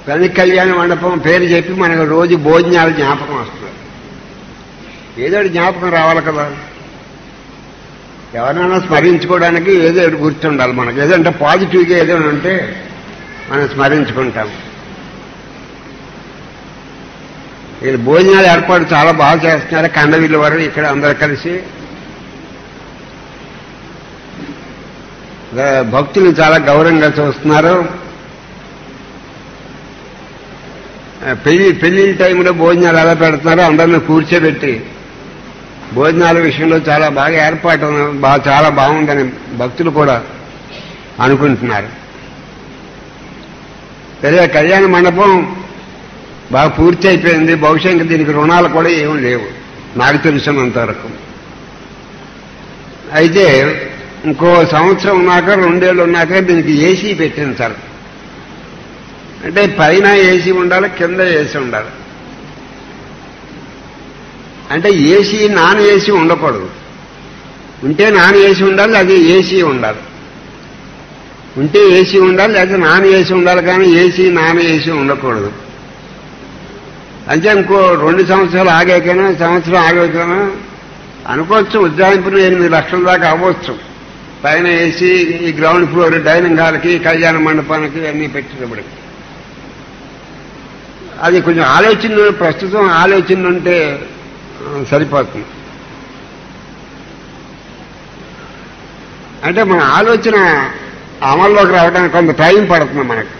పెళ్లి కళ్యాణ మండపం పేరు చెప్పి మనకు రోజు భోజనాలు జ్ఞాపకం వస్తుంది ఏదో ఒకటి జ్ఞాపకం రావాలి కదా ఎవరైనా స్మరించుకోవడానికి ఏదో ఒకటి గుర్తుండాలి మనకు ఏదంటే పాజిటివ్గా ఏదో ఉంటే మనం స్మరించుకుంటాం వీళ్ళు భోజనాలు ఏర్పాటు చాలా బాగా చేస్తున్నారు కండవిల్లు వారు ఇక్కడ అందరు కలిసి గా- భక్తులు చాలా గౌరవంగా చూస్తున్నారు ఆ, పెళ్లి పెళ్లి టైంలో భోజనాలు ఎలా పెడుతున్నారో అందరిని కూర్చోబెట్టి భోజనాల విషయంలో చాలా బాగా ఏర్పాటు ఉంది- బాగా చాలా బాగుందని భక్తులు కూడా అనుకుంటున్నారు సరే కళ్యాణ మండపం బాగా పూర్తి అయిపోయింది బహుశా ఇంకా దీనికి రుణాలు కూడా ఏమీ లేవు నాకు తెలిసినంత వరకు అయితే ఇంకో సంవత్సరం ఉన్నాక రెండేళ్ళు ఉన్నాక దీనికి ఏసీ పెట్టింది సార్ అంటే పైన ఏసీ ఉండాలి కింద ఏసీ ఉండాలి అంటే ఏసీ నాన్ ఏసీ ఉండకూడదు ఉంటే నాన్ ఏసీ ఉండాలి అది ఏసీ ఉండాలి ఉంటే ఏసీ ఉండాలి లేదా నాన్ ఏసీ ఉండాలి కానీ ఏసీ నాన్ ఏసీ ఉండకూడదు అంటే ఇంకో రెండు సంవత్సరాలు ఆగాకైనా సంవత్సరం ఆగాకైనా అనుకోవచ్చు ఉజ్జాయింపులు ఎనిమిది లక్షల దాకా అవ్వచ్చు పైన ఏసీ ఈ గ్రౌండ్ ఫ్లోర్ డైనింగ్ హాల్కి కళ్యాణ మండపానికి అన్నీ పెట్టినప్పటికి అది కొంచెం ఆలోచన ప్రస్తుతం ఆలోచన ఉంటే ఆ, సరిపోతుంది అంటే మన ఆలోచన అమల్లోకి రావడానికి కొంత టైం పడుతుంది మనకు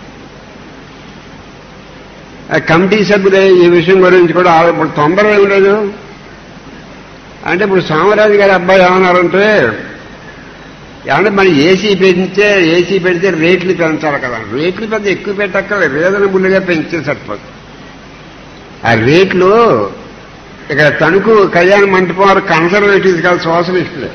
ఆ కమిటీ సభ్యులే ఈ విషయం గురించి కూడా ఆలో- ఇప్పుడు తొందర ఏం లేదు అంటే ఇప్పుడు సోమరాజు గారి అబ్బాయి ఏమన్నారంటే ఏమంటే మరి ఏసీ పెంచితే ఏసీ పెడితే రేట్లు పెంచాలి కదా రేట్లు పెద్ద ఎక్కువ పెట్టక్కర్లేదు రీజనబుల్గా పెంచితే సరిపోతుంది ఆ రేట్లు ఇక్కడ తణుకు కళ్యాణ మంటపం వారు కన్సర్వేటివ్స్ కాదు సోషలిస్టులే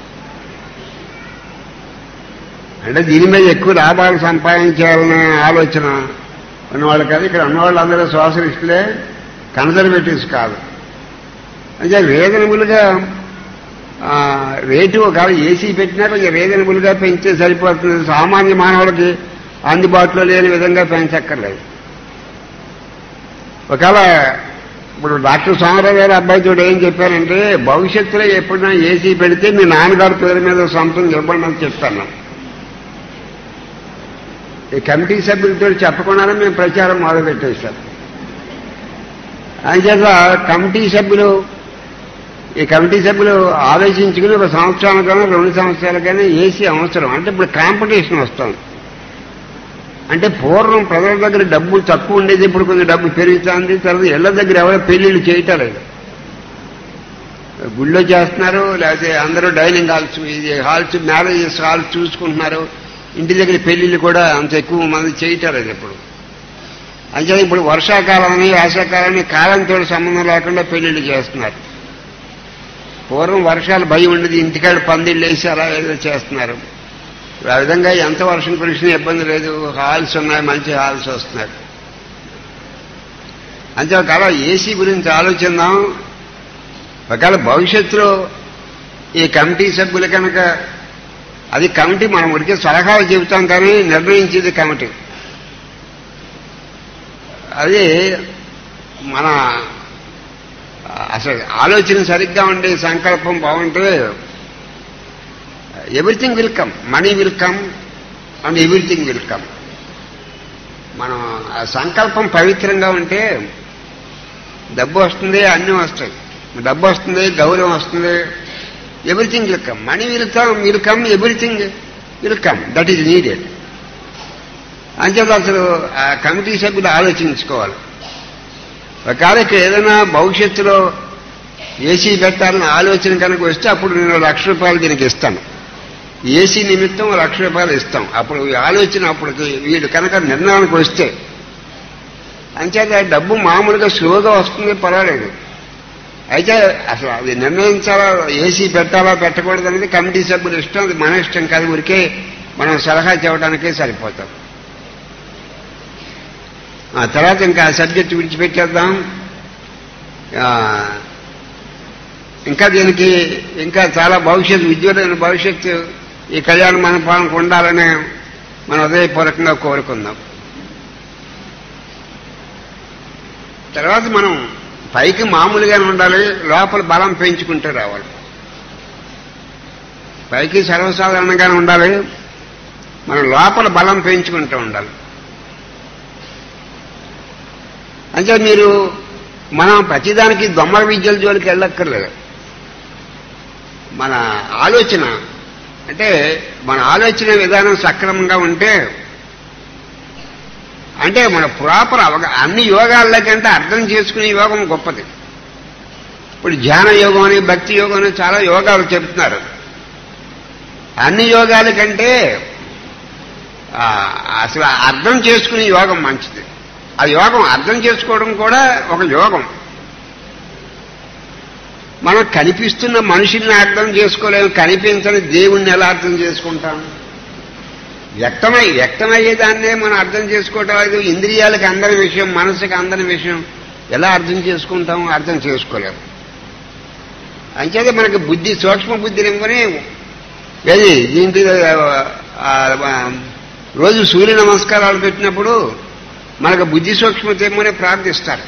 అంటే దీని మీద ఎక్కువ లాభాలు సంపాదించాలనే ఆలోచన ఉన్నవాళ్ళు కాదు ఇక్కడ ఉన్నవాళ్ళు అందరూ సోషలిస్టులే కన్సర్వేటివ్స్ కాదు అంటే రీజనబుల్గా ఆ, రేటు ఒకవేళ ఏసీ పెట్టినా కొంచెం రీజనబుల్గా పెంచితే సరిపోతుంది సామాన్య మానవులకి అందుబాటులో లేని విధంగా పెంచక్కర్లేదు ఒకవేళ ఇప్పుడు డాక్టర్ సోమరావు గారి అబ్బాయి చూడు ఏం చెప్పారంటే భవిష్యత్తులో ఎప్పుడైనా ఏసీ పెడితే మీ నాన్నగారి పేరు మీద సొంతం ఇవ్వండి అని చెప్పాను ఈ కమిటీ సభ్యులతో చెప్పకుండానే మేము ప్రచారం మొదలుపెట్టేశాం అంచేత కమిటీ సభ్యులు ఈ కమిటీ సభ్యులు ఆలోచించుకుని ఒక సంవత్సరానికైనా రెండు సంవత్సరాలకైనా ఏసీ అవసరం అంటే ఇప్పుడు కాంపిటీషన్ వస్తుంది అంటే పూర్వం ప్రజల దగ్గర డబ్బు తక్కువ ఉండేది ఇప్పుడు కొంచెం డబ్బు పెరుగుతుంది తర్వాత ఇళ్ల దగ్గర ఎవరో పెళ్లిళ్ళు చేయటం లేదు గుళ్ళో చేస్తున్నారు లేకపోతే అందరూ డైనింగ్ హాల్స్ ఇది హాల్స్ మ్యారేజెస్ హాల్స్ చూసుకుంటున్నారు ఇంటి దగ్గర పెళ్లిళ్ళు కూడా అంత ఎక్కువ మంది చేయటం లేదు ఇప్పుడు అంటే ఇప్పుడు వర్షాకాలాన్ని వేసవకాలాన్ని కాలంతో సంబంధం లేకుండా పెళ్లిళ్ళు చేస్తున్నారు పూర్వం వర్షాలు భయం ఉండేది ఇంటికాడ పందిళ్ళు వేసి అలా ఏదో చేస్తున్నారు ఇప్పుడు ఆ విధంగా ఎంత వర్షం కురిసినా ఇబ్బంది లేదు హాల్స్ ఉన్నాయి మంచి హాల్స్ వస్తున్నాయి అంతే ఒకవేళ ఏసీ గురించి ఆలోచిద్దాం ఒకవేళ భవిష్యత్తులో ఈ కమిటీ సభ్యులు కనుక అది కమిటీ మనం ఉడికే సలహాలు చెబుతాం కానీ నిర్ణయించేది కమిటీ అది మన అసలు ఆలోచన సరిగ్గా ఉండే సంకల్పం బాగుంటే everything will come money will come and everything will come మనం ఆ సంకల్పం పవిత్రంగా ఉంటే డబ్బు వస్తుంది అన్నీ వస్తాయి డబ్బు వస్తుంది గౌరవం వస్తుంది everything will come money will come will come everything will come that is needed అంచేత అసలు ఆ కమిటీ సభ్యులు ఆలోచించుకోవాలి ఒకవేళ ఇక్కడ ఏదైనా భవిష్యత్తులో ఏసీ పెట్టాలని ఆలోచన కనుక వస్తే అప్పుడు నేను లక్ష రూపాయలు దీనికి ఇస్తాను ఏసీ నిమిత్తం లక్ష రూపాయలు ఇస్తాం అప్పుడు ఈ ఆలోచన అప్పుడు వీడు కనుక నిర్ణయానికి వస్తే అంచేత డబ్బు మామూలుగా స్లోగా వస్తుంది పర్వాలేదు అయితే అసలు అది నిర్ణయించాలా ఏసీ పెట్టాలా పెట్టకూడదు అనేది కమిటీ సభ్యులు ఇష్టం అది మన ఇష్టం కాదు ఊరికే మనం సలహా చెప్పడానికే సరిపోతాం ఆ తర్వాత ఇంకా ఆ సబ్జెక్ట్ విడిచిపెట్టేద్దాం ఆ, ఇంకా దీనికి ఇంకా చాలా భవిష్యత్తు విద్యులైన భవిష్యత్తు ఈ కళ్యాణ మండపానికి ఉండాలని మనం హృదయపూర్వకంగా కోరుకుందాం తర్వాత మనం పైకి మామూలుగానే ఉండాలి లోపల బలం పెంచుకుంటూ రావాలి పైకి సర్వసాధారణంగానే ఉండాలి మనం లోపల బలం పెంచుకుంటూ ఉండాలి అంటే మీరు మనం ప్రతిదానికి దొమ్మల విద్యల జోలికి వెళ్ళక్కర్లేదు మన ఆలోచన అంటే మన ఆలోచన విధానం సక్రమంగా ఉంటే అంటే మన ప్రాపర్ అవగా అన్ని యోగాల కంటే అర్థం చేసుకునే యోగం గొప్పది ఇప్పుడు ధ్యాన యోగం అని భక్తి యోగం అని చాలా యోగాలు చెప్తున్నారు అన్ని యోగాల కంటే ఆ, అసలు అర్థం చేసుకునే యోగం మంచిది ఆ యోగం అర్థం చేసుకోవడం కూడా ఒక యోగం మనం కనిపిస్తున్న మనుషుల్ని అర్థం చేసుకోలేము కనిపించని దేవుణ్ణి ఎలా అర్థం చేసుకుంటాం వ్యక్తమై వ్యక్తమయ్యేదాన్నే మనం అర్థం చేసుకోవటం లేదు ఇంద్రియాలకు అందని విషయం మనసుకి అందని విషయం ఎలా అర్థం చేసుకుంటాం అర్థం చేసుకోలేము అంచేతే మనకి బుద్ధి సూక్ష్మ బుద్ధి నింపని ఏది దీంట్లో ఆ, ఆ, రోజు సూర్య నమస్కారాలు పెట్టినప్పుడు మనకు బుద్ధి సూక్ష్మత ఏమని ప్రార్థిస్తారు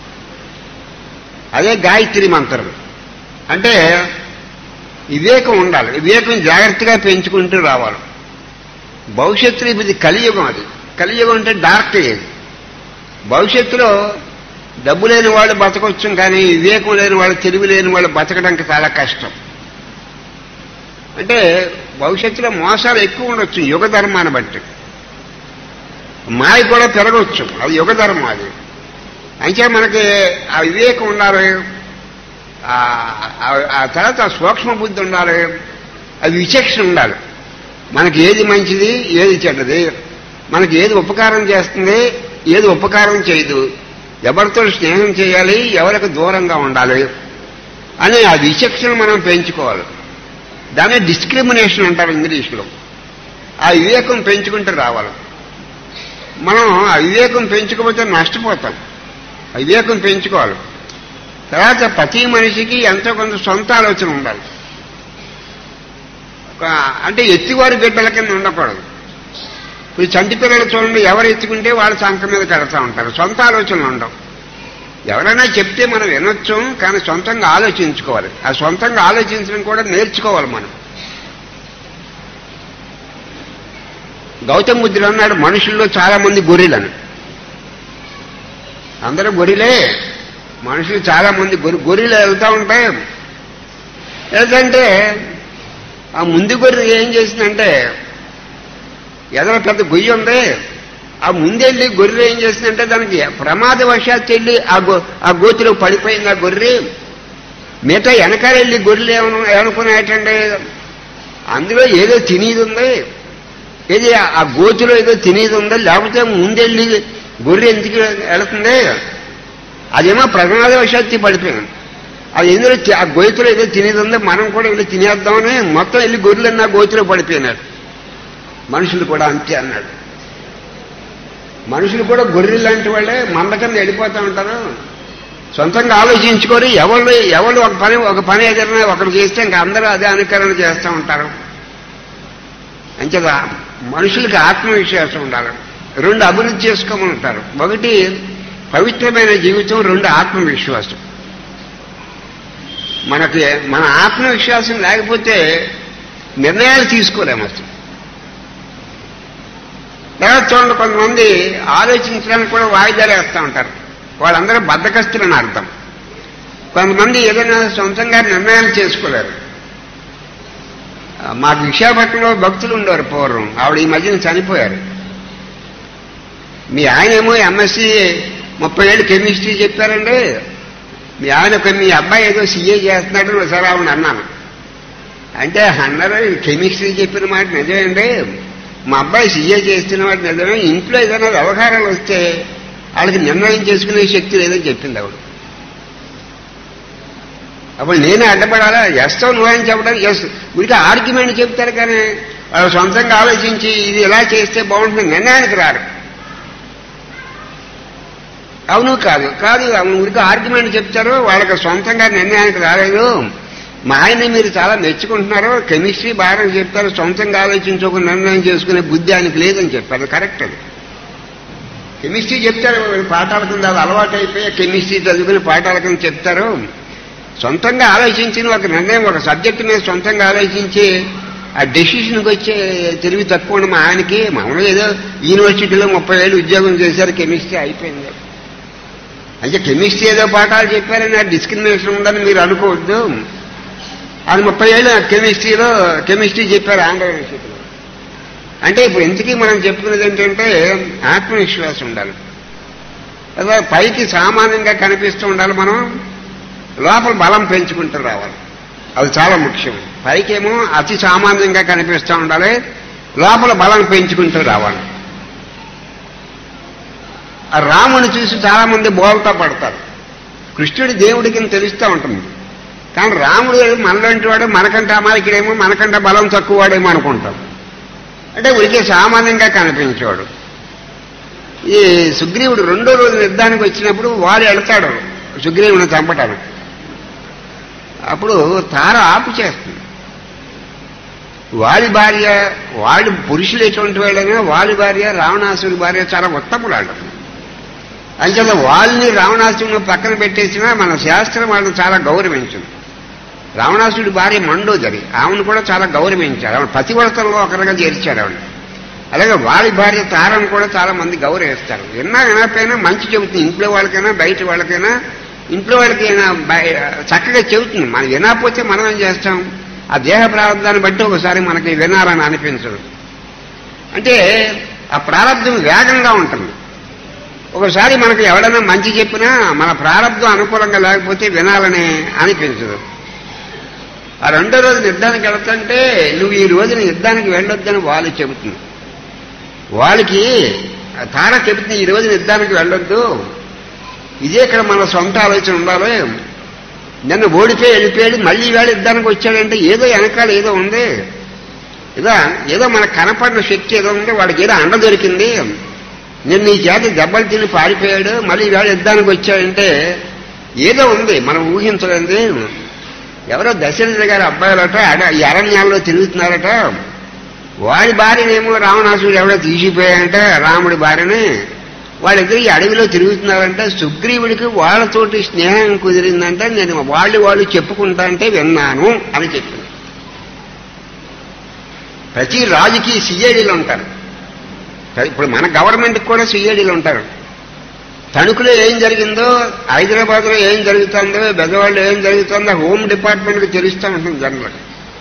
అదే గాయత్రి మంత్రం అంటే వివేకం ఉండాలి వివేకం జాగ్రత్తగా పెంచుకుంటూ రావాలి భవిష్యత్తులో ఇది కలియుగం అది కలియుగం అంటే డార్క్ ఏజ్ భవిష్యత్తులో డబ్బు లేని వాళ్ళు బతకొచ్చు కానీ వివేకం లేని వాళ్ళు తెలివి లేని వాళ్ళు బతకడానికి చాలా కష్టం అంటే భవిష్యత్తులో మోసాలు ఎక్కువ ఉండొచ్చు యుగ ధర్మాన్ని బట్టి మాయ కూడా పెరగవచ్చు అది యుగ ధర్మం అది అంటే మనకి ఆ వివేకం ఉండాలి ఆ- ఆ- ఆ తర్వాత ఆ సూక్ష్మ బుద్ధి ఉండాలి అది విచక్షణ ఉండాలి మనకి ఏది మంచిది ఏది చెడ్డది మనకి ఏది ఉపకారం చేస్తుంది ఏది ఉపకారం చేయదు ఎవరితో స్నేహం చేయాలి ఎవరికి దూరంగా ఉండాలి అని ఆ విచక్షణ మనం పెంచుకోవాలి దాన్ని డిస్క్రిమినేషన్ అంటారు ఇంగ్లీష్లో ఆ వివేకం పెంచుకుంటూ రావాలి మనం ఆ వివేకం పెంచుకోకపోతే నష్టపోతాం ఆ వివేకం పెంచుకోవాలి తర్వాత ప్రతి మనిషికి ఎంతో కొంత సొంత ఆలోచన ఉండాలి ఒక- అంటే ఎత్తివారి బిడ్డల కింద ఉండకూడదు ఇప్పుడు చంటి పిల్లలు చూడండి ఎవరు ఎత్తుకుంటే వాళ్ళ సంఖ మీద కడతా ఉంటారు సొంత ఆలోచనలు ఉండవు ఎవరైనా చెప్తే మనం వినొచ్చు కానీ సొంతంగా ఆలోచించుకోవాలి ఆ సొంతంగా ఆలోచించడం కూడా నేర్చుకోవాలి మనం గౌతమ బుద్ధుడు అన్నాడు మనుషుల్లో చాలా మంది గొర్రెలని అందరూ గొర్రెలే మనుషులు చాలా మంది గొర్రె గొర్రెలు వెళ్తా ఉంటాయి ఏంటంటే ఆ ముందు గొర్రె ఏం చేసిందంటే ఎదర పెద్ద గొయ్యి ఉంది ఆ ముందెళ్ళి గొర్రె ఏం చేసిందంటే దానికి ప్రమాదవశాత్తు వెళ్ళి ఆ గో ఆ గోతిలో పడిపోయింది ఆ గొర్రె మిగతా వెనకాల వెళ్ళి గొర్రెలు ఏమను ఏమనుకున్నాయటంటే అందులో ఏదో తినేది ఉంది ఏది ఆ గోతిలో ఏదో తినేది ఉందో లేకపోతే ముందెళ్ళి గొర్రె ఎందుకు వెళుతుంది అదేమో ప్రమాదవశాత్తు పడిపోయింది అది ఎందులో తి- ఆ గోతిలో ఏదో తినేది ఉందో మనం కూడా వెళ్ళి తినేద్దామని మొత్తం వెళ్ళి గొర్రెలు ఆ గోతిలో పడిపోయినారు మనుషులు కూడా అంతే అన్నాడు మనుషులు కూడా గొర్రెలు లాంటి వాళ్ళే మంద కింద వెళ్ళిపోతూ ఉంటారు సొంతంగా ఆలోచించుకొని ఎవరు ఎవరు ఒక పని ఒక పని ఏదైనా ఒకరు చేస్తే ఇంకా అందరూ అదే అనుకరణ చేస్తూ ఉంటారు అంచేదా మనుషులకి ఆత్మవిశ్వాసం ఉండాలి రెండు అభివృద్ధి చేసుకోమని ఉంటారు ఒకటి పవిత్రమైన జీవితం రెండు ఆత్మవిశ్వాసం మనకి మన ఆత్మవిశ్వాసం లేకపోతే నిర్ణయాలు తీసుకోలేము అసలు తర్వాత చూడండి కొంతమంది ఆలోచించడానికి కూడా వాయిదాలు వేస్తూ ఉంటారు వాళ్ళందరూ బద్దకస్తులని అర్థం కొంతమంది ఏదైనా సొంతంగా నిర్ణయాలు చేసుకోలేరు ఆ, మాకు విశాఖపట్నంలో భక్తులు ఉండేవారు పూర్వం ఆవిడ ఈ మధ్యన చనిపోయారు మీ ఆయన ఏమో ఎంఎస్సి ముప్పై ఏళ్ళు కెమిస్ట్రీ చెప్పారండి మీ ఆయన ఒక- మీ అబ్బాయి ఏదో సీఏ చేస్తున్నాడు ఒకసారి ఆవిడ అన్నాను అంటే అన్నారు కెమిస్ట్రీ చెప్పిన మాట నిజమేండి మా అబ్బాయి సీఏ చేస్తున్న మాట నిజమే ఇంట్లో ఏదైనా వ్యవహారాలు వస్తే వాళ్ళకి నిర్ణయం చేసుకునే శక్తి లేదని చెప్పింది ఆవిడ అప్పుడు నేనే అడ్డపడాలా ఎస్తావు నువ్వని చెప్పడం ఎస్ వీరికి ఆర్గ్యుమెంట్ చెప్తారు కానీ వాళ్ళు సొంతంగా ఆలోచించి ఇది ఇలా చేస్తే బాగుంటుంది నిర్ణయానికి రారు అవును కాదు కాదు అవును ఊరికి ఆర్గ్యుమెంట్ చెప్తారు వాళ్ళకి సొంతంగా నిర్ణయానికి రాలేదు మా ఆయన్ని మీరు చాలా మెచ్చుకుంటున్నారు కెమిస్ట్రీ బాగా చెప్తారు సొంతంగా ఆలోచించి ఒక నిర్ణయం చేసుకునే బుద్ధి ఆయనకి లేదని చెప్పారు కరెక్ట్ అది కెమిస్ట్రీ చెప్తారు వీళ్ళు పాఠాల కింద అది అలవాటు అయిపోయి కెమిస్ట్రీ చదువుకుని పాఠాల కింద చెప్తారు సొంతంగా ఆలోచించిన ఒక నిర్ణయం ఒక సబ్జెక్ట్ మీద సొంతంగా ఆలోచించి ఆ డెసిషన్కి వచ్చే తెలివి తక్కువ ఉన్న మా ఆయనకి మామూలుగా ఏదో యూనివర్సిటీలో ముప్పై ఏళ్ళు ఉద్యోగం చేశారు కెమిస్ట్రీ అయిపోయింది అంటే కెమిస్ట్రీ ఏదో పాఠాలు చెప్పారని ఆ డిస్క్రిమినేషన్ ఉందని మీరు అనుకోవద్దు అది ముప్పై ఏళ్ళు కెమిస్ట్రీలో కెమిస్ట్రీ చెప్పారు ఆంధ్ర యూనివర్సిటీలో అంటే ఇప్పుడు ఇంతకీ మనం చెప్పుకునేది ఏంటంటే ఆత్మవిశ్వాసం ఉండాలి అదే పైకి సామాన్యంగా కనిపిస్తూ ఉండాలి మనం లోపల బలం పెంచుకుంటూ రావాలి అది చాలా ముఖ్యం పైకేమో అతి సామాన్యంగా కనిపిస్తూ ఉండాలి లోపల బలం పెంచుకుంటూ రావాలి ఆ రాముని చూసి చాలా మంది బోల్తా పడతారు కృష్ణుడి దేవుడికి తెలుస్తూ ఉంటుంది కానీ రాముడు మనలాంటి వాడు మనకంటే అమాయకుడేమో మనకంటే బలం తక్కువ వాడేమో అనుకుంటాం అంటే ఉడికే సామాన్యంగా కనిపించేవాడు ఈ సుగ్రీవుడు రెండో రోజు యుద్ధానికి వచ్చినప్పుడు వాడు వెళ్తాడు సుగ్రీవుని చంపటానికి అప్పుడు తార ఆపు చేస్తుంది వాడి భార్య వాడి పురుషులు ఎటువంటి వాళ్ళైనా వాడి భార్య రావణాసుడి భార్య చాలా ఉత్తములాడు అంచేత వాళ్ళని రావణాసుడిని పక్కన పెట్టేసినా మన శాస్త్రం వాళ్ళని చాలా గౌరవించింది రావణాసుడి భార్య మండోదరి ఆమెను కూడా చాలా గౌరవించారు ఆవిడ పతివ్రతల్లో ఒకరిగా చేర్చాడు ఆవిడ అలాగే వాడి భార్య తారను కూడా చాలా మంది గౌరవిస్తారు విన్నా వినకపోయినా మంచి చెబుతుంది ఇంట్లో వాళ్ళకైనా బయట వాళ్ళకైనా ఇంట్లో వాళ్ళకైనా బయ- చక్కగా చెబుతుంది మనం వినకపోతే మనం ఏం చేస్తాం ఆ దేహ ప్రారంభాన్ని బట్టి ఒకసారి మనకి వినాలని అనిపించదు అంటే ఆ ప్రారంభం వేగంగా ఉంటుంది ఒకసారి మనకు ఎవడైనా మంచి చెప్పినా మన ప్రారంభం అనుకూలంగా లేకపోతే వినాలని అనిపించదు ఆ రెండో రోజు యుద్ధానికి వెళ్తుంటే నువ్వు ఈ రోజున యుద్ధానికి వెళ్ళొద్దని వాళ్ళు చెబుతుంది వాళ్ళకి ఆ తార చెబుతుంది ఈ రోజు యుద్ధానికి వెళ్ళొద్దు ఇదే ఇక్కడ మన సొంత ఆలోచన ఉండాలి నిన్న ఓడిపోయి వెళ్ళిపోయాడు మళ్ళీ వేళ యుద్ధానికి వచ్చాడంటే ఏదో వెనకాల ఏదో ఉంది ఏదో ఏదో మనకు కనపడిన శక్తి ఏదో ఉంది వాడికి ఏదో అండ దొరికింది నేను నీ చేత దెబ్బలు తిని పారిపోయాడు మళ్ళీ వేళ యుద్ధానికి వచ్చాడంటే ఏదో ఉంది మనం ఊహించలేదు ఎవరో దశరథ గారి అబ్బాయిలట అడ ఈ అరణ్యాల్లో తిరుగుతున్నారట వాడి భార్యనేమో రావణాసుడు ఎవడో తీసిపోయాడంట రాముడి భార్యని వాళ్ళిద్దరు ఈ అడవిలో తిరుగుతున్నారంటే సుగ్రీవుడికి వాళ్ళతోటి స్నేహం కుదిరిందంటే నేను వాళ్ళు వాళ్ళు చెప్పుకుంటా అంటే విన్నాను అని చెప్పింది ప్రతి రాజుకి సిఐడీలు ఉంటారు ఇప్పుడు మన గవర్నమెంట్కి కూడా సిఐడీలు ఉంటారు తణుకులో ఏం జరిగిందో హైదరాబాద్ లో ఏం జరుగుతుందో బెజవాడలో ఏం జరుగుతుందో హోమ్ డిపార్ట్మెంట్ కి తెలుస్తూ ఉంటుంది జనరల్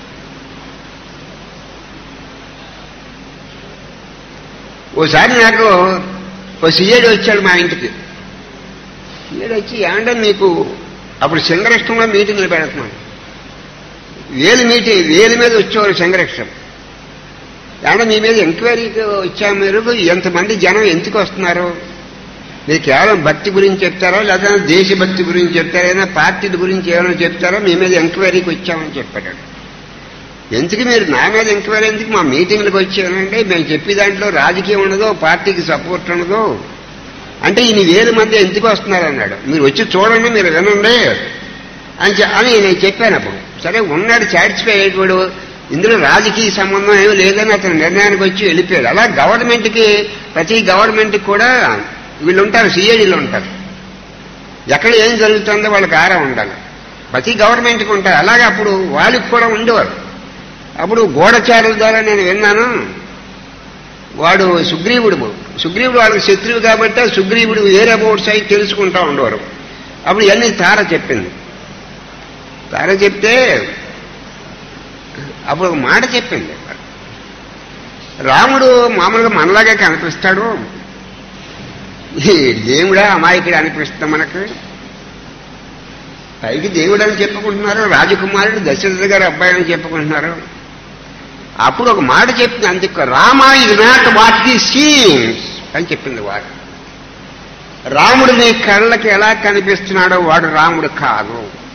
ఓసారి నాకు ఓ సిఐడి వచ్చాడు మా ఇంటికి సిఐడి వచ్చి ఏమంటే మీకు అప్పుడు సింగరిష్టంలో మీటింగ్లు పెడుతున్నాను వేలు మీటింగ్ వేలు మీద వచ్చేవారు సింగరిష్టం ఏమన్నా మీ మీద ఎంక్వైరీకి వచ్చాము మీరు ఎంతమంది జనం ఎందుకు వస్తున్నారు మీరు కేవలం భక్తి గురించి చెప్తారా లేదా దేశభక్తి గురించి చెప్తారా ఏదైనా పార్టీల గురించి ఏమైనా చెప్తారా మీ మీద ఎంక్వైరీకి వచ్చామని చెప్పాడు ఎందుకు మీరు నా మీద ఎంక్వైరీ ఎందుకు మా మీటింగ్లకు వచ్చానంటే మేము చెప్పే దాంట్లో రాజకీయం ఉండదు పార్టీకి సపోర్ట్ ఉండదు అంటే ఈయన వేల మంది ఎందుకు వస్తున్నారు అన్నాడు మీరు వచ్చి చూడండి మీరు వినండి అని చె- అని నేను చెప్పాను అప్పుడు సరే ఉన్నాడు సాటిస్ఫై అయ్యేవాడు ఇందులో రాజకీయ సంబంధం ఏమీ లేదని అతను నిర్ణయానికి వచ్చి వెళ్ళిపోయాడు అలా గవర్నమెంట్కి ప్రతి గవర్నమెంట్కి కూడా వీళ్ళు ఉంటారు సిఐడీలు ఉంటారు ఎక్కడ ఏం జరుగుతుందో వాళ్ళకి ఆరా ఉండాలి ప్రతి గవర్నమెంట్కి ఉంటారు అలాగే అప్పుడు వాళ్ళకి కూడా ఉండేవారు అప్పుడు గూఢచారుల ద్వారా నేను విన్నాను వాడు సుగ్రీవుడు సుగ్రీవుడు వాళ్ళకి శత్రువు కాబట్టి సుగ్రీవుడు వేరే అబౌట్ సైడ్ తెలుసుకుంటా ఉండేవారు అప్పుడు ఇవన్నీ తార చెప్పింది తార చెప్తే అప్పుడు ఒక మాట చెప్పింది రాముడు మామూలుగా మనలాగే కనిపిస్తాడు ఈ దేవుడా అమాయకుడు అనిపిస్తుంది మనకు పైకి దేవుడు అని చెప్పుకుంటున్నారు రాజకుమారుడు దశరథ గారి అబ్బాయి అని చెప్పుకుంటున్నారు అప్పుడు ఒక మాట చెప్పింది అందుకు రామ ఇది నాట్ వాట్ ది సీన్స్ అని చెప్పింది వాడు రాముడు నీ కళ్ళకి ఎలా కనిపిస్తున్నాడో వాడు రాముడు కాదు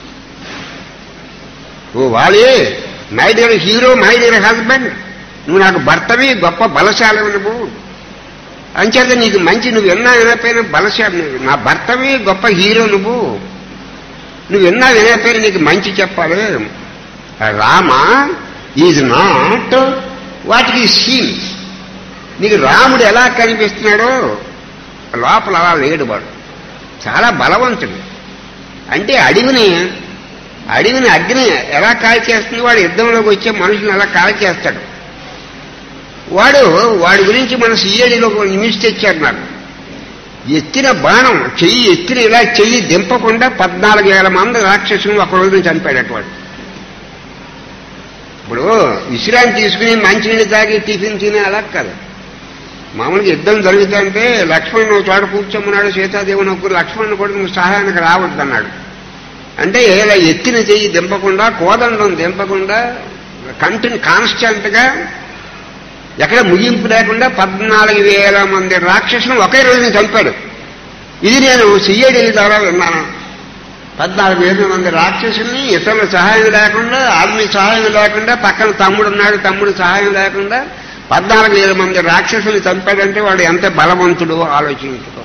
ఓ వాడే my dear hero my dear husband నువ్వు నాకు భర్తవి గొప్ప బలశాలి నువ్వు అంచేత నీకు మంచి నువ్వు విన్నా వినకపోయినా బలశాలి నువ్వు నా భర్తవి గొప్ప హీరో నువ్వు నువ్వు విన్నా వినకపోయినా నీకు మంచి చెప్పాలి Rama is not what he seems నీకు రాముడు ఎలా కనిపిస్తున్నాడో లోపల అలా లేడు వాడు చాలా బలవంతుడు అంటే అడవిని అడవిని అగ్ని ఎలా కాల్చేస్తుంది వాడు యుద్ధంలోకి వచ్చే మనుషుని ఎలా కాల్చేస్తాడు వాడు వాడి గురించి మన సిఐడిలో ఒక నిమిషం తెచ్చాడు నాకు ఎత్తిన బాణం చెయ్యి ఎత్తిన ఇలా చెయ్యి దింపకుండా పద్నాలుగు వేల మంది రాక్షసులు ఒక రోజున చనిపోయాడు వాడు ఇప్పుడు విశ్రాంతి తీసుకుని మంచినీళ్ళు తాగి టిఫిన్ తినే అలా కాదు మామూలుగా యుద్ధం జరుగుతుంటే లక్ష్మణ్ ఒక చోట కూర్చోమన్నాడు సీతాదేవుని ఒక లక్ష్మణ్ కూడా నువ్వు సహాయానికి రావద్దన్నాడు అంటే ఇలా ఎత్తిన చెయ్యి దింపకుండా కోదండం దింపకుండా కంటిని కాన్స్టెంట్ గా ఎక్కడ ముగింపు లేకుండా పద్నాలుగు వేల మంది రాక్షసులు ఒకే రోజున చంపాడు ఇది నేను సిఐడి ద్వారా విన్నాను పద్నాలుగు వేల మంది రాక్షసుల్ని ఇతరుల సహాయం లేకుండా ఆర్మీ సహాయం లేకుండా పక్కన తమ్ముడు ఉన్నాడు తమ్ముడు సహాయం లేకుండా పద్నాలుగు వేల మంది రాక్షసుల్ని చంపాడంటే వాడు ఎంత బలవంతుడు ఆలోచించుకో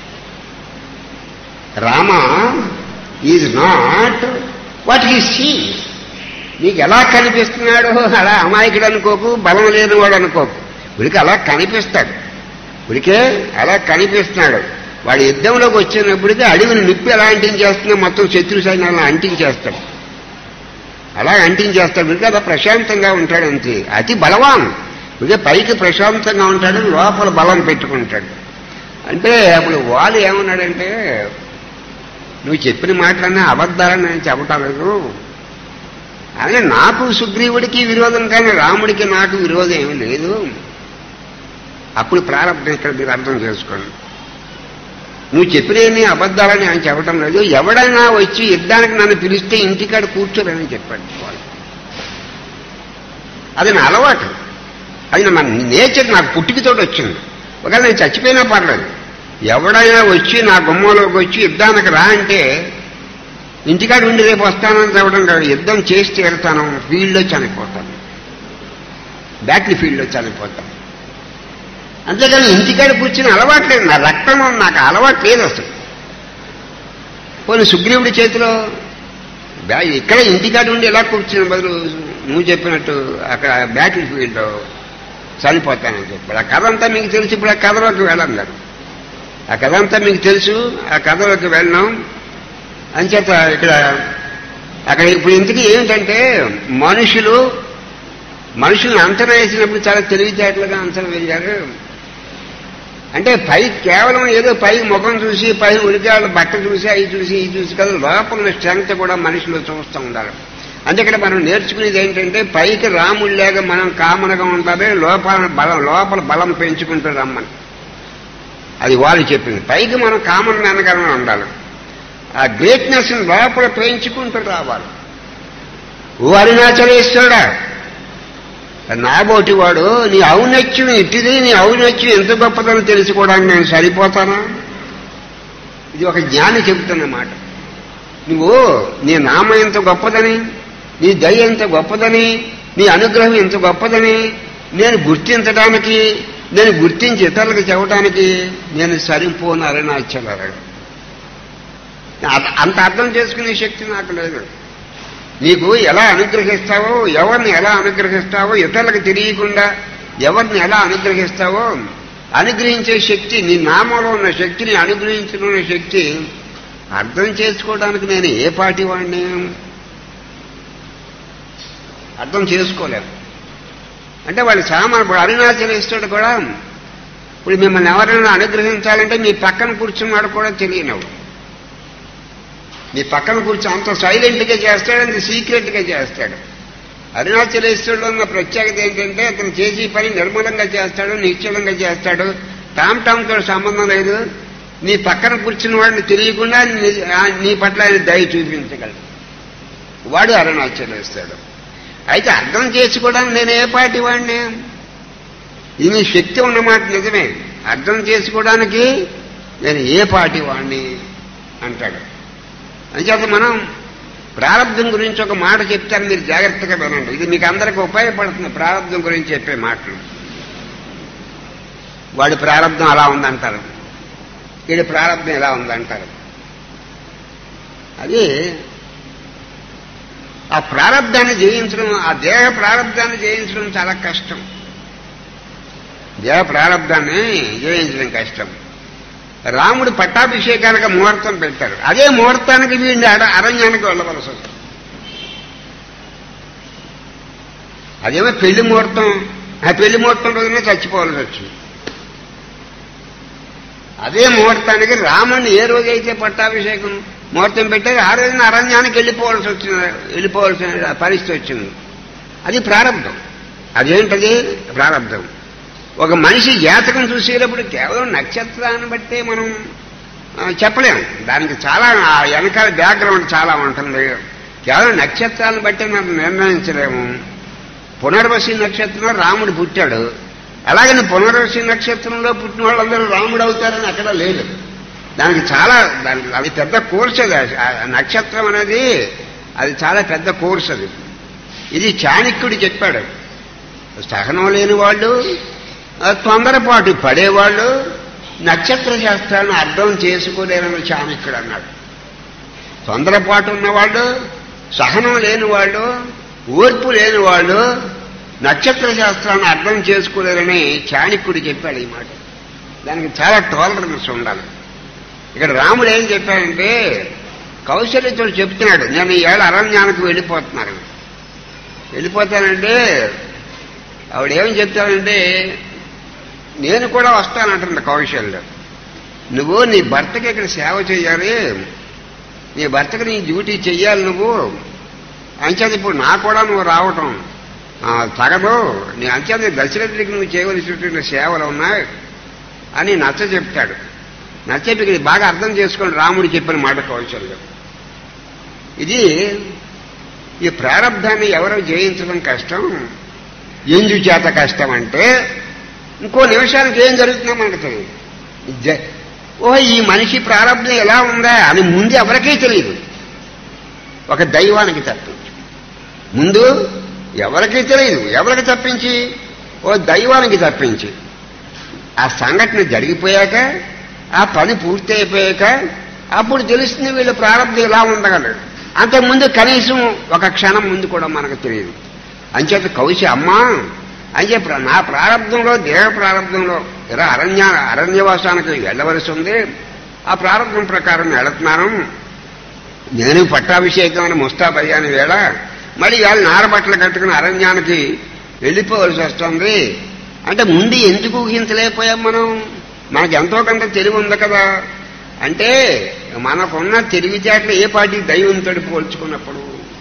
Rama is not what he sees నీకు ఎలా కనిపిస్తున్నాడు అలా అమాయకుడు అనుకోకు బలం లేనివాడు అనుకోకు వీడికి అలా కనిపిస్తాడు వీడికే అలా కనిపిస్తున్నాడు వాడు యుద్ధంలోకి వచ్చినప్పటికీ అడవిని నిప్పి ఎలా అంటించేస్తుందో మొత్తం శత్రు సైన్యాలను అంటించేస్తాడు అలా అంటించేస్తాడు వీడికి అలా ప్రశాంతంగా ఉంటాడు అంతే అతి బలవాన్ వీడికి పైకి ప్రశాంతంగా ఉంటాడు లోపల బలం పెట్టుకుంటాడు అంటే అప్పుడు వాళ్ళు ఏమన్నాడంటే నువ్వు చెప్పిన మాటలన్నీ అబద్ధాలని నేను చెప్పటం లేదు అలాగే నాకు సుగ్రీవుడికి విరోధం కానీ రాముడికి నాకు విరోధం ఏమీ లేదు అప్పుడు ప్రారంభం ఇక్కడ మీరు అర్థం చేసుకోండి నువ్వు చెప్పినవి అబద్ధాలని ఆయన చెప్పటం లేదు ఎవడైనా వచ్చి యుద్ధానికి నన్ను పిలిస్తే ఇంటికాడ కూర్చోలేని చెప్పాడు వాళ్ళు అది నా అలవాటు అది నా నేచర్ నాకు పుట్టుకతోటి వచ్చింది ఒకవేళ నేను చచ్చిపోయినా పర్లేదు ఎవడైనా వచ్చి నా గుమ్మంలోకి వచ్చి యుద్ధానికి రా అంటే ఇంటికాడ ఉండి రేపు వస్తానని చెప్పడం కాదు యుద్ధం చేసి తీరుతాను ఫీల్డ్లో చనిపోతాను బ్యాటరీ ఫీల్డ్లో చనిపోతాను అంతేకాని ఇంటికాడ కూర్చుని అలవాటు లేదు నా రక్తం నాకు అలవాటు లేదు అసలు పోనీ సుగ్రీవుడి చేతిలో బ్యా- ఇక్కడ ఇంటికాడ ఉండి ఎలా కూర్చున్న బదులు నువ్వు చెప్పినట్టు అక్కడ బ్యాటిల్ ఫీల్డ్లో చనిపోతానని చెప్పాడు ఆ కథ అంతా మీకు తెలుసు ఇప్పుడు ఆ కథలోకి వెళ్ళాం కదా ఆ కథ అంతా మీకు తెలుసు ఆ కథలోకి వెళ్ళాం అంచేత ఇక్కడ అక్కడ ఇప్పుడు ఇంతకీ ఏమిటంటే మనుషులు మనుషుల్ని అంచనా వేసినప్పుడు చాలా తెలివితేటలుగా అంచనా వేశారు అంటే పై కేవలం ఏదో పై ముఖం చూసి పై ఉడికాళ్ళ బట్ట చూసి అవి చూసి ఇది చూసి కదా లోపల స్ట్రెంగ్త్ కూడా మనుషులు చూస్తూ ఉండాలి అంటే ఇక్కడ మనం నేర్చుకునేది ఏంటంటే పైకి రాముళ్ళేగా మనం కామనగా ఉండాలి లోపల బలం లోపల బలం పెంచుకుంటూ రమ్మని అది వాళ్ళు చెప్పింది పైకి మనం కామన్ మ్యాన్గానే ఉండాలి ఆ గ్రేట్నెస్ లోపల పెంచుకుంటూ రావాలి ఓ అరుణాచలేశ్వరుడా నాబోటి వాడు నీ ఔన్నత్యం ఇట్టిది నీ ఔన్నత్యం ఎంత గొప్పదని తెలుసుకోవడానికి నేను సరిపోతానా ఇది ఒక జ్ఞాని చెబుతున్న మాట నువ్వు నీ నామం ఎంత గొప్పదని నీ దయ ఎంత గొప్పదని నీ అనుగ్రహం ఎంత గొప్పదని నేను గుర్తించడానికి నేను గుర్తించి ఇతరులకు చెప్పడానికి నేను సరిపోను అరుణాచలరాడు అంత అర్థం చేసుకునే శక్తి నాకు లేదు నీకు ఎలా అనుగ్రహిస్తావో ఎవరిని ఎలా అనుగ్రహిస్తావో ఇతరులకు తెలియకుండా ఎవరిని ఎలా అనుగ్రహిస్తావో అనుగ్రహించే శక్తి నీ నామంలో ఉన్న శక్తిని అనుగ్రహించిన శక్తి అర్థం చేసుకోవడానికి నేను ఏ పాటి వాడిని అర్థం చేసుకోలేను అంటే వాళ్ళు సామాన్ ఇప్పుడు అరుణాచలేశ్వరుడు కూడా ఇప్పుడు మిమ్మల్ని ఎవరైనా అనుగ్రహించాలంటే మీ పక్కన కూర్చున్నాడు కూడా తెలియనవు మీ పక్కన కూర్చొని అంత సైలెంట్ గా చేస్తాడు అంత సీక్రెట్ గా చేస్తాడు అరుణాచలేశ్వరుడు ఉన్న ప్రత్యేకత ఏంటంటే అతను చేసే పని నిర్మలంగా చేస్తాడు నిశ్చలంగా చేస్తాడు టామ్ టామ్ తో సంబంధం లేదు నీ పక్కన కూర్చున్న వాడిని తెలియకుండా నీ- ఆ- నీ పట్ల ఆయన దయ చూపించగలడు వాడు అరుణాచలేస్తాడు అయితే అర్థం చేసుకోవడానికి నేను ఏ పాటి వాడిని ఇది నీ శక్తి ఉన్నమాట నిజమే అర్థం చేసుకోవడానికి నేను ఏ పాటి వాడిని అంటాడు అంచేత మనం ప్రారంభం గురించి ఒక మాట చెప్తాను మీరు జాగ్రత్తగా వినండి ఇది మీకు అందరికి ఉపయోగపడుతుంది ప్రారంభం గురించి చెప్పే మాటలు వాడి ప్రారంభం అలా ఉందంటారు వీడి ప్రారంభం ఎలా ఉందంటారు అది ఆ ప్రారంధాన్ని జయించడం ఆ దేహ ప్రారంధాన్ని జయించడం చాలా కష్టం దేహ ప్రారంధాన్ని జయించడం కష్టం రాముడు పట్టాభిషేకానికి ముహూర్తం పెట్టారు అదే ముహూర్తానికి వీడిని అర- అరణ్యానికి వెళ్ళవలసి వస్తుంది అదేమో పెళ్లి ముహూర్తం ఆ పెళ్లి ముహూర్తం రోజునే చచ్చిపోవాల్సి వచ్చింది అదే ముహూర్తానికి రాముడిని ఏ రోజైతే పట్టాభిషేకం ముహూర్తం పెట్టారు ఆ రోజున అరణ్యానికి వెళ్ళిపోవాల్సి వచ్చింది వెళ్ళిపోవాల్సిన పరిస్థితి వచ్చింది అది ప్రారంభం అదేంటది ప్రారంభం ఒక మనిషి జాతకం చూసేటప్పుడు కేవలం నక్షత్రాన్ని బట్టే మనం ఆ, చెప్పలేం దానికి చాలా ఆ వెనకాల బ్యాక్గ్రౌండ్ చాలా ఉంటుంది కేవలం నక్షత్రాలను బట్టి మనం నిర్ణయించలేము పునర్వసి నక్షత్రంలో రాముడు పుట్టాడు అలాగని పునర్వసి నక్షత్రంలో పుట్టిన వాళ్ళందరూ రాముడు అవుతారని అక్కడ లేదు దానికి చాలా దానికి అది పెద్ద కోర్స్ అది ఆ నక్షత్రం అనేది అది చాలా పెద్ద కోర్స్ అది ఇది చాణక్యుడు చెప్పాడు సహనం లేని వాళ్ళు ఆ, తొందరపాటు పడేవాళ్ళు నక్షత్ర శాస్త్రాన్ని అర్థం చేసుకోలేరని చాణక్యుడు అన్నాడు తొందరపాటు ఉన్నవాళ్ళు సహనం లేని వాళ్ళు ఓర్పు లేని వాళ్ళు నక్షత్ర శాస్త్రాన్ని అర్థం చేసుకోలేరని చాణక్యుడు చెప్పాడు ఈ మాట దానికి చాలా టాలరెన్స్ ఉండాలి ఇక్కడ రాముడు ఏం చెప్పాడంటే కౌశల్యతో చెప్తున్నాడు నేను ఈవేళ అరణ్యానికి వెళ్ళిపోతున్నాను వెళ్ళిపోతానంటే ఆవిడ ఏం చెప్తానంటే నేను కూడా వస్తానంటుంది కౌశల్యం నువ్వు నీ భర్తకి ఇక్కడ సేవ చేయాలి నీ భర్తకి నీ డ్యూటీ చెయ్యాలి నువ్వు అంచేది ఇప్పుడు నా కూడా నువ్వు రావటం ఆ, తగదు నీ అంచేది దశరథుడికి నువ్వు చేయవలసినటువంటి సేవలు ఉన్నాయి అని నచ్చ చెప్తాడు నచ్చేపి ఇది బాగా అర్థం చేసుకోండి రాముడు చెప్పిన మాట కౌశల్యం ఇది ఈ ప్రారంధాన్ని ఎవరో జయించడం కష్టం ఎందు చేత కష్టం అంటే ఇంకో నిమిషానికి ఏం జరుగుతుందో మనకు తెలియదు జ- ఓ ఈ మనిషి ప్రారంభం ఎలా ఉందా అని ముందు ఎవరికీ తెలియదు ఒక దైవానికి తప్పించి ముందు ఎవరికీ తెలియదు ఎవరికి తప్పించి ఓ దైవానికి తప్పించి ఆ సంఘటన జరిగిపోయాక ఆ పని పూర్తి అయిపోయాక అప్పుడు తెలుస్తుంది వీళ్ళ ప్రారంభం ఎలా ఉండగలరు అంతకుముందు కనీసం ఒక క్షణం ముందు కూడా మనకు తెలియదు అంచేత కౌశి అమ్మా అంటే ప్ర- నా ప్రారంభంలో దేహ ప్రారంభంలో ఇలా అరణ్య అరణ్యవాసానికి వెళ్ళవలసి ఉంది ఆ ప్రారంభం ప్రకారం వెళుతున్నాను నేను పట్టాభిషేకం అని ముస్తాబయ్యాని వేళ మళ్ళీ ఇవాళ నారబట్టలు కట్టుకుని అరణ్యానికి వెళ్ళిపోవలసి వస్తుంది అంటే ముందు ఎందుకు ఊహించలేకపోయాం మనం మనకు ఎంతో కొంత తెలివి ఉంది కదా అంటే మనకున్న తెలివితేటలు ఏ పాటి దైవంతో పోల్చుకున్నప్పుడు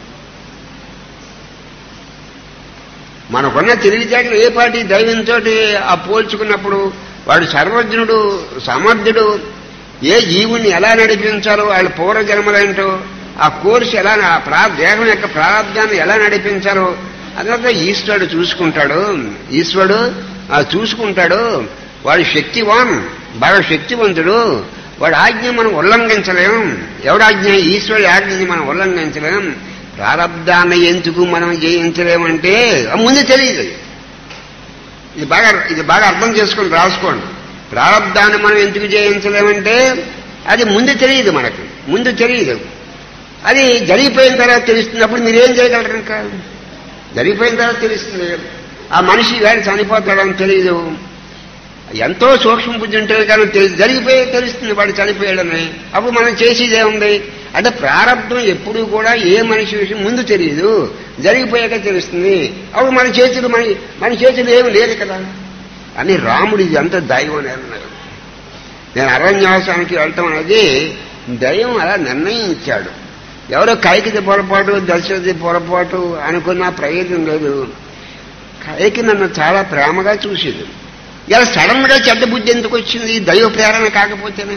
మనకున్న తెలివితేటలు ఏ పాటి దైవంతో ఆ పోల్చుకున్నప్పుడు వాడు సర్వజ్ఞుడు సమర్థుడు ఏ జీవుని ఎలా నడిపించాలో వాళ్ళ పూర్వజన్మలేంటో ఆ కోర్సు ఎలా ఆ ప్రా దేహం యొక్క ప్రారంధాన్ని ఎలా నడిపించాలో అదంతా ఈశ్వరుడు చూసుకుంటాడు ఈశ్వరుడు ఆ చూసుకుంటాడు వాడు శక్తివాన్ బాగా శక్తివంతుడు వాడి ఆజ్ఞ మనం ఉల్లంఘించలేం ఎవడాజ్ఞ ఈశ్వరుడి ఆజ్ఞని మనం ఉల్లంఘించలేం ప్రారంధాన్ని ఎందుకు మనం జయించలేమంటే ఆ ముందు తెలియదు ఇది బాగా ఇది బాగా అర్థం చేసుకొని రాసుకోండి ప్రారంధాన్ని మనం ఎందుకు జయించలేమంటే అది ముందు తెలియదు మనకి ముందు తెలియదు అది జరిగిపోయిన తర్వాత తెలుస్తుంది అప్పుడు మీరేం చేయగలరు ఇంకా జరిగిపోయిన తర్వాత తెలుస్తుంది ఆ మనిషి వేడి చనిపోతాడని తెలియదు ఎంతో సూక్ష్మ బుద్ధి ఉంటుంది కానీ తెలి- జరిగిపోయే తెలుస్తుంది వాడు చనిపోయాడని అప్పుడు మనం చేసేది ఏముంది అంటే ప్రారంభం ఎప్పుడూ కూడా ఏ మనిషి విషయం ముందు తెలియదు జరిగిపోయాక తెలుస్తుంది అప్పుడు మన చేతులు మన మన చేతులు ఏమి లేదు కదా అని రాముడు ఇది అంత దైవం అని అన్నారు నేను అరణ్యవాసానికి వెళ్ళటం అనేది దైవం అలా నిర్ణయించాడు ఎవరో కైకిది పొరపాటు దశరథి పొరపాటు అనుకున్న ప్రయోజనం లేదు కైకి నన్ను చాలా ప్రేమగా చూసేది ఇలా సడన్ గా చెడ్డ బుద్ధి ఎందుకు వచ్చింది దైవ ప్రేరణ కాకపోతేనే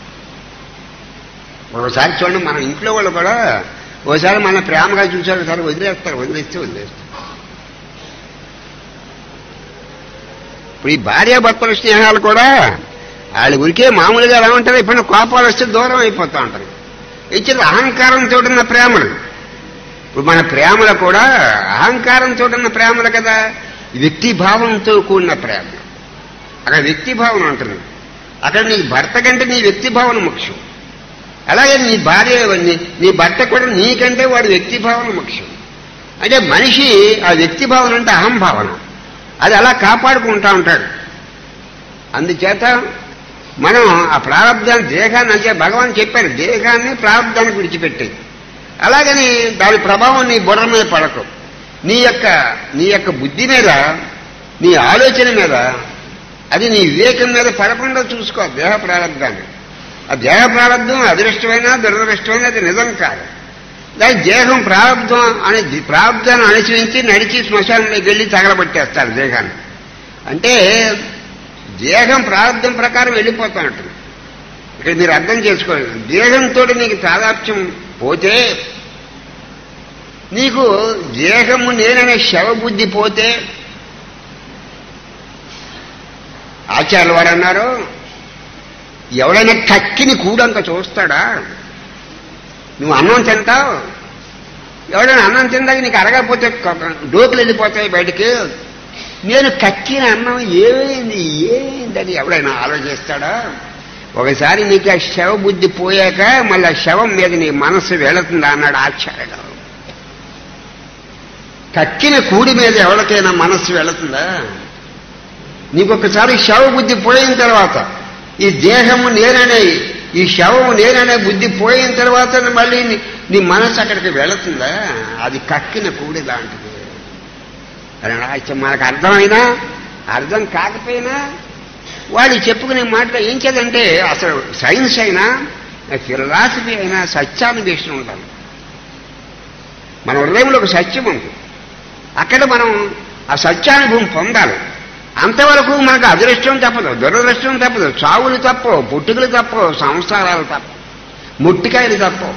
ఒకసారి చూడండి మన ఇంట్లో వాళ్ళు కూడా ఓసారి మన ప్రేమగా చూసారు ఒకసారి వదిలేస్తారు వదిలేస్తే వదిలేస్తారు ఇప్పుడు ఈ భార్యాభర్తల స్నేహాలు కూడా వాళ్ళ ఉరికే మామూలుగా ఎలా ఉంటారు ఇప్పుడు కోపాలు వస్తే దూరం అయిపోతూ ఉంటారు ఇచ్చిన అహంకారంతో ఉన్న ప్రేమలు ఇప్పుడు మన ప్రేమలు కూడా అహంకారంతో ఉన్న ప్రేమలు కదా వ్యక్తి భావంతో కూడిన ప్రేమ అక్కడ వ్యక్తి భావన ఉంటుంది అక్కడ నీ భర్త కంటే నీ వ్యక్తి భావన ముఖ్యం అలాగే నీ భార్య నీ నీ భర్త కూడా నీకంటే వాడి వ్యక్తి భావన ముఖ్యం అంటే మనిషి ఆ వ్యక్తి భావన అంటే అహంభావన అది అలా కాపాడుకుంటా ఉంటాడు అందుచేత మనం ఆ ప్రారంధాన్ని దేహాన్ని అంటే భగవాన్ చెప్పారు దేహాన్ని ప్రారంధానికి విడిచిపెట్టేది అలాగని దాని ప్రభావం నీ బుర్ర మీద పడకు నీ యొక్క నీ యొక్క బుద్ధి మీద నీ ఆలోచన మీద అది నీ వివేకం మీద పడకుండా చూసుకో దేహ ప్రారంధాన్ని ఆ దేహ ప్రారంధం అదృష్టమైన దురదృష్టమైన అది నిజం కాదు దాని దేహం ప్రారంధం అనే ప్రారంధాన్ని అనుసరించి నడిచి శ్మశానంలోకి వెళ్ళి తగలబట్టేస్తారు దేహాన్ని అంటే దేహం ప్రారంధం ప్రకారం వెళ్ళిపోతా ఉంటుంది ఇక్కడ మీరు అర్థం చేసుకోండి దేహంతో నీకు తాదాప్యం పోతే నీకు దేహము నేననే శవబుద్ధి పోతే ఆచార్యులు వారు అన్నారు ఎవడైనా కక్కిని కూడంక చూస్తాడా నువ్వు అన్నం తింటావు ఎవడైనా అన్నం తిందాక నీకు అరగకపోతే డోకులు వెళ్ళిపోతాయి బయటికి నేను కక్కిన అన్నం ఏమైంది ఏమైందని ఎవడైనా ఆలోచిస్తాడా ఒకసారి నీకు ఆ శవ బుద్ధి పోయాక మళ్ళీ ఆ శవం మీద నీ మనస్సు వెళుతుందా అన్నాడు ఆచార్యుడు కక్కిన కూడి మీద ఎవరికైనా మనస్సు వెళుతుందా నీకు ఒకసారి శవ బుద్ధి పోయిన తర్వాత ఈ దేహము నేననే ఈ శవము నేననే బుద్ధి పోయిన తర్వాత మళ్ళీ నీ నీ మనసు అక్కడికి వెళుతుందా అది కక్కిన కూడి లాంటిది అని అలా మనకు అర్థమైనా అర్థం కాకపోయినా వాళ్ళు చెప్పుకునే మాటలు ఏం చేదంటే అసలు సైన్స్ అయినా ఫిలాసఫీ అయినా సత్యాన్వేషణ ఉండాలి మన హృదయంలో ఒక సత్యం ఉంది అక్కడ మనం ఆ సత్యానుభవం పొందాలి అంతవరకు మనకు అదృష్టం తప్పదు దురదృష్టం తప్పదు చావులు తప్పవు పుట్టుకలు తప్పవు సంసారాలు తప్ప ముట్టికాయలు తప్పవు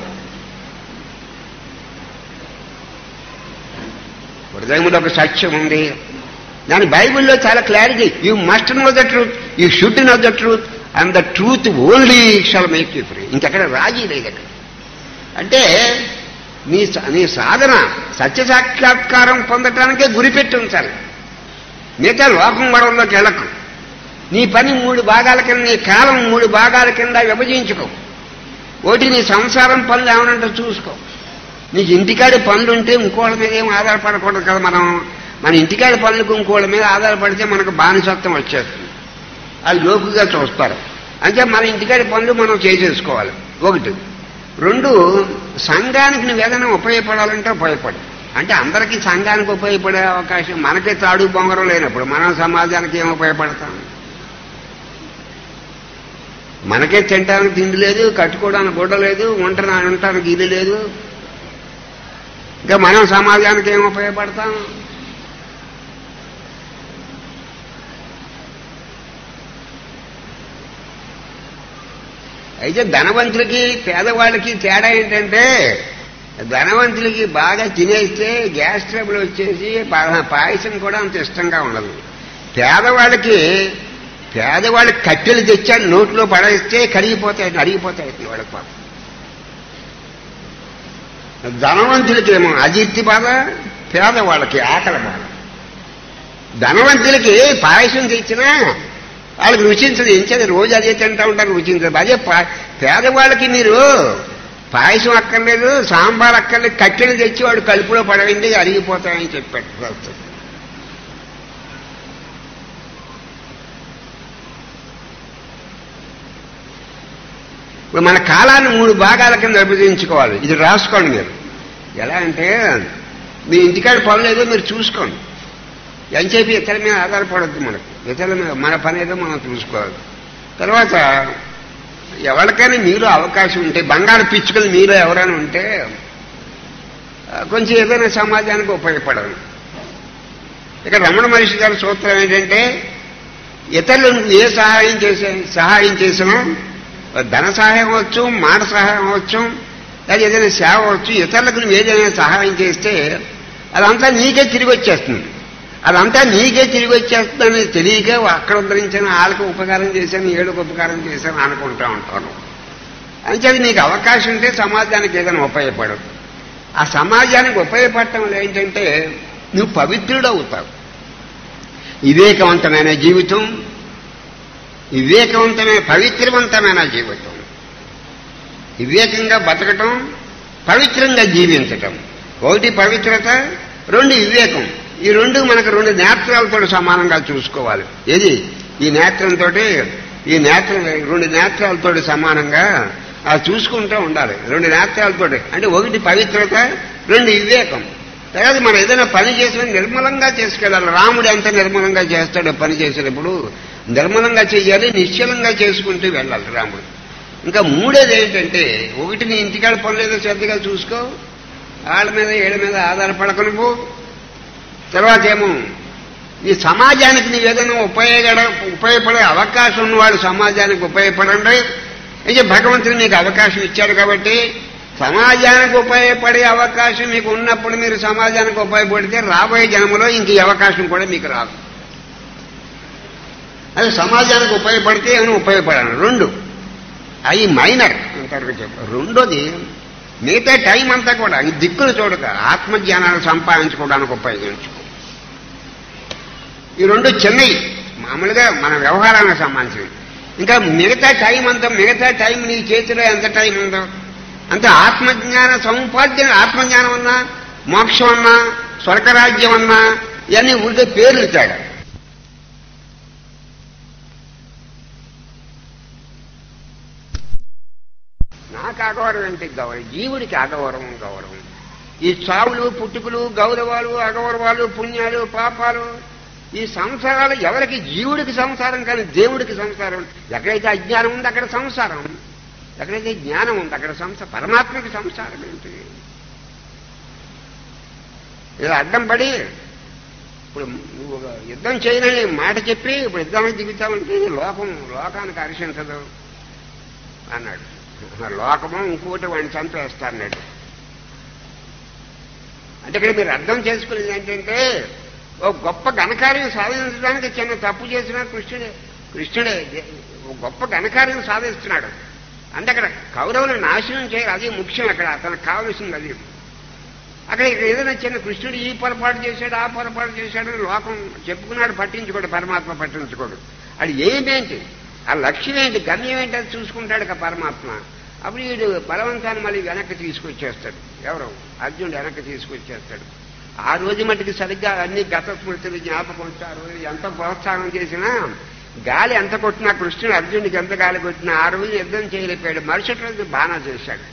హృదయంలో ఒక సత్యం ఉంది దాని బైబిల్లో చాలా clarity you must know the truth you should know the truth and the truth only shall make you free ఇంకెక్కడ రాజీ లేదు అక్కడ అంటే నీ నీ సాధన సత్య సాక్షాత్కారం పొందటానికే గురిపెట్టి ఉంచాలి మిగతా లోకం గొడవల్లోకి వెళ్ళకు నీ పని మూడు భాగాల కింద నీ కాలం మూడు భాగాల కింద విభజించుకో ఒకటి నీ సంసారం పనులు ఏమనంటే చూసుకో నీకు ఇంటికాడి పనులు ఉంటే ఇంకోళ్ళ మీద ఏం ఆధారపడకూడదు కదా మనం మన ఇంటికాడి పనులకు ఇంకోళ్ళ మీద ఆధారపడితే మనకు బానిసత్వం వచ్చేస్తుంది అది లోకుగా చూస్తారు అంటే మన ఇంటికాడి పనులు మనం చేసేసుకోవాలి ఒకటి రెండు సంఘానికి నువ్వు ఏదైనా ఉపయోగపడాలంటే ఉపయోగపడు అంటే అందరికీ సంఘానికి ఉపయోగపడే అవకాశం మనకే తాడు బొంగరం లేనప్పుడు మనం సమాజానికి ఏం ఉపయోగపడతాం మనకే తినడానికి తిండి లేదు కట్టుకోవడానికి గుడ్డ లేదు వంట ఉండటానికి ఇల్లు లేదు ఇంకా మనం సమాజానికి ఏం ఉపయోగపడతాం అయితే ధనవంతులకి పేదవాళ్ళకి తేడా ఏంటంటే ధనవంతులకి బాగా తినేస్తే గ్యాస్ ట్రబుల్ వచ్చేసి పా- పాయసం కూడా అంత ఇష్టంగా ఉండదు పేదవాళ్ళకి పేదవాళ్ళకి కట్టెలు తెచ్చాడు నోట్లో పడేస్తే కరిగిపోతాయి అరిగిపోతాయి వాళ్ళకి పాపం ధనవంతులకేమో అజీర్తి బాధ పేదవాళ్ళకి ఆకలి బాధ ధనవంతులకి పాయసం తెచ్చినా వాళ్ళకి రుచించదు ఎంచేది రోజు అదే తింటా ఉంటారు రుచించదు అదే పా- పేదవాళ్ళకి మీరు పాయసం అక్కర్లేదు సాంబార్ అక్కర్లేదు కట్టెలు తెచ్చి వాడు కలుపులో పడవండి అరిగిపోతాయని చెప్పాడు ప్రస్తుతం ఇప్పుడు మన కాలాన్ని మూడు భాగాల కింద విభజించుకోవాలి ఇది రాసుకోండి మీరు ఎలా అంటే మీ ఇంటికాడ పనులు ఏదో మీరు చూసుకోండి ఎంతసేపు ఇతరుల మీద ఆధారపడద్దు మనకు ఇతరుల మీద మన పని ఏదో మనం చూసుకోవాలి తర్వాత ఎవరికైనా మీరు అవకాశం ఉంటే బంగారు పిచ్చుకలు మీరు ఎవరైనా ఉంటే ఆ, కొంచెం ఏదైనా సమాజానికి ఉపయోగపడాలి ఇక్కడ రమణ మహర్షి గారి సూత్రం ఏంటంటే ఇతరులను ఏ సహాయం చేసే సహాయం చేసినా ధన సహాయం అవ్వచ్చు మాట సహాయం అవ్వచ్చు లేదా ఏదైనా సేవ అవ్వచ్చు ఇతరులకు నువ్వు ఏదైనా సహాయం చేస్తే అదంతా నీకే తిరిగి వచ్చేస్తుంది అదంతా నీకే తిరిగి వచ్చేస్తుందని తెలియక అక్కడ ఉద్ధరించిన వాళ్ళకి ఉపకారం చేశాను ఏడుకు ఉపకారం చేశాను అనుకుంటా ఉంటాను అంచేది నీకు అవకాశం ఉంటే సమాజానికి ఏదైనా ఉపయోగపడు ఆ సమాజానికి ఉపయోగపడటం వల్ల ఏంటంటే నువ్వు పవిత్రుడు అవుతావు వివేకవంతమైన జీవితం వివేకవంతమైన పవిత్రవంతమైన జీవితం వివేకంగా బతకటం పవిత్రంగా జీవించటం ఒకటి పవిత్రత రెండు వివేకం ఈ రెండు మనకు రెండు నేత్రాలతో సమానంగా చూసుకోవాలి ఏది ఈ నేత్రంతో ఈ నేత్రం రెండు నేత్రాలతో సమానంగా అది చూసుకుంటూ ఉండాలి రెండు నేత్రాలతో అంటే ఒకటి పవిత్రత రెండు వివేకం తర్వాత మనం ఏదైనా పని చేసినా నిర్మలంగా చేసుకెళ్ళాలి రాముడు ఎంత నిర్మలంగా చేస్తాడో పని చేసేటప్పుడు నిర్మలంగా చేయాలి నిశ్చలంగా చేసుకుంటూ వెళ్ళాలి రాముడు ఇంకా మూడేది ఏంటంటే ఒకటి నీ ఇంటికాడ పనులేదో శ్రద్ధగా చూసుకో వాళ్ళ మీద ఏళ్ళ మీద ఆధారపడక నువ్వు తర్వాత ఏమో ఈ సమాజానికి నీవు ఏదైనా ఉపయోగ ఉపయోగపడే అవకాశం ఉన్నవాడు సమాజానికి ఉపయోగపడండి అయితే భగవంతుడు నీకు అవకాశం ఇచ్చాడు కాబట్టి సమాజానికి ఉపయోగపడే అవకాశం మీకు ఉన్నప్పుడు మీరు సమాజానికి ఉపయోగపడితే రాబోయే జన్మలో ఇంక ఈ అవకాశం కూడా మీకు రాదు అది సమాజానికి ఉపయోగపడితే ఏమైనా ఉపయోగపడాలి రెండు అవి మైనర్ అంతవరకు చెప్పారు రెండోది మిగతా టైం అంతా కూడా ఈ దిక్కులు చూడక ఆత్మజ్ఞానాన్ని సంపాదించుకోవడానికి ఉపయోగించుకో ఈ రెండు చిన్నవి మామూలుగా మన వ్యవహారానికి సంబంధించినవి ఇంకా మిగతా టైం అంతా మిగతా టైం నీ చేతిలో ఎంత టైం ఉందో అంత ఆత్మజ్ఞాన సముపార్జన ఆత్మజ్ఞానం అన్నా మోక్షం అన్నా స్వర్గరాజ్యం అన్నా ఇవన్నీ ఉండే పేర్లు తేడా నాకు అగౌరవం ఏంటి గౌరవం జీవుడికి అగౌరవం గౌరవం ఈ చావులు పుట్టుకులు గౌరవాలు అగౌరవాలు పుణ్యాలు పాపాలు ఈ సంసారాలు ఎవరికి జీవుడికి సంసారం కానీ దేవుడికి సంసారం ఎక్కడైతే అజ్ఞానం ఉంది అక్కడ సంసారం ఎక్కడైతే జ్ఞానం ఉంది అక్కడ సంసారం పరమాత్మకి సంసారం ఏంటి ఇలా అడ్డం పడి ఇప్పుడు నువ్వు ఒక యుద్ధం చేయనని మాట చెప్పి ఇప్పుడు యుద్ధానికి దిగుతామంటే ఇది లోకం లోకానికి హర్షించదు అన్నాడు లోకము ఇంకోటి వాడిని చంపేస్తా అన్నాడు అంటే ఇక్కడ మీరు అర్థం చేసుకునేది ఏంటంటే ఓ గొప్ప ఘనకార్యం సాధించడానికి చిన్న తప్పు చేసిన కృష్ణుడే కృష్ణుడే ఓ గొప్ప ఘనకార్యం సాధిస్తున్నాడు అంటే అక్కడ కౌరవులను నాశనం చేయాలి అది ముఖ్యం అక్కడ అతనికి కావలసింది అది అక్కడ ఇక్కడ ఏదైనా చిన్న కృష్ణుడు ఈ పొరపాటు చేశాడు ఆ పొరపాటు చేశాడు అని లోకం చెప్పుకున్నాడు పట్టించుకోడు పరమాత్మ పట్టించుకోడు అది ఏమేంటి ఆ లక్ష్యం ఏంటి గమ్యం ఏంటి అది చూసుకుంటాడు ఇక పరమాత్మ అప్పుడు వీడు బలవంతాన్ని మళ్ళీ వెనక్కి తీసుకొచ్చేస్తాడు ఎవరు అర్జునుడు వెనక్కి తీసుకొచ్చేస్తాడు ఆ రోజు మటుకు సరిగ్గా అన్ని గత స్మృతులు జ్ఞాపకం వచ్చి ఆ రోజు ఎంత ప్రోత్సాహం చేసినా గాలి ఎంత కొట్టినా కృష్ణుడు అర్జునుడికి ఎంత గాలి కొట్టినా ఆ రోజు యుద్ధం చేయలేకపోయాడు మరుసటి రోజు బాణా చేశాడు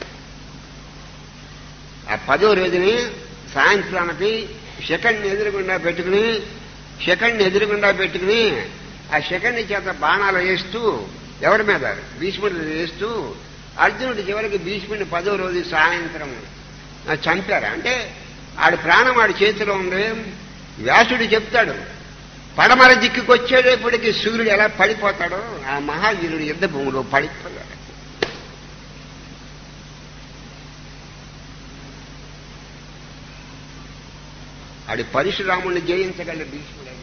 ఆ పదో రోజుని సాయంత్రానికి సెకండ్ ఎదురుగుండా పెట్టుకుని సెకండ్ ఎదురుగుండా పెట్టుకుని ఆ సెకండ్ చేత బాణాలు వేస్తూ ఎవరి మీద భీష్ముడి వేస్తూ అర్జునుడి చివరికి భీష్ముడిని పదో రోజు సాయంత్రం చంపారు అంటే ఆడి ప్రాణం ఆడి చేతిలో ఉంది వ్యాసుడు చెప్తాడు పడమర దిక్కుకు వచ్చేటప్పటికి సూర్యుడు ఎలా పడిపోతాడో ఆ మహావీరుడు యుద్ధ భూమిలో పడిపోయాడు వాడి పరశురాముడిని జయించగల భీష్ముడు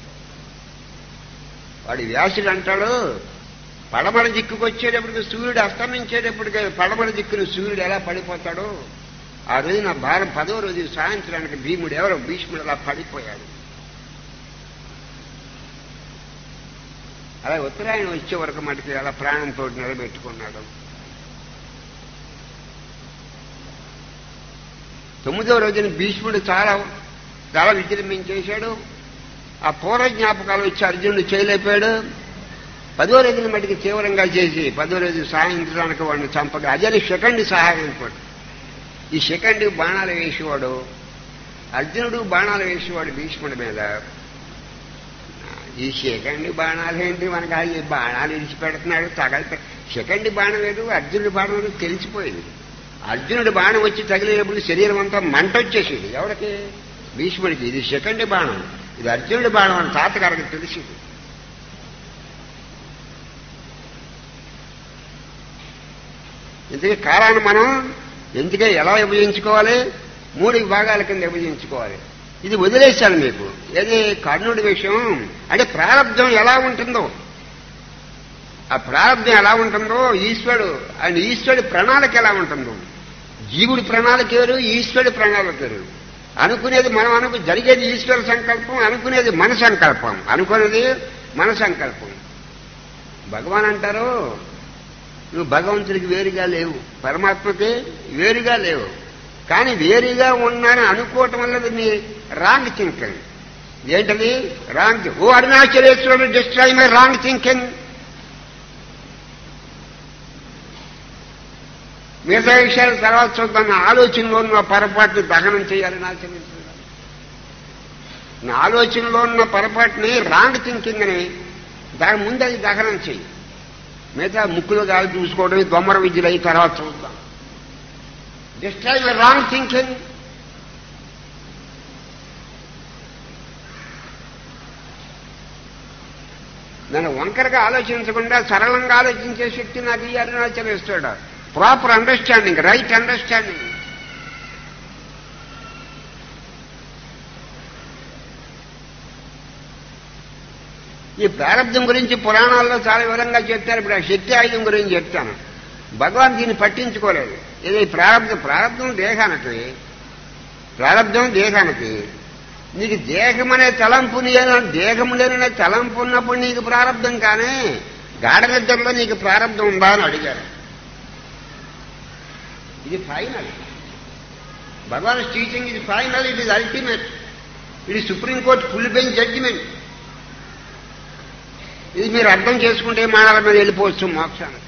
వాడి వ్యాసుడు అంటాడు పడమర దిక్కుకు వచ్చేటప్పటికి సూర్యుడు అస్తమించేటప్పటికి పడమర దిక్కును సూర్యుడు ఎలా పడిపోతాడో ఆ రోజు నా భారం పదో రోజు సాయంత్రానికి భీముడు ఎవరో భీష్ముడు అలా పడిపోయాడు అలా ఉత్తరాయణం వచ్చే వరకు మటుకు అలా ప్రాణంతో నిలబెట్టుకున్నాడు తొమ్మిదో రోజున భీష్ముడు చాలా చాలా విజృంభించేశాడు ఆ పూర్వ జ్ఞాపకాలు వచ్చి అర్జునుడు చేయలేకపోయాడు పదో రోజున మటుకు తీవ్రంగా చేసి పదో రోజు సాయంత్రానికి వాడిని చంపగా అదే సెకండ్ సహాయం కూడా ఈ సెకండ్ బాణాలు వేసేవాడు అర్జునుడు బాణాలు వేసేవాడు భీష్ముడి మీద ఈ సెకండ్ బాణాలు ఏంటి మనకు ఆ ఈ బాణాలు విడిచిపెడుతున్నాడు తగలితే సెకండ్ బాణం లేదు అర్జునుడి బాణం లేదు తెలిసిపోయింది అర్జునుడి బాణం వచ్చి తగిలేటప్పుడు శరీరం అంతా మంట వచ్చేసింది ఎవరికి భీష్ముడికి ఇది సెకండ్ బాణం ఇది అర్జునుడి బాణం అని తాతగారికి తెలిసింది ఇందుకే కాలాన్ని మనం ఎందుకే ఎలా విభజించుకోవాలి మూడు విభాగాల కింద విభజించుకోవాలి ఇది వదిలేశాను మీకు ఏది కర్ణుడి విషయం అంటే ప్రారంధం ఎలా ఉంటుందో ఆ ప్రారంధం ఎలా ఉంటుందో ఈశ్వరుడు ఆయన ఈశ్వరుడి ప్రణాళిక ఎలా ఉంటుందో జీవుడి ప్రణాళిక వేరు ఈశ్వరుడి ప్రణాళిక వేరు అనుకునేది మనం అనుకు జరిగేది ఈశ్వర సంకల్పం అనుకునేది మన సంకల్పం అనుకునేది మన సంకల్పం భగవాన్ అంటారు నువ్వు భగవంతుడికి వేరుగా లేవు పరమాత్మకి వేరుగా లేవు కానీ వేరుగా ఉన్నానని అనుకోవటం వల్ల నీ రాంగ్ థింకింగ్ ఏంటది రాంగ్ ఓ అరుణాచలేశ్వరుడు డిస్ట్రాయ్ మై రాంగ్ థింకింగ్ మిగతా విషయాలు తర్వాత చూద్దాం నా ఆలోచనలో ఉన్న పొరపాటుని దహనం చేయాలని ఆచరిస్తున్నాను నా ఆలోచనలో ఉన్న పొరపాటుని రాంగ్ థింకింగ్ అని దాని ముందు అది దహనం చెయ్యి మిగతా ముక్కులు గాలి చూసుకోవడం దొమ్మర విద్యలు అయి తర్వాత చూద్దాం డిస్ట్రాయ్ యువర్ రాంగ్ థింకింగ్ నన్ను వంకరగా ఆలోచించకుండా సరళంగా ఆలోచించే శక్తి నాకు ఈ అరుణాచలం ఇస్తాడు ప్రాపర్ అండర్స్టాండింగ్ రైట్ అండర్స్టాండింగ్ ఈ ప్రారంభం గురించి పురాణాల్లో చాలా వివరంగా చెప్తారు ఇప్పుడు ఆ శక్తి ఆయుధం గురించి చెప్తాను భగవాన్ దీన్ని పట్టించుకోలేదు ఇది ప్రారంభం ప్రారంభం దేహానికి ప్రారంభం దేహానికి నీకు దేహం అనే తలంపు నీ దేహం లేననే తలంపు ఉన్నప్పుడు నీకు ప్రారంభం కానీ గాఢ నిద్రలో నీకు ప్రారంభం ఉందా అని అడిగారు ఇది ఫైనల్ భగవాన్ టీచింగ్ ఇది ఫైనల్ ఇట్ ఇస్ అల్టిమేట్ ఇది సుప్రీంకోర్టు ఫుల్ బెంచ్ జడ్జిమెంట్ ఇది మీరు అర్థం చేసుకుంటే మానవ మీద వెళ్ళిపోవచ్చు మోక్షానికి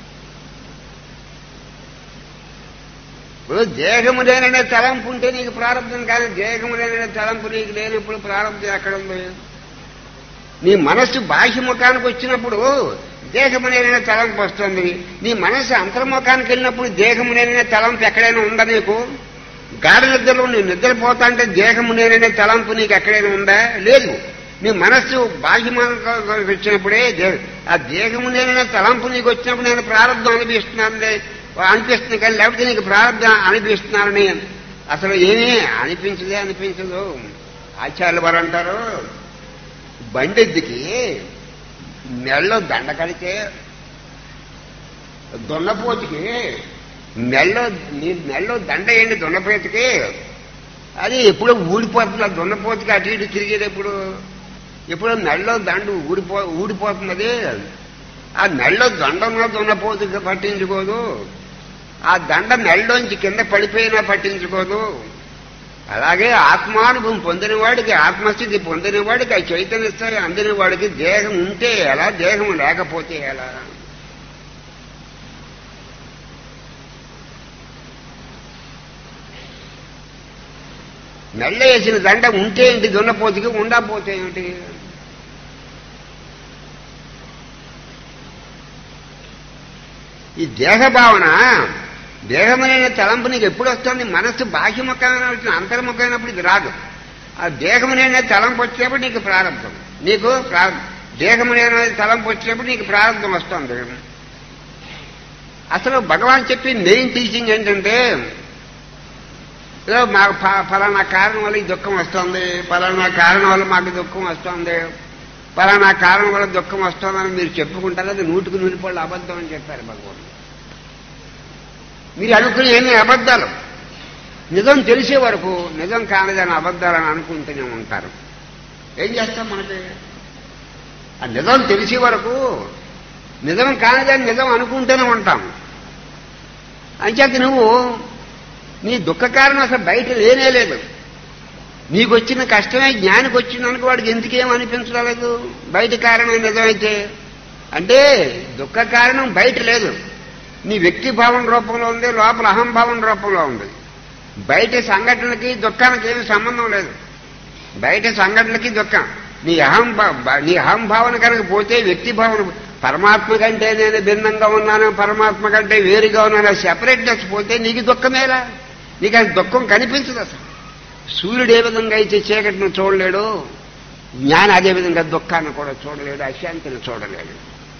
ఇప్పుడు దేహము లేననే తలంపు ఉంటే నీకు ప్రారంభం కానీ దేహము లేననే తలంపు నీకు లేనప్పుడు ప్రారంభం ఎక్కడ ఉంది నీ మనస్సు బాహ్యముఖానికి వచ్చినప్పుడు దేహము లేననే తలంపు వస్తుంది నీ మనస్సు అంతర్ముఖానికి వెళ్ళినప్పుడు దేహము లేననే తలంపు ఎక్కడైనా ఉందా నీకు గాఢ నిద్రలో నీ నిద్రపోతా అంటే దేహము లేననే తలంపు నీకు ఎక్కడైనా ఉందా లేదు నీ మనస్సు బాహ్యముఖానికి వచ్చినప్పుడే దే- ఆ దేహము లేననే తలంపు నీకు వచ్చినప్పుడు నేను ప్రారంభం అనిపిస్తున్నాను అనిపిస్తుంది కానీ లేకపోతే నీకు ప్రారంభం అనిపిస్తున్నారని అసలు ఏమీ అనిపించదే అనిపించదు ఆచార్యులు వారు అంటారు బండెద్దుకి మెళ్ళలో దండ కడితే దున్నపోతుకి మెళ్ళలో నీ మెళ్ళలో దండ వేయండి దున్నపోతుకి అది ఎప్పుడో ఊడిపోతుంది ఆ దున్నపోతుకి అటు ఇటు తిరిగేటప్పుడు ఎప్పుడో మెళ్ళలో దండు ఊడిపో ఊడిపోతుంది అది ఆ మెళ్ళలో దండన్న దున్నపోతుకి పట్టించుకోదు ఆ దండ మెళ్ళలోంచి కింద పడిపోయినా పట్టించుకోదు అలాగే ఆత్మానుభవం పొందిన వాడికి ఆత్మస్థితి పొందిన వాడికి ఆ చైతన్య స్థాయి అందిన వాడికి దేహం ఉంటే ఎలా దేహం లేకపోతే ఎలా మెళ్ళ వేసిన దండ ఉంటే ఏంటి దున్నపోతుకి ఉండకపోతే ఏమిటి ఈ దేహ భావన దేహమైన తలంపు నీకు ఎప్పుడు వస్తుంది మనస్సు బాహ్యముఖమైన వచ్చిన అంతర్ముఖమైనప్పుడు ఇది రాదు ఆ దేహమునైన తలంపు వచ్చేప్పుడు నీకు ప్రారంభం నీకు ప్రా- దేహమునైన తలంపు వచ్చినప్పుడు నీకు ప్రారంభం వస్తుంది అసలు భగవాన్ చెప్పి మెయిన్ టీచింగ్ ఏంటంటే ఏదో మాకు ఫ- ఫలానా కారణం వల్ల ఈ దుఃఖం వస్తుంది ఫలానా కారణం వల్ల మాకు దుఃఖం వస్తుంది ఫలానా కారణం వల్ల దుఃఖం వస్తుందని మీరు చెప్పుకుంటారు అది నూటికి నూరు పళ్ళు అబద్ధం అని చెప్పారు భగవాన్ మీరు అనుకునే ఏమీ అబద్ధాలు నిజం తెలిసే వరకు నిజం కానిదని అబద్ధాలని అనుకుంటూనే ఉంటారు ఏం చేస్తాం మనకి ఆ నిజం తెలిసే వరకు నిజం కానిదని నిజం అనుకుంటూనే ఉంటాం అంచేత నువ్వు నీ దుఃఖ కారణం అసలు బయట లేనే లేదు నీకు వచ్చిన కష్టమే జ్ఞానికి వచ్చిందనుకో వాడికి ఎందుకేం అనిపించలేదు బయట కారణం నిజమైతే అంటే దుఃఖ కారణం బయట లేదు నీ వ్యక్తి భావం రూపంలో ఉంది లోపల అహంభావం రూపంలో ఉంది బయట సంఘటనలకి దుఃఖానికి ఏమి సంబంధం లేదు బయట సంఘటనలకి దుఃఖం నీ అహం నీ అహంభావన కనుక పోతే వ్యక్తి భావన పరమాత్మ కంటే నేను భిన్నంగా ఉన్నాను పరమాత్మ కంటే వేరుగా ఉన్నాను సెపరేట్నెస్ పోతే నీకు దుఃఖమేలా నీకు అది దుఃఖం కనిపించదు అసలు సూర్యుడు ఏ విధంగా అయితే చీకటిని చూడలేడు జ్ఞానం అదే విధంగా దుఃఖాన్ని కూడా చూడలేడు అశాంతిని చూడలేడు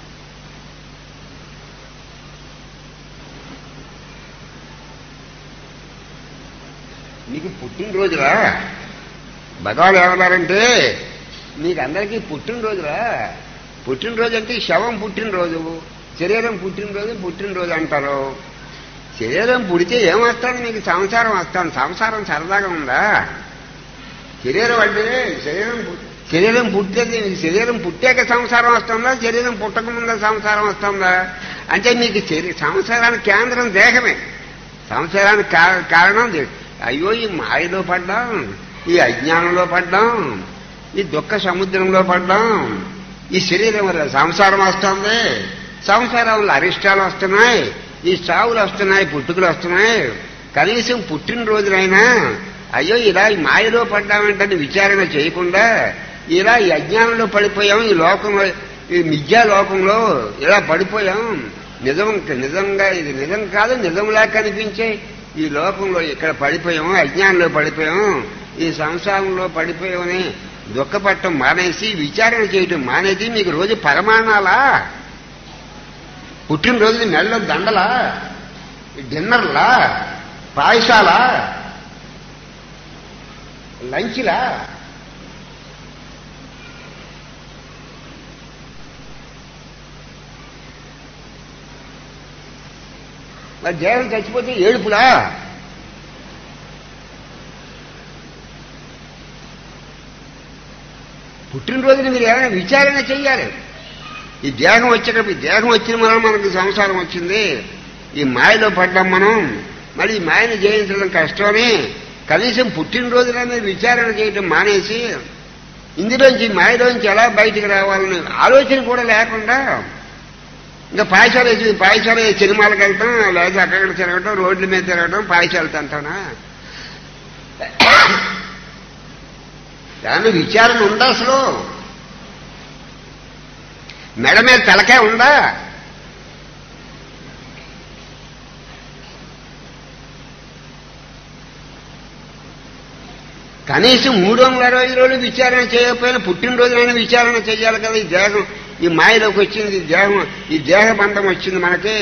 నీకు పుట్టినరోజురా భగవాన్ ఏమన్నారంటే మీకు అందరికీ పుట్టినరోజురా పుట్టినరోజు అంటే శవం పుట్టినరోజు శరీరం పుట్టినరోజు పుట్టినరోజు అంటారు శరీరం పుడితే ఏమొస్తాను మీకు సంసారం వస్తాను సంసారం సరదాగా ఉందా శరీరం అంటే శరీరం పు- శరీరం పుట్టేది మీకు శరీరం పుట్టాక సంసారం వస్తుందా శరీరం పుట్టక ముందే సంసారం వస్తుందా అంటే మీకు శరీ- సంసారానికి కేంద్రం దేహమే సంసారానికి కా- కారణం దే- అయ్యో ఈ మాయలో పడ్డాం ఈ అజ్ఞానంలో పడ్డాం ఈ దుఃఖ సముద్రంలో పడ్డాం ఈ శరీరం వల్ల సంసారం వస్తుంది సంసారం వల్ల అరిష్టాలు వస్తున్నాయి ఈ చావులు వస్తున్నాయి పుట్టుకలు వస్తున్నాయి కనీసం పుట్టినరోజునైనా అయ్యో ఇలా ఈ మాయలో పడ్డామంటే విచారణ చేయకుండా ఇలా ఈ అజ్ఞానంలో పడిపోయాం ఈ లోకంలో ఈ మిథ్యా లోకంలో ఇలా పడిపోయాం నిజం నిజంగా ఇది నిజం కాదు నిజంలా కనిపించే ఈ లోకంలో ఇక్కడ పడిపోయాం అజ్ఞానంలో పడిపోయాం ఈ సంసారంలో పడిపోయామని దుఃఖపట్టం మానేసి విచారణ చేయటం మానేసి మీకు రోజు పరమాణాలా పుట్టినరోజుని మెల్ల దండలా డిన్నర్లా పాయసాలా లంచ్లా మరి దేహం చచ్చిపోతే ఏడుపులా పుట్టినరోజున మీరు ఏమైనా విచారణ చెయ్యాలి ఈ దేహం వచ్చేటప్పుడు ఈ దేహం వచ్చిన మనం మనకి సంసారం వచ్చింది ఈ మాయలో పడ్డాం మనం మరి ఈ మాయను జయించడం కష్టమని కనీసం పుట్టినరోజున మీరు విచారణ చేయటం మానేసి ఇందులోంచి ఈ మాయలోంచి ఎలా బయటికి రావాలని ఆలోచన కూడా లేకుండా ఇంకా పాయసాలు వేసి పాయసాలు వేసి సినిమాలకు వెళ్తాం లేదా అక్కడ తిరగటం రోడ్ల మీద తిరగటం పాయసాలు తింటానా దాని విచారణ ఉందా అసలు మెడ మీద తలకే ఉందా కనీసం మూడు వందల అరవై రోజులు విచారణ చేయకపోయినా పుట్టినరోజునైనా విచారణ చేయాలి కదా ఈ దేహం ఈ మాయలోకి వచ్చింది ఈ దేహం ఈ దేహ బంధం వచ్చింది మనకి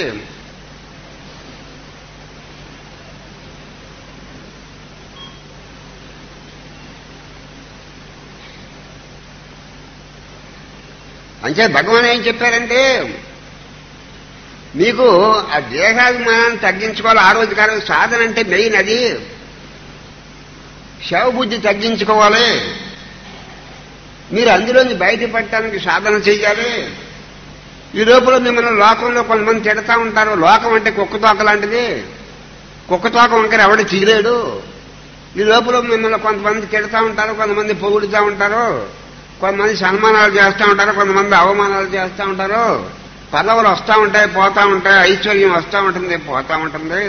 అంతే భగవాన్ ఏం చెప్పారంటే మీకు ఆ దేహాభిమానాన్ని తగ్గించుకోవాలి ఆ రోజు కాదు సాధన అంటే మెయిన్ అది శవబుద్ధి తగ్గించుకోవాలి మీరు అందులోంచి బయటపడటానికి సాధన చేయాలి ఈ లోపల మిమ్మల్ని లోకంలో కొంతమంది తిడతా ఉంటారు లోకం అంటే కుక్కతోక లాంటిది కుక్కతోక వంకర ఎవడు చీలేడు ఈ లోపల మిమ్మల్ని కొంతమంది తిడతా ఉంటారు కొంతమంది పొగుడుతూ ఉంటారు కొంతమంది సన్మానాలు చేస్తూ ఉంటారు కొంతమంది అవమానాలు చేస్తూ ఉంటారు పదవులు వస్తూ ఉంటాయి పోతా ఉంటాయి ఐశ్వర్యం వస్తూ ఉంటుంది పోతా ఉంటుంది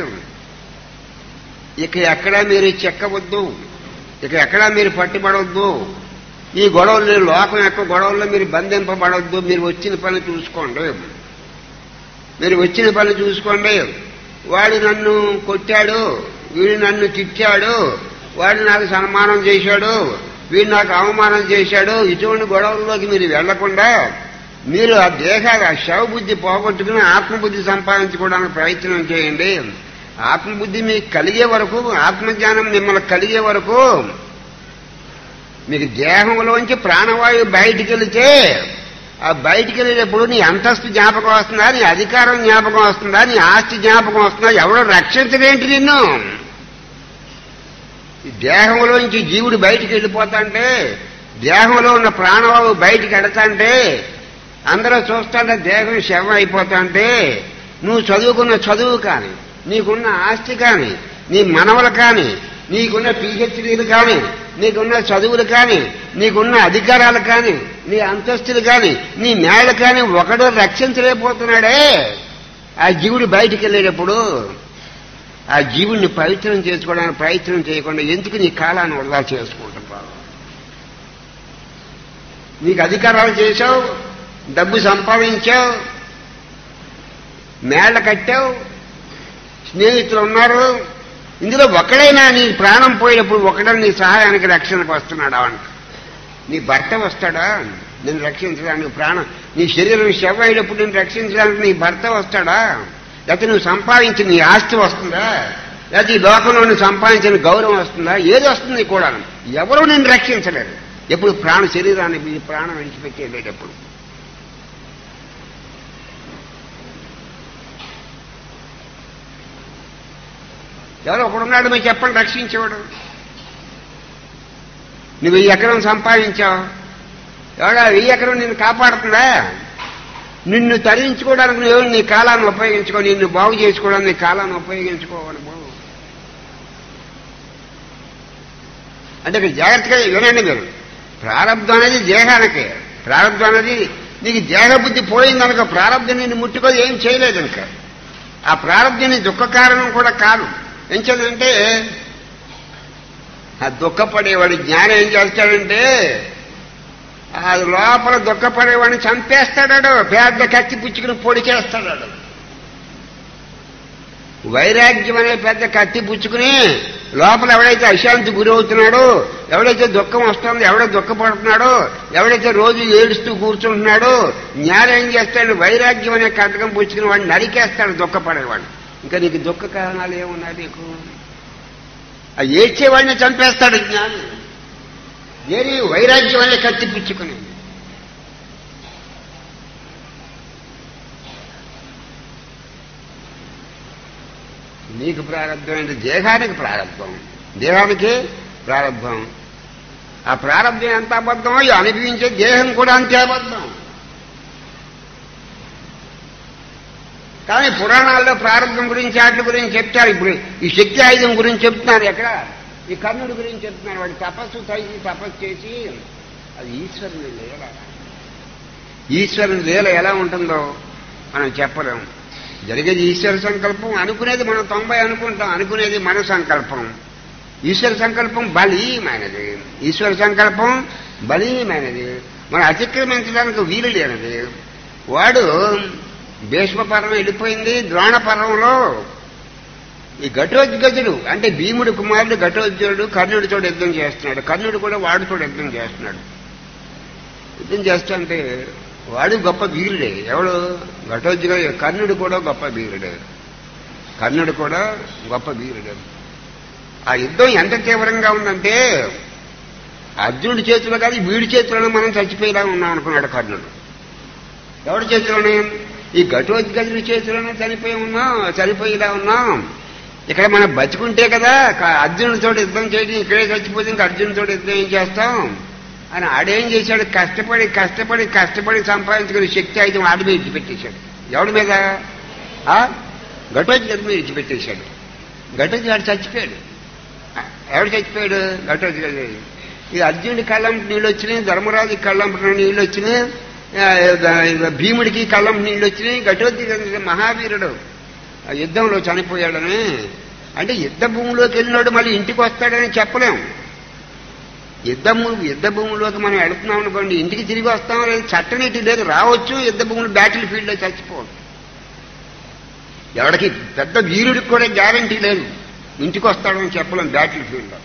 ఇక ఎక్కడ మీరు చెక్కవద్దు ఇక ఎక్కడా మీరు పట్టుబడవద్దు ఈ గొడవలు లోకం యొక్క గొడవల్లో మీరు బంధింపబడవద్దు మీరు వచ్చిన పని చూసుకోండి మీరు వచ్చిన పని చూసుకోండి వాడు నన్ను కొట్టాడు వీడు నన్ను తిట్టాడు వాడు నాకు సన్మానం చేశాడు వీడు నాకు అవమానం చేశాడు ఇటువంటి గొడవల్లోకి మీరు వెళ్లకుండా మీరు ఆ దేహ ఆ శవబుద్ధి పోగొట్టుకుని ఆత్మబుద్ధి సంపాదించుకోవడానికి ప్రయత్నం చేయండి ఆత్మబుద్ధి మీకు కలిగే వరకు ఆత్మజ్ఞానం మిమ్మల్ని కలిగే వరకు మీకు దేహంలోంచి ప్రాణవాయువు బయటికి వెళితే ఆ బయటికి వెళ్ళేటప్పుడు నీ అంతస్తు జ్ఞాపకం వస్తుందా నీ అధికారం జ్ఞాపకం వస్తుందా నీ ఆస్తి జ్ఞాపకం వస్తుందా ఎవడో రక్షించడేంటి నిన్ను ఈ దేహంలోంచి జీవుడు బయటికి వెళ్ళిపోతాంటే దేహంలో ఉన్న ప్రాణవాయువు బయటికి ఎడతాంటే అందరూ చూస్తాంటే దేహం శవం అయిపోతాంటే నువ్వు చదువుకున్న చదువు కానీ నీకున్న ఆస్తి కానీ నీ మనవలు కానీ నీకున్న పిహెచ్డీలు కానీ నీకున్న చదువులు కానీ నీకున్న అధికారాలు కానీ నీ అంతస్తులు కానీ నీ నేల కానీ ఒకడు రక్షించలేకపోతున్నాడే ఆ జీవుడు బయటికి వెళ్ళేటప్పుడు ఆ జీవుడిని పవిత్రం చేసుకోవడానికి ప్రయత్నం చేయకుండా ఎందుకు నీ కాలాన్ని వృధా చేసుకుంటున్నావు నీకు అధికారాలు చేశావు డబ్బు సంపాదించావు మేళ్ళ కట్టావు స్నేహితులు ఉన్నారు ఇందులో ఒకడైనా నీ ప్రాణం పోయినప్పుడు ఒకడని నీ సహాయానికి రక్షణకు వస్తున్నాడా అంట నీ భర్త వస్తాడా నేను రక్షించడానికి ప్రాణం నీ శరీరం శవ అయినప్పుడు నేను రక్షించడానికి నీ భర్త వస్తాడా లేకపోతే నువ్వు సంపాదించిన నీ ఆస్తి వస్తుందా లేకపోతే ఈ లోకంలో నువ్వు సంపాదించిన గౌరవం వస్తుందా ఏది వస్తుంది కూడా ఎవరూ నిన్ను రక్షించలేరు ఎప్పుడు ప్రాణ శరీరాన్ని మీ ప్రాణం విడిచిపెట్టి వెళ్ళేటప్పుడు ఎవరో ఒకడున్నాడు మీరు చెప్పండి రక్షించేవాడు నువ్వు ఈ ఎకరం సంపాదించావు ఎవడా ఈ ఎకరం నిన్ను కాపాడుతుందా నిన్ను తరించుకోవడానికి నువ్వు నీ కాలాన్ని ఉపయోగించుకో నిన్ను బాగు చేసుకోవడానికి నీ కాలాన్ని ఉపయోగించుకోవాలి బాబు అంటే ఇక్కడ జాగ్రత్తగా వినండి మీరు ప్రారంభం అనేది దేహానికి ప్రారంభం అనేది నీకు దేహ బుద్ధి పోయిందనుక ప్రారంభం నిన్ను ముట్టుకొని ఏం చేయలేదు ఇంకా ఆ ప్రారంభాన్ని దుఃఖ కారణం కూడా కాదు ఎంచేదంటే ఆ దుఃఖపడేవాడు జ్ఞానం ఏం చేస్తాడంటే ఆ లోపల దుఃఖపడేవాడిని చంపేస్తాడాడు పెద్ద కత్తి పుచ్చుకుని పొడి చేస్తాడాడు వైరాగ్యం అనే పెద్ద కత్తి పుచ్చుకుని లోపల ఎవడైతే అశాంతి గురవుతున్నాడో ఎవడైతే దుఃఖం వస్తుందో ఎవడో దుఃఖపడుతున్నాడో ఎవడైతే రోజు ఏడుస్తూ కూర్చుంటున్నాడో జ్ఞానం ఏం చేస్తాడు వైరాగ్యం అనే కథకం పుచ్చుకుని వాడిని నరికేస్తాడు దుఃఖపడేవాడు ఇంకా నీకు దుఃఖ కారణాలు ఏమున్నాయి నీకు ఆ ఏడ్చేవాడిని చంపేస్తాడు జ్ఞానం ఏది వైరాగ్యం అనే కత్తి పుచ్చుకుని నీకు ప్రారంభం అంటే దేహానికి ప్రారంభం దేహానికి ప్రారంభం ఆ ప్రారంభం ఎంత అబద్ధమో ఈ అనుభవించే దేహం కూడా అంతే అబద్ధం కానీ పురాణాల్లో ప్రారంభం గురించి వాటి గురించి చెప్తారు ఇప్పుడు ఈ శక్తి ఆయుధం గురించి చెప్తున్నారు ఎక్కడ ఈ కర్ణుడి గురించి చెప్తున్నారు వాడు తపస్సు చేసి తపస్సు చేసి అది ఈశ్వరుని లీల ఈశ్వరుని లీల ఎలా ఉంటుందో మనం చెప్పలేం జరిగేది ఈశ్వర సంకల్పం అనుకునేది మనం తొంభై అనుకుంటాం అనుకునేది మన సంకల్పం ఈశ్వర సంకల్పం బలీయమైనది ఈశ్వర సంకల్పం బలీయమైనది మనం అతిక్రమించడానికి వీలు లేనిది వాడు భీష్మపర్వం వెళ్ళిపోయింది ద్రోణపర్వంలో ఈ ఘటోద్గజుడు అంటే భీముడు కుమారుడు ఘటోద్గజుడు కర్ణుడితో యుద్ధం చేస్తున్నాడు కర్ణుడు కూడా వాడితో యుద్ధం చేస్తున్నాడు యుద్ధం చేస్తుంటే వాడు గొప్ప వీరుడే ఎవడు ఘటోద్గ కర్ణుడు కూడా గొప్ప వీరుడే కర్ణుడు కూడా గొప్ప వీరుడే ఆ యుద్ధం ఎంత తీవ్రంగా ఉందంటే అర్జునుడి చేతిలో కాదు వీడి చేతిలోనే మనం చచ్చిపోయేలా ఉన్నాం అనుకున్నాడు కర్ణుడు ఎవడి చేతిలోనే ఈ ఘటోద్గజుడి చేతిలోనే చనిపోయి ఉన్నాం చనిపోయేలా ఉన్నాం ఇక్కడ మనం బతుకుంటే కదా అర్జునుడితో యుద్ధం చేయడం ఇక్కడే చచ్చిపోతే ఇంకా అర్జునుడితో యుద్ధం ఏం చేస్తాం అని ఆడేం చేశాడు కష్టపడి కష్టపడి కష్టపడి సంపాదించుకునే శక్తి ఆయుధం ఆడి మీద విడిచిపెట్టేశాడు ఎవడి మీద ఘటోద్గజ మీద విడిచిపెట్టేశాడు ఘటోజి వాడు చచ్చిపోయాడు ఎవడు చచ్చిపోయాడు ఘటోజి ఈ అర్జునుడి కళ్ళంపు నీళ్ళు వచ్చినాయి ధర్మరాజు కళ్ళంపు నీళ్ళు వచ్చినాయి భీముడికి కళ్ళంపు నీళ్ళు వచ్చినాయి ఘటోద్గజ మహావీరుడు ఆ యుద్ధంలో చనిపోయాడని అంటే యుద్ధ భూమిలోకి వెళ్ళినాడు మళ్ళీ ఇంటికి వస్తాడని చెప్పలేము యుద్ధము యుద్ధ భూమిలోకి మనం వెళుతున్నాం అనుకోండి ఇంటికి తిరిగి వస్తాం లేదు చట్టనీటి లేదు రావచ్చు యుద్ధ భూములు బ్యాటిల్ ఫీల్డ్లో చచ్చిపోవచ్చు ఎవడికి పెద్ద వీరుడికి కూడా గ్యారంటీ లేదు ఇంటికి వస్తాడని చెప్పలేం బ్యాటిల్ ఫీల్డ్లో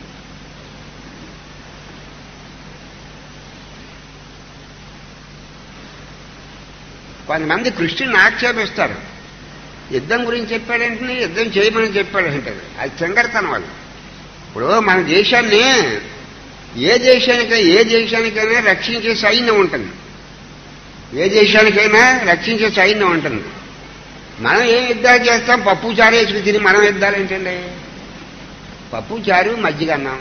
కొంతమంది కృష్ణుని ఆక్షేపిస్తారు యుద్ధం గురించి చెప్పాడంటే యుద్ధం చేయమని చెప్పాడంటారు అది చెంగరతనం వాళ్ళు ఇప్పుడు మన దేశాన్ని ఏ దేశానికైనా ఏ దేశానికైనా రక్షించే సైన్యం ఉంటుంది ఏ దేశానికైనా రక్షించే సైన్యం ఉంటుంది మనం ఏం యుద్ధాలు చేస్తాం పప్పు చారు వేసుకుని తిని మనం యుద్ధాలు ఏంటండి పప్పు చారు మజ్జిగ అన్నాం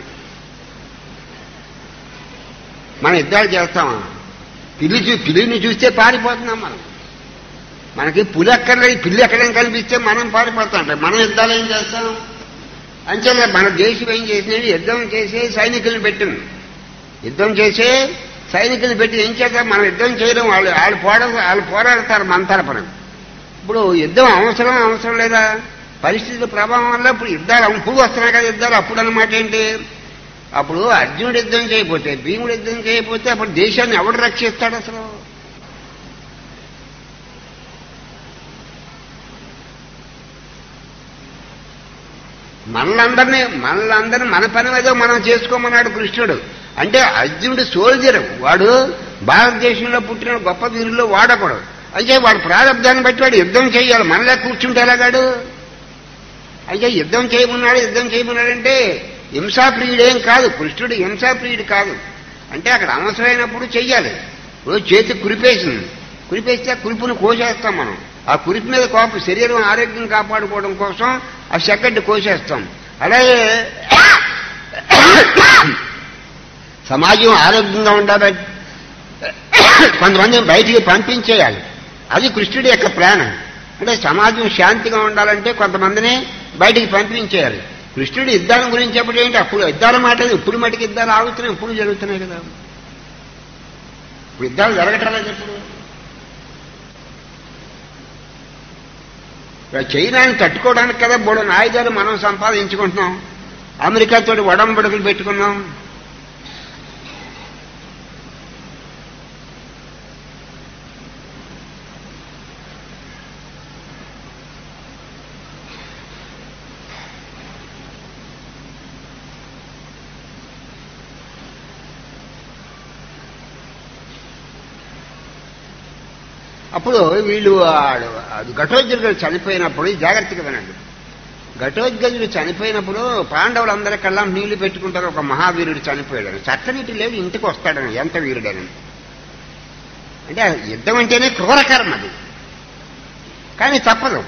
మనం యుద్ధాలు చేస్తామా పిల్లి చూ పిల్లిని చూస్తే పారిపోతున్నాం మనం మనకి పులి ఎక్కర్లేదు పిల్లి ఎక్కడైనా కనిపిస్తే మనం పారిపోతాం మనం యుద్ధాలు ఏం చేస్తాం అంచేలే మన దేశం ఏం చేసినవి యుద్ధం చేసే సైనికులను పెట్టింది యుద్ధం చేసే సైనికులు పెట్టి ఏం చేద్దాం మనం యుద్ధం చేయడం వాళ్ళు వాళ్ళు పోడ వాళ్ళు పోరాడతారు మన తరపున ఇప్పుడు యుద్ధం అవసరం అవసరం లేదా పరిస్థితుల ప్రభావం వల్ల ఇప్పుడు యుద్ధాలు ఇప్పుడు వస్తున్నాయి కదా యుద్ధాలు అప్పుడు అనమాట ఏంటి అప్పుడు అర్జునుడు యుద్ధం చేయకపోతే భీముడు యుద్ధం చేయకపోతే అప్పుడు దేశాన్ని ఎవడు రక్షిస్తాడు అసలు మనలందరినీ మనలందరినీ మన పని ఏదో మనం చేసుకోమన్నాడు కృష్ణుడు అంటే అర్జునుడు సోల్జర్ వాడు భారతదేశంలో పుట్టిన గొప్ప వీరుల్లో వాడకూడదు అంటే వాడు ప్రారంభాన్ని బట్టి వాడు యుద్ధం చేయాలి మనలే కూర్చుంటే ఎలాగాడు అయితే యుద్ధం చేయమన్నాడు యుద్ధం చేయమన్నాడంటే హింసాప్రియుడేం కాదు కృష్ణుడు హింసాప్రియుడు కాదు అంటే అక్కడ అవసరమైనప్పుడు చెయ్యాలి రోజు చేతి కురిపేసింది కురిపేస్తే కురిపును కోసేస్తాం మనం ఆ కురిపి మీద కోపం శరీరం ఆరోగ్యం కాపాడుకోవడం కోసం ఆ సెకండ్ కోసేస్తాం అలాగే సమాజం ఆరోగ్యంగా ఉండాలి కొంతమందిని బయటికి పంపించేయాలి అది కృష్ణుడి యొక్క ప్రాణం అంటే సమాజం శాంతిగా ఉండాలంటే కొంతమందిని బయటికి పంపించేయాలి కృష్ణుడు యుద్ధాల గురించి చెప్పడం ఏంటి అప్పుడు యుద్ధాల మాట ఇప్పుడు మటుకు యుద్ధాలు ఆగుతున్నాయి ఇప్పుడు జరుగుతున్నాయి కదా ఇప్పుడు యుద్ధాలు జరగటం లేదు ఇప్పుడు ఇప్పుడు చైనాని తట్టుకోవడానికి కదా బోడు ఆయుధాలు మనం సంపాదించుకుంటున్నాం అమెరికాతో వడంబడుకులు పెట్టుకున్నాం అప్పుడు వీళ్ళు ఆడు- అది ఘటోద్గజుడు చనిపోయినప్పుడు ఇది జాగ్రత్తగా వినండి ఘటోద్గజుడు చనిపోయినప్పుడు పాండవులందరి కళ్ళం నీళ్లు పెట్టుకుంటారు ఒక మహావీరుడు చనిపోయాడని చట్టనీటి లేదు ఇంటికి వస్తాడని ఎంత వీరుడని అంటే యుద్ధం అంటేనే క్రూరకరం అది కానీ తప్పదు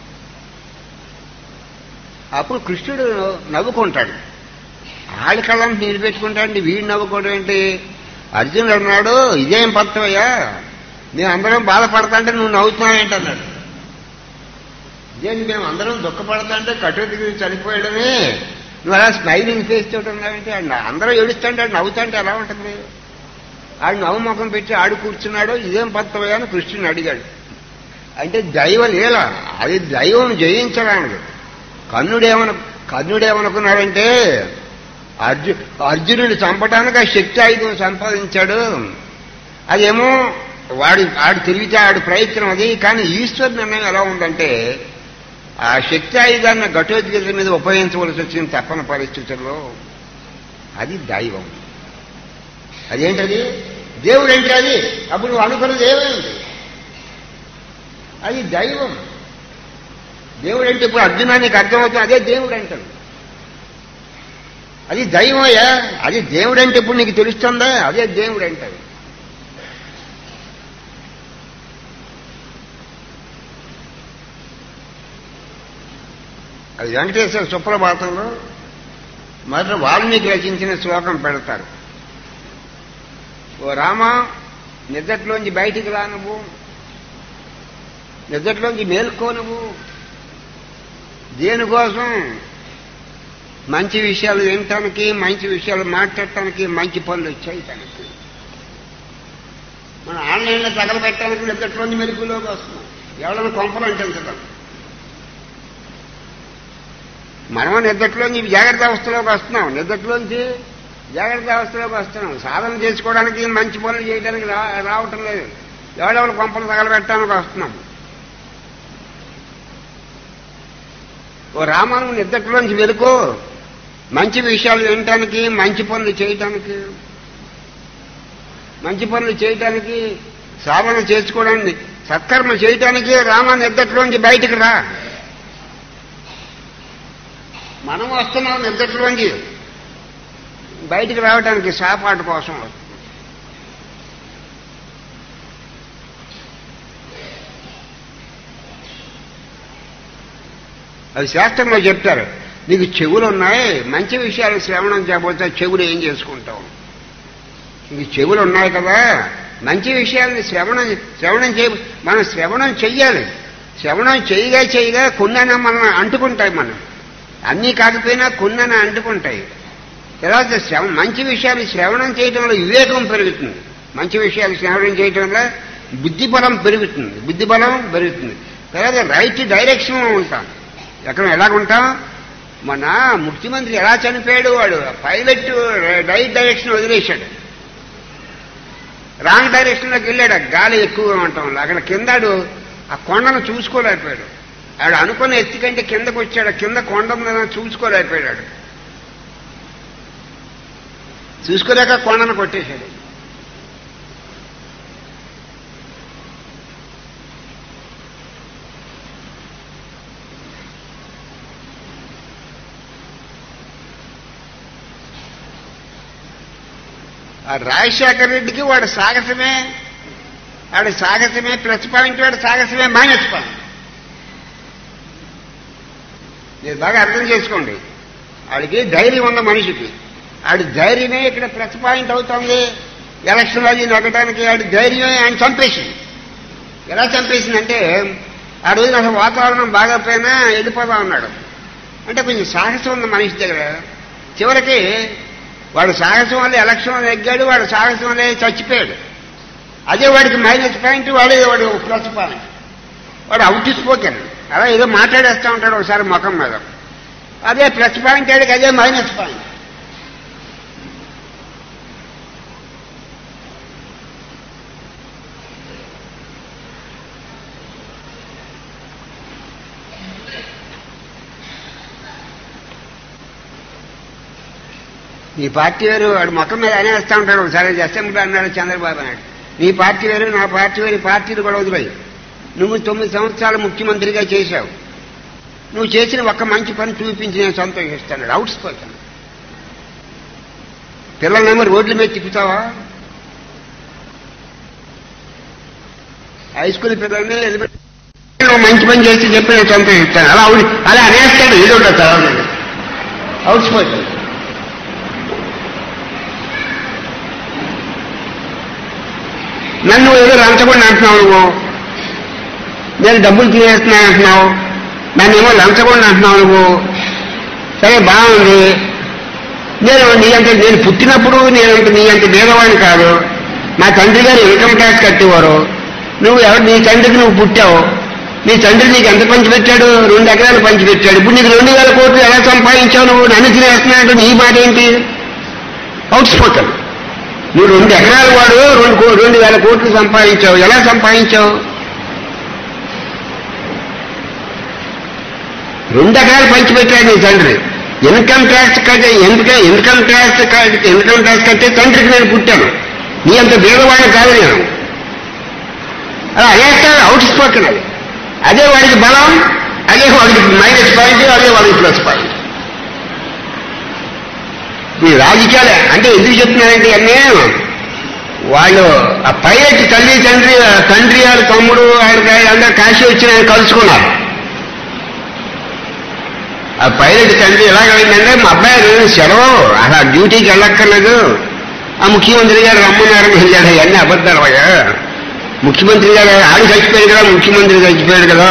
అప్పుడు కృష్ణుడు నవ్వుకుంటాడు ఆళ్ళ కళ్ళం నీళ్ళు పెట్టుకుంటాడండి వీడు నవ్వుకోవడం ఏంటి అర్జునుడు అన్నాడు ఇదేం పత్తవయ్యా మేము అందరం బాధపడతాంటే నువ్వు నవ్వుతున్నావేంటి అన్నాడు ఇదేంటి మేము అందరం దుఃఖపడతాంటే కట్టుదిగి చనిపోయడమే నువ్వు అలా స్మైలింగ్ ఫేస్ తోటి ఉన్నావంటే అందరూ ఏడుస్తాంటే ఆడు నవ్వుతాంటే ఎలా ఉంటుంది ఆడు నవ్వు ముఖం పెట్టి ఆడు కూర్చున్నాడు ఇదేం పత్తవయ్యా అని కృష్ణుని అడిగాడు అంటే దైవ లీల అది దైవం జయించడానికి కర్ణుడేమను కర్ణుడేమనుకున్నాడంటే అర్జు అర్జునుడిని చంపడానికి ఆ శక్తి ఆయుధం సంపాదించాడు అదేమో వాడి ఆడు తిరిగితే ఆడు ప్రయత్నం అది కానీ ఈశ్వర్ నిర్ణయం ఎలా ఉందంటే ఆ శక్తి ఆయుధాన్ని ఘటోద్గత మీద ఉపయోగించవలసి వచ్చింది తప్పని పరిస్థితుల్లో అది దైవం అదేంటది దేవుడు ఏంటి అది అప్పుడు నువ్వు అనుకున్నది ఏమైంది అది దైవం దేవుడు అంటే ఇప్పుడు అర్జునా నీకు అర్థమవుతుంది అదే దేవుడు అంటాడు అది దైవమయ్యా అది దేవుడు అంటే ఇప్పుడు నీకు తెలుస్తుందా అదే దేవుడు అంటాడు అది వెంకటేశ్వర సుప్రభాతంలో మొదట వాల్మీకి రచించిన శ్లోకం పెడతారు ఓ రామ నిద్దట్లోంచి బయటికి రా నువ్వు నిద్దట్లోంచి మేల్కో నువ్వు దేనికోసం మంచి విషయాలు వినటానికి మంచి విషయాలు మాట్లాడటానికి మంచి పనులు చేయటానికి మన ఆన్లైన్లో తగలబెట్టడానికి నిద్దట్లోంచి మెలుపులోకి వస్తున్నాం ఎవరైనా కొంపలు అంటుంచడం మనం నిద్దట్లోంచి జాగ్రత్త అవస్థలోకి వస్తున్నాం నిద్దట్లోంచి జాగ్రత్త అవస్థలోకి వస్తున్నాం సాధన చేసుకోవడానికి మంచి పనులు చేయడానికి రా రావటం లేదు ఎవడెవరు కొంపలు తగలబెట్టడానికి వస్తున్నాం ఓ రామాను నిద్దట్లోంచి వెలుకో మంచి విషయాలు వినటానికి మంచి పనులు చేయటానికి మంచి పనులు చేయటానికి సాధన చేసుకోవడానికి సత్కర్మ చేయటానికి రామ నిద్దట్లోంచి బయటికి రా మనం వస్తున్నాం నిద్దట్లోంచి బయటికి రావడానికి సాపాటు కోసం అది శాస్త్రంలో చెప్తారు నీకు చెవులు ఉన్నాయి మంచి విషయాలు శ్రవణం చేయబోతే చెవులు ఏం చేసుకుంటావు నీకు చెవులు ఉన్నాయి కదా మంచి విషయాలని శ్రవణం శ్రవణం చేయ మనం శ్రవణం చెయ్యాలి శ్రవణం చేయగా చేయగా కొన్నైనా మనం అంటుకుంటాయి మనం అన్నీ కాకపోయినా కొన్నైనా అంటుకుంటాయి తర్వాత శ్రవ మంచి విషయాలు శ్రవణం చేయటం వల్ల వివేకం పెరుగుతుంది మంచి విషయాలు శ్రవణం చేయటం వల్ల బుద్ధిబలం పెరుగుతుంది బుద్ధిబలం పెరుగుతుంది తర్వాత రైట్ డైరెక్షన్ ఉంటాం ఎక్కడ ఎలాగుంటాం మన ముఖ్యమంత్రి ఎలా చనిపోయాడు వాడు పైలట్ రైట్ డైరెక్షన్ వదిలేశాడు రాంగ్ డైరెక్షన్లోకి వెళ్ళాడు ఆ గాలి ఎక్కువగా ఉండటం వల్ల అక్కడ కిందాడు ఆ కొండను చూసుకోలేకపోయాడు ఆడు అనుకున్న ఎత్తి కంటే కిందకు వచ్చాడు కింద కొండ ఉందని చూసుకోలేకపోయాడు చూసుకోలేక కొండను కొట్టేశాడు ఆ రాజశేఖర రెడ్డికి వాడు సాగసమే వాడి సాగసమే ప్లస్ పాయింట్ వాడు సాగసమే మైనస్ పాయింట్ మీరు బాగా అర్థం చేసుకోండి వాడికి ధైర్యం ఉన్న మనిషికి ఆడి ధైర్యమే ఇక్కడ ప్లస్ పాయింట్ అవుతుంది ఎలక్షన్ అది నగ్గడానికి ఆడి ధైర్యమే ఆయన చంపేసింది ఎలా చంపేసిందంటే ఆ రోజున అసలు వాతావరణం బాగపోయినా వెళ్ళిపోతా ఉన్నాడు అంటే కొంచెం సాహసం ఉన్న మనిషి దగ్గర చివరికి వాడు సాహసం వల్ల ఎలక్షన్ వల్ల ఎగ్గాడు వాడు సాహసం వల్ల చచ్చిపోయాడు అదే వాడికి మైనస్ పాయింట్ వాడే వాడు ప్లస్ పాయింట్ వాడు అవుట్ స్పోకెన్ అలా ఏదో మాట్లాడేస్తూ ఉంటాడు ఒకసారి ముఖం మీద అదే ప్లస్ పాయింట్ ఆడికి అదే మైనస్ పాయింట్ నీ పార్టీ వేరు వాడు మొక్కం మీద అనేస్తా ఉంటాడు ఒకసారి అసెంబ్లీ అన్నాడు చంద్రబాబు నాయుడు నీ పార్టీ వేరు నా పార్టీ వేరు ఈ పార్టీలు కూడా వదిలేయి నువ్వు తొమ్మిది సంవత్సరాలు ముఖ్యమంత్రిగా చేశావు నువ్వు చేసిన ఒక్క మంచి పని చూపించి నేను సంతోషిస్తాను అవుట్స్ పోతాను పిల్లలనేమో రోడ్ల మీద తిప్పుతావా హై స్కూల్ పిల్లల్ని ఎలిమెంటరీ నువ్వు మంచి పని చేసి చెప్పి నేను సంతోషిస్తాను అలా అవును అలా అనేస్తాడు ఏదో ఉంటుంది తర్వాత అవుట్స్ పోతాడు నన్ను ఏదో లంచగొండి అంటున్నావు నువ్వు నేను డబ్బులు తినేస్తున్నాను అంటున్నావు నన్ను ఏమో లంచగొండి అంటున్నావు నువ్వు సరే బాగుంది నేను నీ అంత నేను పుట్టినప్పుడు నేనంత నీ అంత భేదవాడిని కాదు మా తండ్రి గారు ఇన్కమ్ ట్యాక్స్ కట్టేవారు నువ్వు ఎవరు నీ తండ్రికి నువ్వు పుట్టావు నీ తండ్రి నీకు ఎంత పంచిపెట్టాడు రెండు ఎకరాలు పంచిపెట్టాడు ఇప్పుడు నీకు రెండు వేల కోట్లు ఎలా సంపాదించావు నువ్వు నన్ను తినేస్తున్నాడు నీ మాట ఏంటి అవుట్ స్పోకన్ నువ్వు రెండు ఎకరాల వాడు రెండు కో- రెండు వేల కోట్లు సంపాదించావు ఎలా సంపాదించావు రెండు ఎకరాలు పంచిపెట్టాడు నీ తండ్రి ఇన్కమ్ ట్యాక్స్ కట్టే ఎందుకే ఇన్కమ్ ట్యాక్స్ కట్- ఇన్కమ్ ట్యాక్స్ కట్టే తండ్రికి నేను పుట్టాను నీ అంత భేదవాడిని కాదు నేను అలా అనేస్తాడు అవుట్ స్పోకన్ అది అదే వాడికి బలం అదే వాడికి మైనస్ పాయింట్ అదే వాడికి ప్లస్ పాయింట్ ఈ రాజకీయాలు అంటే ఎందుకు చెప్తున్నారంటే అన్నీ వాళ్ళు ఆ పైలట్ తల్లి తండ్రి తండ్రి వాళ్ళ తమ్ముడు ఆయనకి అందరూ కాశీ వచ్చి ఆయన కలుసుకున్నారు ఆ పైలట్ తండ్రి ఎలాగైందంటే మా అబ్బాయి రోజు సెలవు అలా డ్యూటీకి వెళ్ళక్కర్లేదు ఆ ముఖ్యమంత్రి గారు రమ్మన్నారని వెళ్ళాడు అవన్నీ అబద్ధాలు అయ్యా ముఖ్యమంత్రి గారు ఆడు చచ్చిపోయాడు కదా ముఖ్యమంత్రి చచ్చిపోయాడు కదా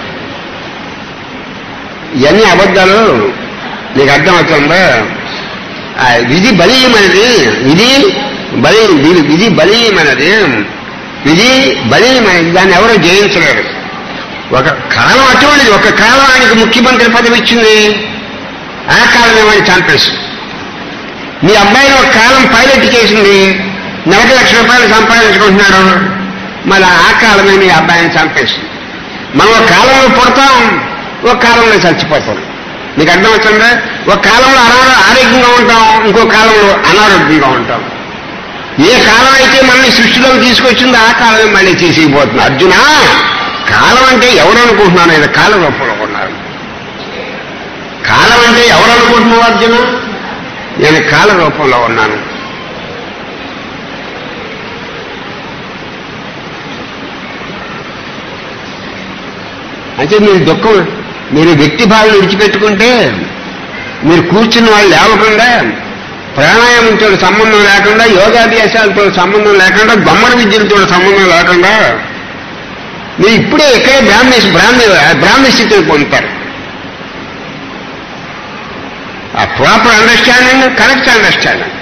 ఇవన్నీ అబద్ధాలు నీకు అర్థం అవుతుందా ఆ విధి బలీయమైనది విధి బలి విధి- విధి బలీయమైనది విధి బలీయమైనది దాన్ని ఎవరో జయించలేరు ఒక కాలం అటువంటిది ఒక కాలం ఆయనకి ముఖ్యమంత్రి పదవి ఇచ్చింది ఆ కాలమే వాడిని చంపేసి మీ అబ్బాయిని ఒక కాలం పైలట్ చేసింది నెలకి లక్ష రూపాయలు సంపాదించుకుంటున్నాడు మళ్ళీ ఆ కాలమే మీ అబ్బాయిని చంపేసింది మనం ఒక కాలంలో పుడతాం ఒక కాలంలో చచ్చిపోతాం మీకు అర్థమవుతుందా ఒక కాలంలో అనా ఆరోగ్యంగా ఉంటాం ఇంకో కాలంలో అనారోగ్యంగా ఉంటాం ఏ కాలం అయితే మనల్ని సృష్టిలోకి తీసుకొచ్చిందో ఆ కాలమే మళ్ళీ చేసిపోతుంది అర్జున కాలం అంటే ఎవరు అనుకుంటున్నాను ఇది కాల రూపంలో ఉన్నారు కాలం అంటే ఎవరు అనుకుంటున్నావు అర్జున నేను కాల రూపంలో ఉన్నాను అంటే మీరు దుఃఖం మీరు వ్యక్తి భావన విడిచిపెట్టుకుంటే మీరు కూర్చున్న వాళ్ళు లేవకుండా ప్రాణాయామంతో సంబంధం లేకుండా యోగాభ్యాసాలతో సంబంధం లేకుండా బొమ్మల విద్యలతో సంబంధం లేకుండా మీరు ఇప్పుడే ఇక్కడే బ్రాహ్మీ బ్రాహ్మీ బ్రాహ్మీ స్థితిని పొందుతారు ఆ ప్రాపర్ అండర్స్టాండింగ్ కరెక్ట్ అండర్స్టాండింగ్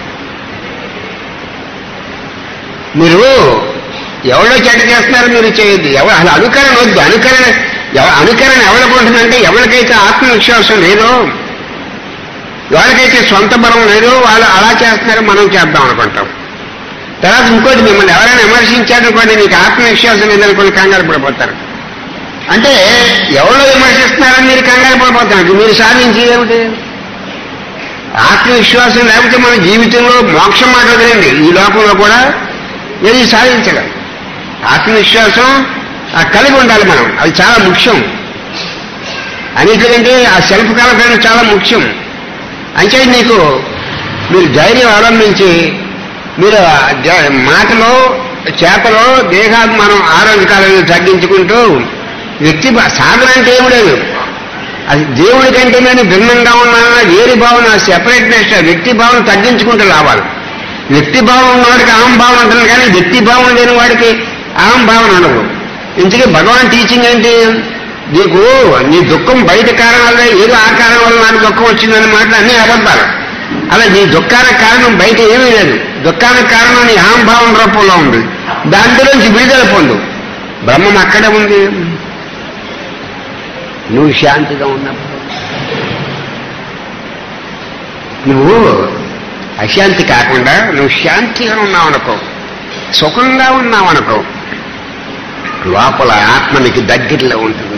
మీరు ఎవరో చెడ్డ చేస్తున్నారో మీరు చేయొద్దు ఎవరు అసలు అనుకరణ వద్దు అనుకరణ ఎవ- అనుకరణ ఎవరికి ఉంటుందంటే ఎవరికైతే ఆత్మవిశ్వాసం లేదో ఎవరికైతే సొంత బలం లేదో వాళ్ళు అలా చేస్తున్నారో మనం చేద్దాం అనుకుంటాం తర్వాత ఇంకోటి మిమ్మల్ని ఎవరైనా విమర్శించారనుకోండి మీకు ఆత్మవిశ్వాసం లేదనుకోండి కంగారు పడిపోతారు అంటే ఎవరో విమర్శిస్తున్నారని మీరు కంగారు పడిపోతారు మీరు సాధించేది ఏమిటి ఆత్మవిశ్వాసం లేకపోతే మన జీవితంలో మోక్షం మాట వదిలేండి ఈ లోకంలో కూడా ఏది సాధించగలం ఆత్మవిశ్వాసం ఆ కలిగి ఉండాలి మనం అది చాలా ముఖ్యం అన్నిటికంటే ఆ సెల్ఫ్ కాన్ఫిడెన్స్ చాలా ముఖ్యం అంటే నీకు మీరు ధైర్యం అవలంబించి మీరు ఆ జ- మాటలో చేతలో దేహాభిమానం ఆరోగ్యకాలను తగ్గించుకుంటూ వ్యక్తి భా- సాధన అంటే ఏమి లేదు అది దేవుడి కంటే నేను భిన్నంగా ఉన్నానన్న వేరు భావన సెపరేట్నెస్ వ్యక్తి భావన తగ్గించుకుంటూ రావాలి వ్యక్తి భావం ఉన్నవాడికి అహం భావన ఉంటుంది కానీ వ్యక్తి భావన లేని వాడికి అహం భావన ఉండదు ఇంతకీ భగవాన్ టీచింగ్ ఏంటి నీకు నీ దుఃఖం బయట కారణాలే ఏదో ఆ కారణం వల్ల నాకు దుఃఖం వచ్చిందని మాట అన్ని అబద్ధాలు అలా నీ దుఃఖానికి కారణం బయట ఏమీ లేదు దుఃఖానికి కారణం నీ అహం భావన రూపంలో ఉంది దాంట్లోంచి విడుదల పొందు బ్రహ్మం అక్కడే ఉంది నువ్వు శాంతిగా ఉన్నప్పుడు నువ్వు అశాంతి కాకుండా నువ్వు శాంతిగా ఉన్నావు అనుకో సుఖంగా ఉన్నావు అనుకో లోపల ఆత్మ నీకు దగ్గరలో ఉంటుంది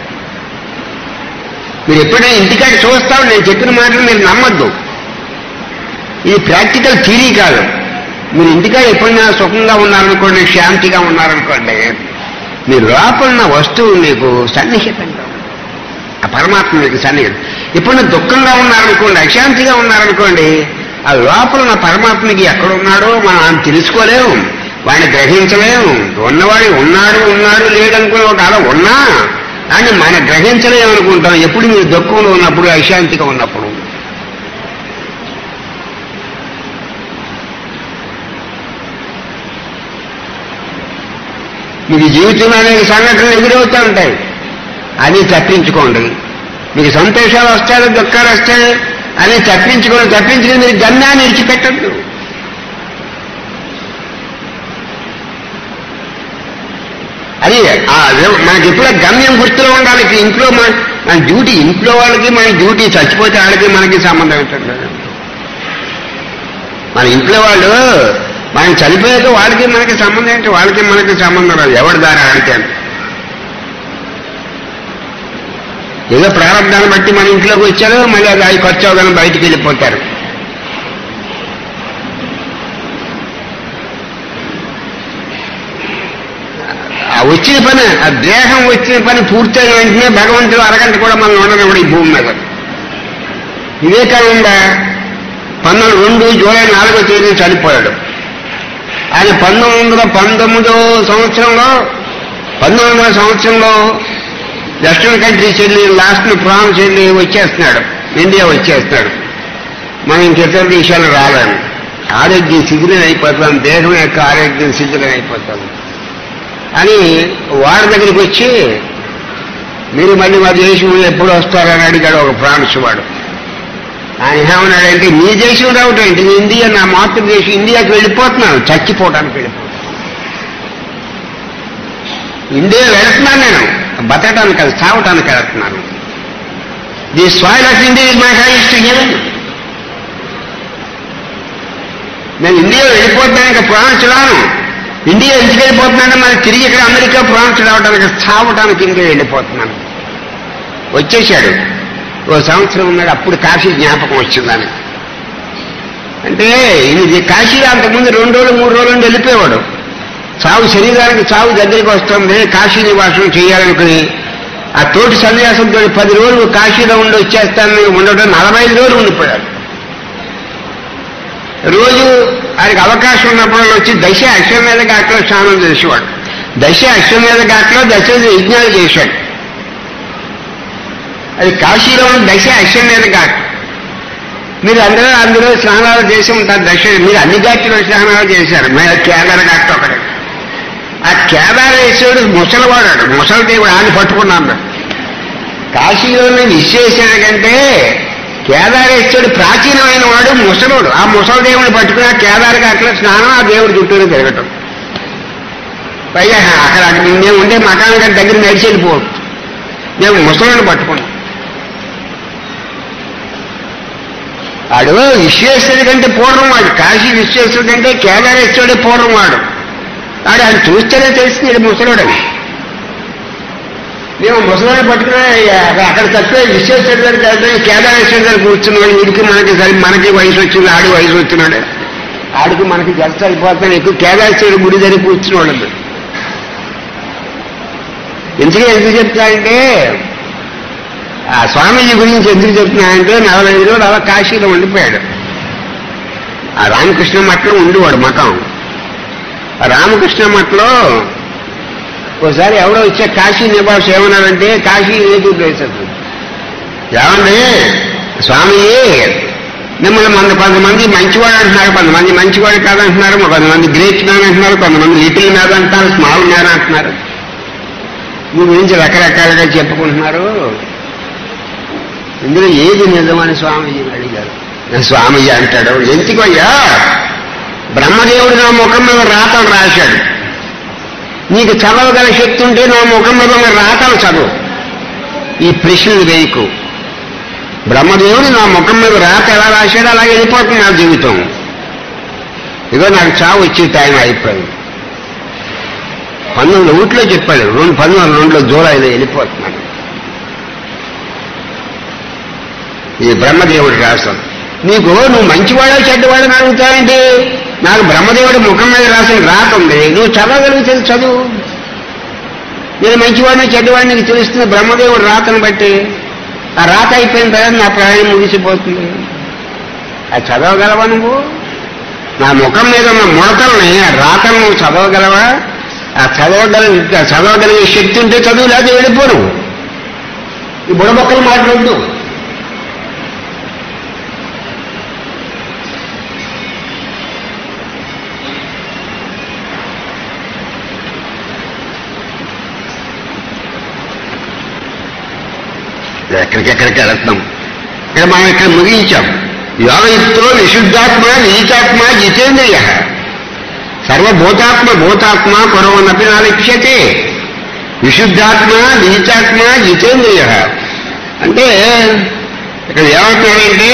మీరు ఎప్పుడైనా ఇంటికాడ చూస్తావు నేను చెప్పిన మాటలు మీరు నమ్మద్దు ఇది ప్రాక్టికల్ థియరీ కాదు మీరు ఇంటికాడ ఎప్పుడైనా సుఖంగా ఉన్నారనుకోండి శాంతిగా ఉన్నారనుకోండి మీ లోపల ఉన్న వస్తువు మీకు సన్నిహితంగా ఉంది. ఆ పరమాత్మ మీకు సన్నిహితం ఎప్పుడైనా దుఃఖంగా ఉన్నారనుకోండి అశాంతిగా ఉన్నారనుకోండి ఆ లోపల ఉన్న పరమాత్మకి ఎక్కడున్నాడో మనం ఆయన తెలుసుకోలేము వాడిని గ్రహించలేము ఉన్నవాడు ఉన్నాడు ఉన్నాడు లేడనుకునే ఒక అలా ఉన్నా కానీ మనం గ్రహించలేమనుకుంటాం ఎప్పుడు మీరు దుఃఖంలో ఉన్నప్పుడు అశాంతిగా ఉన్నప్పుడు మీకు జీవితంలో అనేక సంఘటనలు ఎదురవుతూ ఉంటాయి అది తప్పించుకోండి మీకు సంతోషాలు వస్తాయి దుఃఖాలు వస్తాయి అని తప్పించుకోండి తప్పించుకుని మీరు గమ్యాన్ని విడిచిపెట్టద్దు అది ఆ వి- మనకి ఎప్పుడో గమ్యం గుర్తులో ఉండాలి ఇక ఇంట్లో మన మన డ్యూటీ ఇంట్లో వాళ్ళకి మన డ్యూటీ చచ్చిపోతే వాళ్ళకి మనకి సంబంధం ఏంటంటే మన ఇంట్లో వాళ్ళు మనం చనిపోయాక వాళ్ళకి మనకి సంబంధం ఏంటి వాళ్ళకి మనకి సంబంధం లేదు ఎవరి దారి ఆడితే ఏదో ప్రారంభాన్ని బట్టి మన ఇంట్లోకి వచ్చారు మళ్ళీ అది అవి ఖర్చు అవగానే బయటికి వెళ్ళిపోతారు ఆ వచ్చిన పని ఆ దేహం వచ్చిన పని పూర్తయిన వెంటనే భగవంతుడు అరగంట కూడా మనం ఉండనివ్వడు ఈ భూమి మీద వివేకానంద పంతొమ్మిది రెండు జూలై నాలుగో తేదీ చనిపోయాడు ఆయన పంతొమ్మిది వందల పంతొమ్మిదో సంవత్సరంలో పంతొమ్మిది వందల సంవత్సరంలో వెస్ట్రన్ కంట్రీస్ వెళ్ళి లాస్ట్ ఫ్రాన్స్ వెళ్ళి వచ్చేస్తున్నాడు ఇండియా వచ్చేస్తున్నాడు మనం ఇంకెతర దేశాలు రాలేము ఆరోగ్యం శిథిలం అయిపోతాం దేహం యొక్క ఆరోగ్యం శిథిలం అయిపోతాం అని వారి దగ్గరికి వచ్చి మీరు మళ్ళీ మా దేశం ఎప్పుడు వస్తారని అడిగాడు ఒక ఫ్రాన్స్ వాడు ఆయన ఏమన్నాడంటే నీ దేశం రావటం ఏంటి నేను ఇండియా నా మాతృదేశం ఇండియాకి వెళ్ళిపోతున్నాను చచ్చిపోవడానికి వెళ్ళిపోతున్నాను ఇండియా వెళ్తున్నాను నేను బతకడానికి అది చావటానికి వెళ్తున్నాను the soil of India is my highest heaven నేను ఇండియా వెళ్ళిపోతున్నాను ఇంకా ఫ్రాన్స్ రాను ఇండియా ఎందుకు వెళ్ళిపోతున్నాను మరి తిరిగి ఇక్కడ అమెరికా ఫ్రాన్స్ రావడానికి చావటానికి ఇండియా వెళ్ళిపోతున్నాను వచ్చేశాడు ఓ సంవత్సరం ఉన్నాడు అప్పుడు కాశీ జ్ఞాపకం వచ్చిందని అంటే ఇది కాశీలో అంతకుముందు రెండు రోజులు మూడు రోజులు నుండి వెళ్ళిపోయేవాడు చావు శరీరానికి చావు దగ్గరికి వస్తుంది కాశీ నివాసం చేయాలనుకుని ఆ తోటి సన్యాసంతో పది రోజులు కాశీలో ఉండి వచ్చేస్తానని ఉండడం నలభై ఐదు రోజులు ఉండిపోయాడు రోజు ఆయనకి అవకాశం ఉన్నప్పుడు వచ్చి దశ అశ్వమేధ ఘాట్లో స్నానం చేసేవాడు దశ అశ్వమేధ ఘాట్లో దశ యజ్ఞాలు చేశాడు అది కాశీలో ఉన్న దశ అశ్వమేధ ఘాట్ మీరు అందరూ అందులో స్నానాలు చేసి ఉంటారు దశ మీరు అన్ని ఘాట్లో స్నానాలు చేశారు మేము కేదార ఘాట్ ఒకటి ఆ కేదారేశ్వరుడు ముసలివాడాడు ముసలి దేవుడు ఆయన పట్టుకున్నాం కాశీలోని విశ్వేశ్వర కంటే కేదారేశ్వరుడు ప్రాచీనమైన వాడు ముసలోడు ఆ ముసలి దేవుడిని పట్టుకుని ఆ కేదార ఘాట్లో స్నానం ఆ దేవుడి చుట్టూరు తిరగటం పైగా అక్కడ మేము ఉండే మకాన్ గారి దగ్గర నడిచి వెళ్ళిపోవచ్చు మేము ముసలిని పట్టుకున్నాం వాడు విశ్వేశ్వరుడి కంటే పూర్వం వాడు కాశీ విశ్వేశ్వరుడి కంటే కేదారేశ్వరుడే పూర్వం వాడు వాడు ఆయన చూస్తేనే తెలిసింది ఇది ముసలోడని మేము ముసలాన్ని పట్టుకుని అక్కడ తక్కువ విశ్వేశ్వర గారికి వెళ్తే కేదారేశ్వర గారు కూర్చున్నాడు వీడికి మనకి సరి మనకి వయసు వచ్చింది ఆడి వయసు వచ్చినాడు ఆడికి మనకి జలస అయిపోతాను ఎక్కువ కేదారేశ్వర గుడి దగ్గర కూర్చున్నాడు ఎందుకు ఎందుకు చెప్తానంటే ఆ స్వామీజీ గురించి ఎందుకు చెప్తున్నానంటే నలభై ఐదు రోజులు అలా కాశీలో ఉండిపోయాడు ఆ రామకృష్ణ మఠలో ఉండేవాడు మఠం ఆ రామకృష్ణ మఠలో ఒకసారి ఎవడో వచ్చే కాశీ నివాస్ ఏమన్నాడంటే కాశీ ఏది ప్లేస్ అసలు ఏమండి స్వామి మిమ్మల్ని మన కొంతమంది మంచివాడు అంటున్నారు కొంతమంది మంచివాడు కాదంటున్నారు కొంతమంది గ్రేట్ మ్యాన్ అంటున్నారు కొంతమంది లిటిల్ మ్యాన్ అంటున్నారు స్మాల్ మ్యాన్ అంటున్నారు మీ గురించి రకరకాలుగా చెప్పుకుంటున్నారు ఇందులో ఏది నిజమని స్వామీజీ అడిగారు స్వామీజీ అంటాడు ఎందుకయ్యా బ్రహ్మదేవుడు నా ముఖం మీద రాతలు రాశాడు నీకు చదవగల శక్తి ఉంటే నా ముఖం మీద ఉన్న రాతలు చదువు ఈ ప్రశ్నలు వేయకు బ్రహ్మదేవుడు నా ముఖం మీద రాత ఎలా రాశాడో అలాగే వెళ్ళిపోతుంది నా జీవితం ఇదో నాకు చావు వచ్చే టైం అయిపోయింది పంతొమ్మిది ఊట్లో చెప్పాడు రెండు పంతొమ్మిది రెండులో జూలైలో వెళ్ళిపోతున్నాను ఈ బ్రహ్మదేవుడు రాశాడు నీకు నువ్వు మంచివాడో చెడ్డవాడని అడుగుతావంటే నాకు బ్రహ్మదేవుడి ముఖం మీద రాసిన రాత ఉంది నువ్వు చదవగలిగితే చదువు నేను మంచివాడిని చెడ్డవాడిని నీకు తెలుస్తుంది బ్రహ్మదేవుడు రాతను బట్టి ఆ రాత అయిపోయిన తర్వాత నా ప్రయాణం ముగిసిపోతుంది అది చదవగలవా నువ్వు నా ముఖం మీద ఉన్న ముడతల్ని ఆ రాతను నువ్వు చదవగలవా ఆ చదవగలిగి చదవగలిగే శక్తి ఉంటే చదువు లేకపోతే వెళ్ళిపోను ఈ బుడబొక్కలు మాట్లాడద్దు ఎక్కడికెక్కడికి వెళుతున్నాం ఇక్కడ మనం ఇక్కడ ముగించాం యోగయుక్తులో విశుద్ధాత్మ నీచాత్మ జితేంద్రియ సర్వభూతాత్మ భూతాత్మ పరమనపి నాలిప్యతే విశుద్ధాత్మ నీచాత్మ జితేంద్రియ అంటే ఇక్కడ ఏమంటున్నాడంటే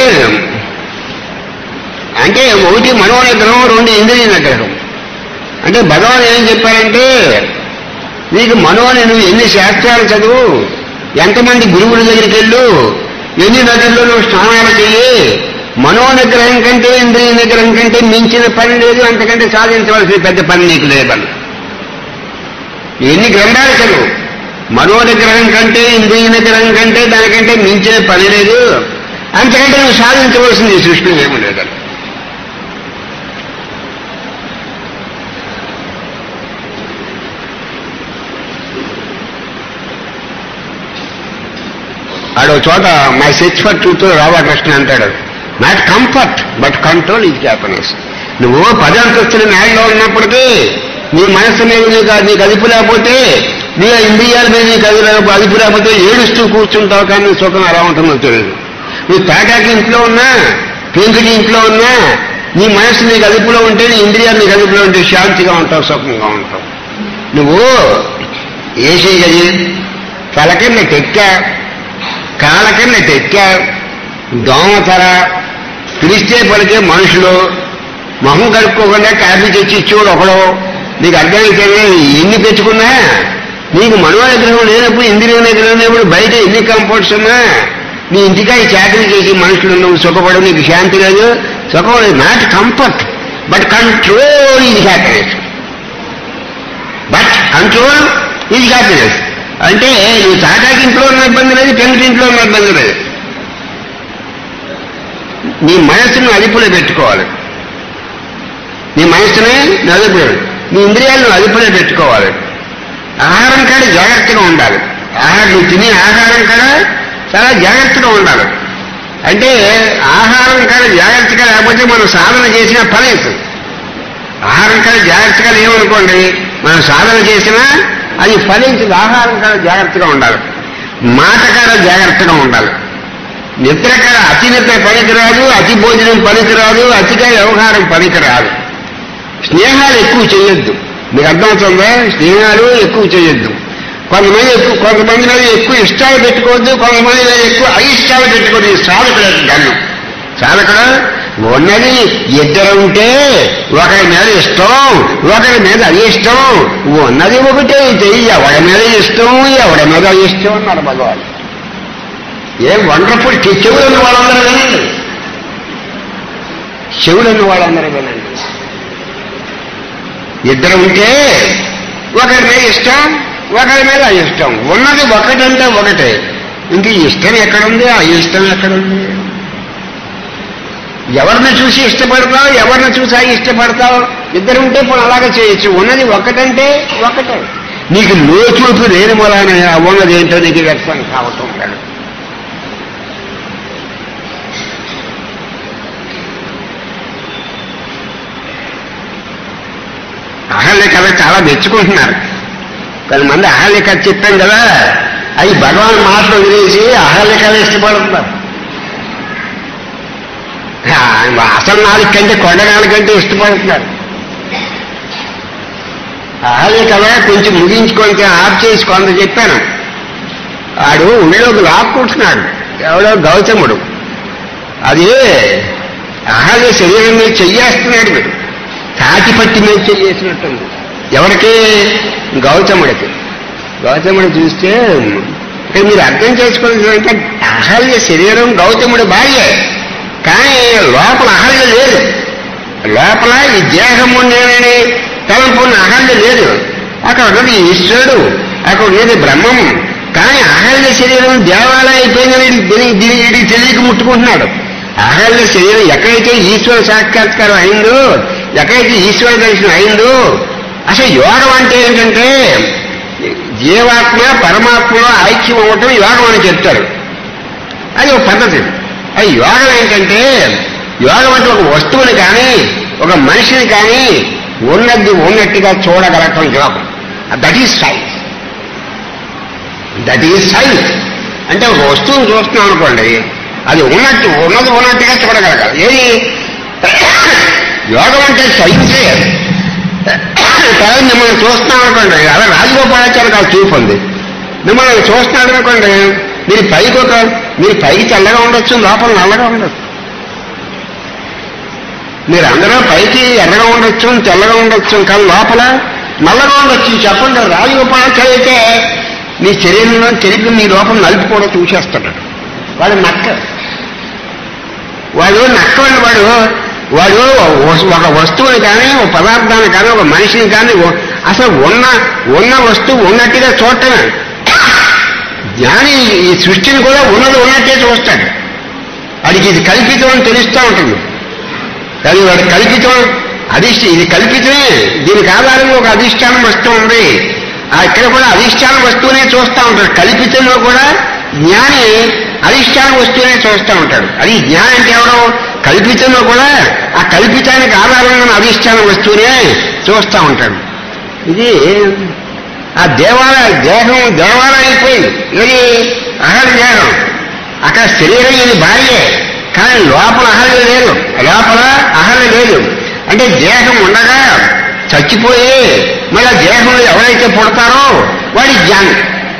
అంటే ఒకటి మనోనిగ్రహం రెండు ఇంద్రియ నిగ్రహం అంటే భగవాన్ ఏం చెప్పారంటే నీకు మనోని నువ్వు ఎన్ని శాస్త్రాలు చదువు ఎంతమంది గురువుల దగ్గరికి వెళ్ళు ఎన్ని నదుల్లో నువ్వు స్నానాలు చెయ్యి మనోనిగ్రహం కంటే ఇంద్రియ నిగ్రహం కంటే మించిన పని లేదు అంతకంటే సాధించవలసిన పెద్ద పని నీకు లేదని ఎన్ని గ్రంథాలు చదువు మనోనిగ్రహం కంటే ఇంద్రియ నిగ్రహం కంటే దానికంటే మించిన పని లేదు అంతకంటే నువ్వు సాధించవలసింది ఈ సృష్టిలో ఏమీ లేదని ఆడో చోట my search for truth Radhakrishna అంటాడు నాట్ కంఫర్ట్ బట్ కంట్రోల్ ఇది హ్యాపీనెస్ నువ్వు పది అంతస్తుల న్యాయంలో ఉన్నప్పటికీ నీ మనస్సు మీద నీకు నీకు అదుపు లేకపోతే నీ ఇంద్రియాల మీద నీకు అదుపు లేకపోతే అదుపు లేకపోతే ఏడుస్తూ కూర్చుంటావు కానీ నీ సుఖం ఎలా ఉంటుందో తెలియదు నువ్వు తాటాకి ఇంట్లో ఉన్నా పెంకుటి ఇంట్లో ఉన్నా నీ మనస్సు నీకు అదుపులో ఉంటే నీ ఇంద్రియాలు నీకు అదుపులో ఉంటే శాంతిగా ఉంటావు సుఖంగా ఉంటావు నువ్వు ఏసీ గది తల కింద తెక్కా కాళ్ళ కింద తెక్కా దోమతర పిలిస్తే పలికే మనుషులు మొహం కడుక్కోకుండా కాఫీ తెచ్చి ఇచ్చేవాడు ఒకడు నీకు అర్థమైతే ఎన్ని పెట్టుకున్నా నీకు మనోనిగ్రహం లేనప్పుడు ఇంద్రియ నిగ్రహం లేనప్పుడు బయట ఎన్ని కంఫర్ట్స్ ఉన్నా నీ ఇంటికాయ చాకరీ చేసి మనుషులు నువ్వు సుఖపడు నీకు శాంతి లేదు సుఖం లేదు నాట్ కంఫర్ట్ బట్ కంట్రోల్ ఇది హ్యాపీనెస్ బట్ కంట్రోల్ ఇది హ్యాపీనెస్ అంటే నువ్వు తాటాకి ఇంట్లో ఉన్న ఇబ్బంది లేదు పెంకుటి ఇంట్లో ఉన్న ఇబ్బంది లేదు నీ మనస్సును అదుపులో పెట్టుకోవాలి నీ మనస్సుని నీ అదుపులో నీ ఇంద్రియాలను అదుపులో పెట్టుకోవాలి ఆహారం కాడ జాగ్రత్తగా ఉండాలి ఆహారం నువ్వు తినే ఆహారం కాడ చాలా జాగ్రత్తగా ఉండాలి అంటే ఆహారం కాడ జాగ్రత్తగా లేకపోతే మనం సాధన చేసిన ఫలితం ఆహారం కాడ జాగ్రత్తగా లేవనుకోండి మనం సాధన చేసినా అది ఫలించదు ఆహారం కాడ జాగ్రత్తగా ఉండాలి మాట కాడ జాగ్రత్తగా ఉండాలి నిద్ర కాడ అతి నిద్ర పనికిరాదు అతి భోజనం పనికిరాదు అతిగా వ్యవహారం పనికిరాదు స్నేహాలు ఎక్కువ చేయొద్దు మీకు అర్థమవుతుందా స్నేహాలు ఎక్కువ చేయొద్దు కొంతమంది ఎక్కువ కొంతమంది మీద ఎక్కువ ఇష్టాలు పెట్టుకోవద్దు కొంతమంది మీద ఎక్కువ అయిష్టాలు పెట్టుకోవద్దు ఇది సాధకుడు గన్నం సాధకుడు ఉన్నది ఇద్దరు ఉంటే ఒకరి మీద ఇష్టం ఒకరి మీద అయిష్టం ఉన్నది ఒకటే చెయ్యి ఎవడి మీద ఇష్టం ఎవడి మీద అయిష్టం అన్నాడు భగవాన్ ఏం వండర్ఫుల్ చెవులు ఉన్న వాళ్ళందరూ వినండి చెవులు ఉన్న వాళ్ళందరూ వినండి ఇద్దరు ఉంటే ఒకరి మీద ఇష్టం ఒకరి మీద అయిష్టం ఉన్నది ఒకటంటే ఒకటే ఇంక ఈ ఇష్టం ఎక్కడుంది ఆ ఇష్టం ఎక్కడుంది ఎవరిని చూసి ఇష్టపడతావు ఎవరిని చూసి అవి ఇష్టపడతావు ఇద్దరు ఉంటే ఇప్పుడు అలాగే చేయొచ్చు ఉన్నది ఒకటంటే ఒకటే నీకు లోచూపు లేని మొలానే ఆ ఉన్నది ఏంటో నీకు వ్యక్తం కావటం లేదు అహల్య కథ చాలా మెచ్చుకుంటున్నారు కొంతమంది అహల్య కథ చెప్పాం కదా అవి భగవాన్ మాటలు వదిలేసి అహల్య కథ ఇష్టపడుతున్నారు ఆ, అసలు నాలుగు కంటే కొండ నాలుగు కంటే ఇష్టపడుతున్నారు అహల్య కథ కొంచెం ముగించుకొని ఆఫ్ చేసి కొంత చెప్పాను ఆడు ఉళ్ళోకి లాక్కుంటున్నాడు ఎవడో గౌతముడు అది అహల్య శరీరం మీద చెయ్యేస్తున్నాడు వీడు కాకి పట్టి మీద చెయ్యేసినట్టుంది ఎవరికి గౌతముడికి గౌతముడు చూస్తే ఇక్కడ మీరు అర్థం చేసుకోవాల్సిందంటే అహల్య శరీరం గౌతముడి భార్య కానీ లోపల అహల్య లేదు లోపల ఈ దేహము నేనని తలంపున్న అహల్య లేదు అక్కడ ఉన్నది ఈశ్వరుడు అక్కడ ఉన్నది బ్రహ్మము కానీ అహల్య శరీరం దేవాలయం అయిపోయిందని దీనికి దీనికి తెలియక ముట్టుకుంటున్నాడు అహల్య శరీరం ఎక్కడైతే ఈశ్వర సాక్షాత్కారం అయిందో ఎక్కడైతే ఈశ్వర దర్శనం అయిందో అసలు యోగం అంటే ఏంటంటే జీవాత్మ పరమాత్మలో ఐక్యం అవ్వటం యోగం అని చెప్తారు అది ఒక పద్ధతి అది యోగం ఏంటంటే యోగం అంటే ఒక వస్తువుని కానీ ఒక మనిషిని కానీ ఉన్నది ఉన్నట్టుగా చూడగలగటం యోగం that is science that is science అంటే ఒక వస్తువుని చూస్తున్నాం అనుకోండి అది ఉన్నట్టు ఉన్నది ఉన్నట్టుగా చూడగలగాలి ఏది యోగం అంటే సైన్సే తర్వాత మిమ్మల్ని చూస్తున్నాం అనుకోండి అలా రాజగోపాలాచారి కాదు చూపు ఉంది మిమ్మల్ని చూస్తున్నాడు అనుకోండి మీరు పైకి ఒక మీరు పైకి తెల్లగా ఉండొచ్చు లోపల నల్లగా ఉండొచ్చు మీరు అందరూ పైకి ఎర్రగా ఉండొచ్చు తెల్లగా ఉండొచ్చు కానీ లోపల నల్లగా ఉండొచ్చు చెప్పండి రాజగోపాలాచారి అయితే మీ శరీరంలో తెలిపి మీ లోపల నలుపు కూడా చూసేస్తాడు వాడు నక్క వాడు నక్కవాడు వాడు వాడు ఒక వస్తువుని కానీ ఒక పదార్థాన్ని కానీ ఒక మనిషిని కానీ అసలు ఉన్న ఉన్న వస్తువు ఉన్నట్టుగా చూడటమే జ్ఞాని ఈ సృష్టిని కూడా ఉన్నది ఉన్నట్టే చూస్తాడు వాడికి ఇది కల్పితం అని తెలుస్తూ ఉంటుంది కానీ వాడు కల్పితం అధిష్ట ఇది కల్పితమే దీనికి ఆధారంగా ఒక అధిష్టానం వస్తువు ఉంది ఆ ఇక్కడ కూడా అధిష్టాన వస్తువునే చూస్తూ ఉంటాడు కల్పితంలో కూడా జ్ఞాని అధిష్టాన వస్తువునే చూస్తూ ఉంటాడు అది జ్ఞానం అంటే ఎవడో కల్పితంలో కూడా ఆ కల్పితానికి ఆధారంగా ఉన్న అధిష్టాన వస్తువునే చూస్తూ ఉంటాడు ఇది ఆ దేవాలయ దేహం దేవాలయం అయిపోయింది ఇది అహల్ దేహం అక్కడ శరీరం ఇది భార్యే కానీ లోపల అహల్య లేదు లోపల అహల్య లేదు అంటే దేహం ఉండగా చచ్చిపోయి మళ్ళీ దేహంలో ఎవరైతే పుడతారో వాడి జ్ఞానం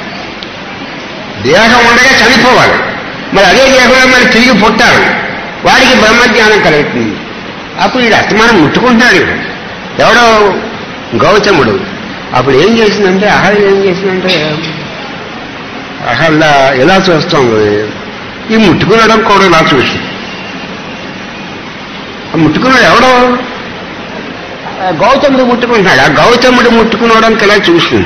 దేహం ఉండగా చనిపోవాలి మరి అదే దేహంలో మరి తిరిగి పుట్టారు వాడికి బ్రహ్మజ్ఞానం కలుగుతుంది అప్పుడు వీడు అస్తమానం ముట్టుకుంటున్నాడు వీడు. ఎవడో గౌతముడు అప్పుడు ఏం చేసిందంటే అహల్య ఏం చేసిందంటే అహల్య ఎలా చూస్తుంది ఈ ముట్టుకునడం కూడా ఇలా చూసి ఆ ముట్టుకున్నాడు ఎవడో ఆ గౌతముడు ముట్టుకుంటున్నాడు ఆ గౌతముడు ముట్టుకునడానికి ఇలా చూసింది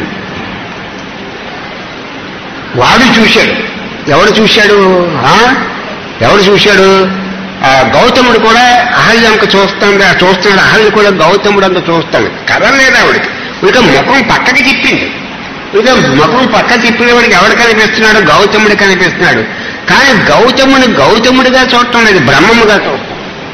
వాడు చూశాడు ఎవడు చూశాడు ఆ? ఎవడు చూశాడు ఆ గౌతముడు కూడా అహల్యంక చూస్తాడు ఆ చూస్తున్నాడు అహల్య కూడా గౌతముడు అంత చూస్తాడు కదలలేదు ఆవిడకి ఇక ముఖం పక్కకి తిప్పింది ఇక ముఖం పక్క తిప్పిన వాడికి ఎవడు కనిపిస్తున్నాడు గౌతముడు కనిపిస్తున్నాడు కానీ గౌతముని గౌతముడిగా చూడటం లేదు బ్రహ్మముగా చూస్తాం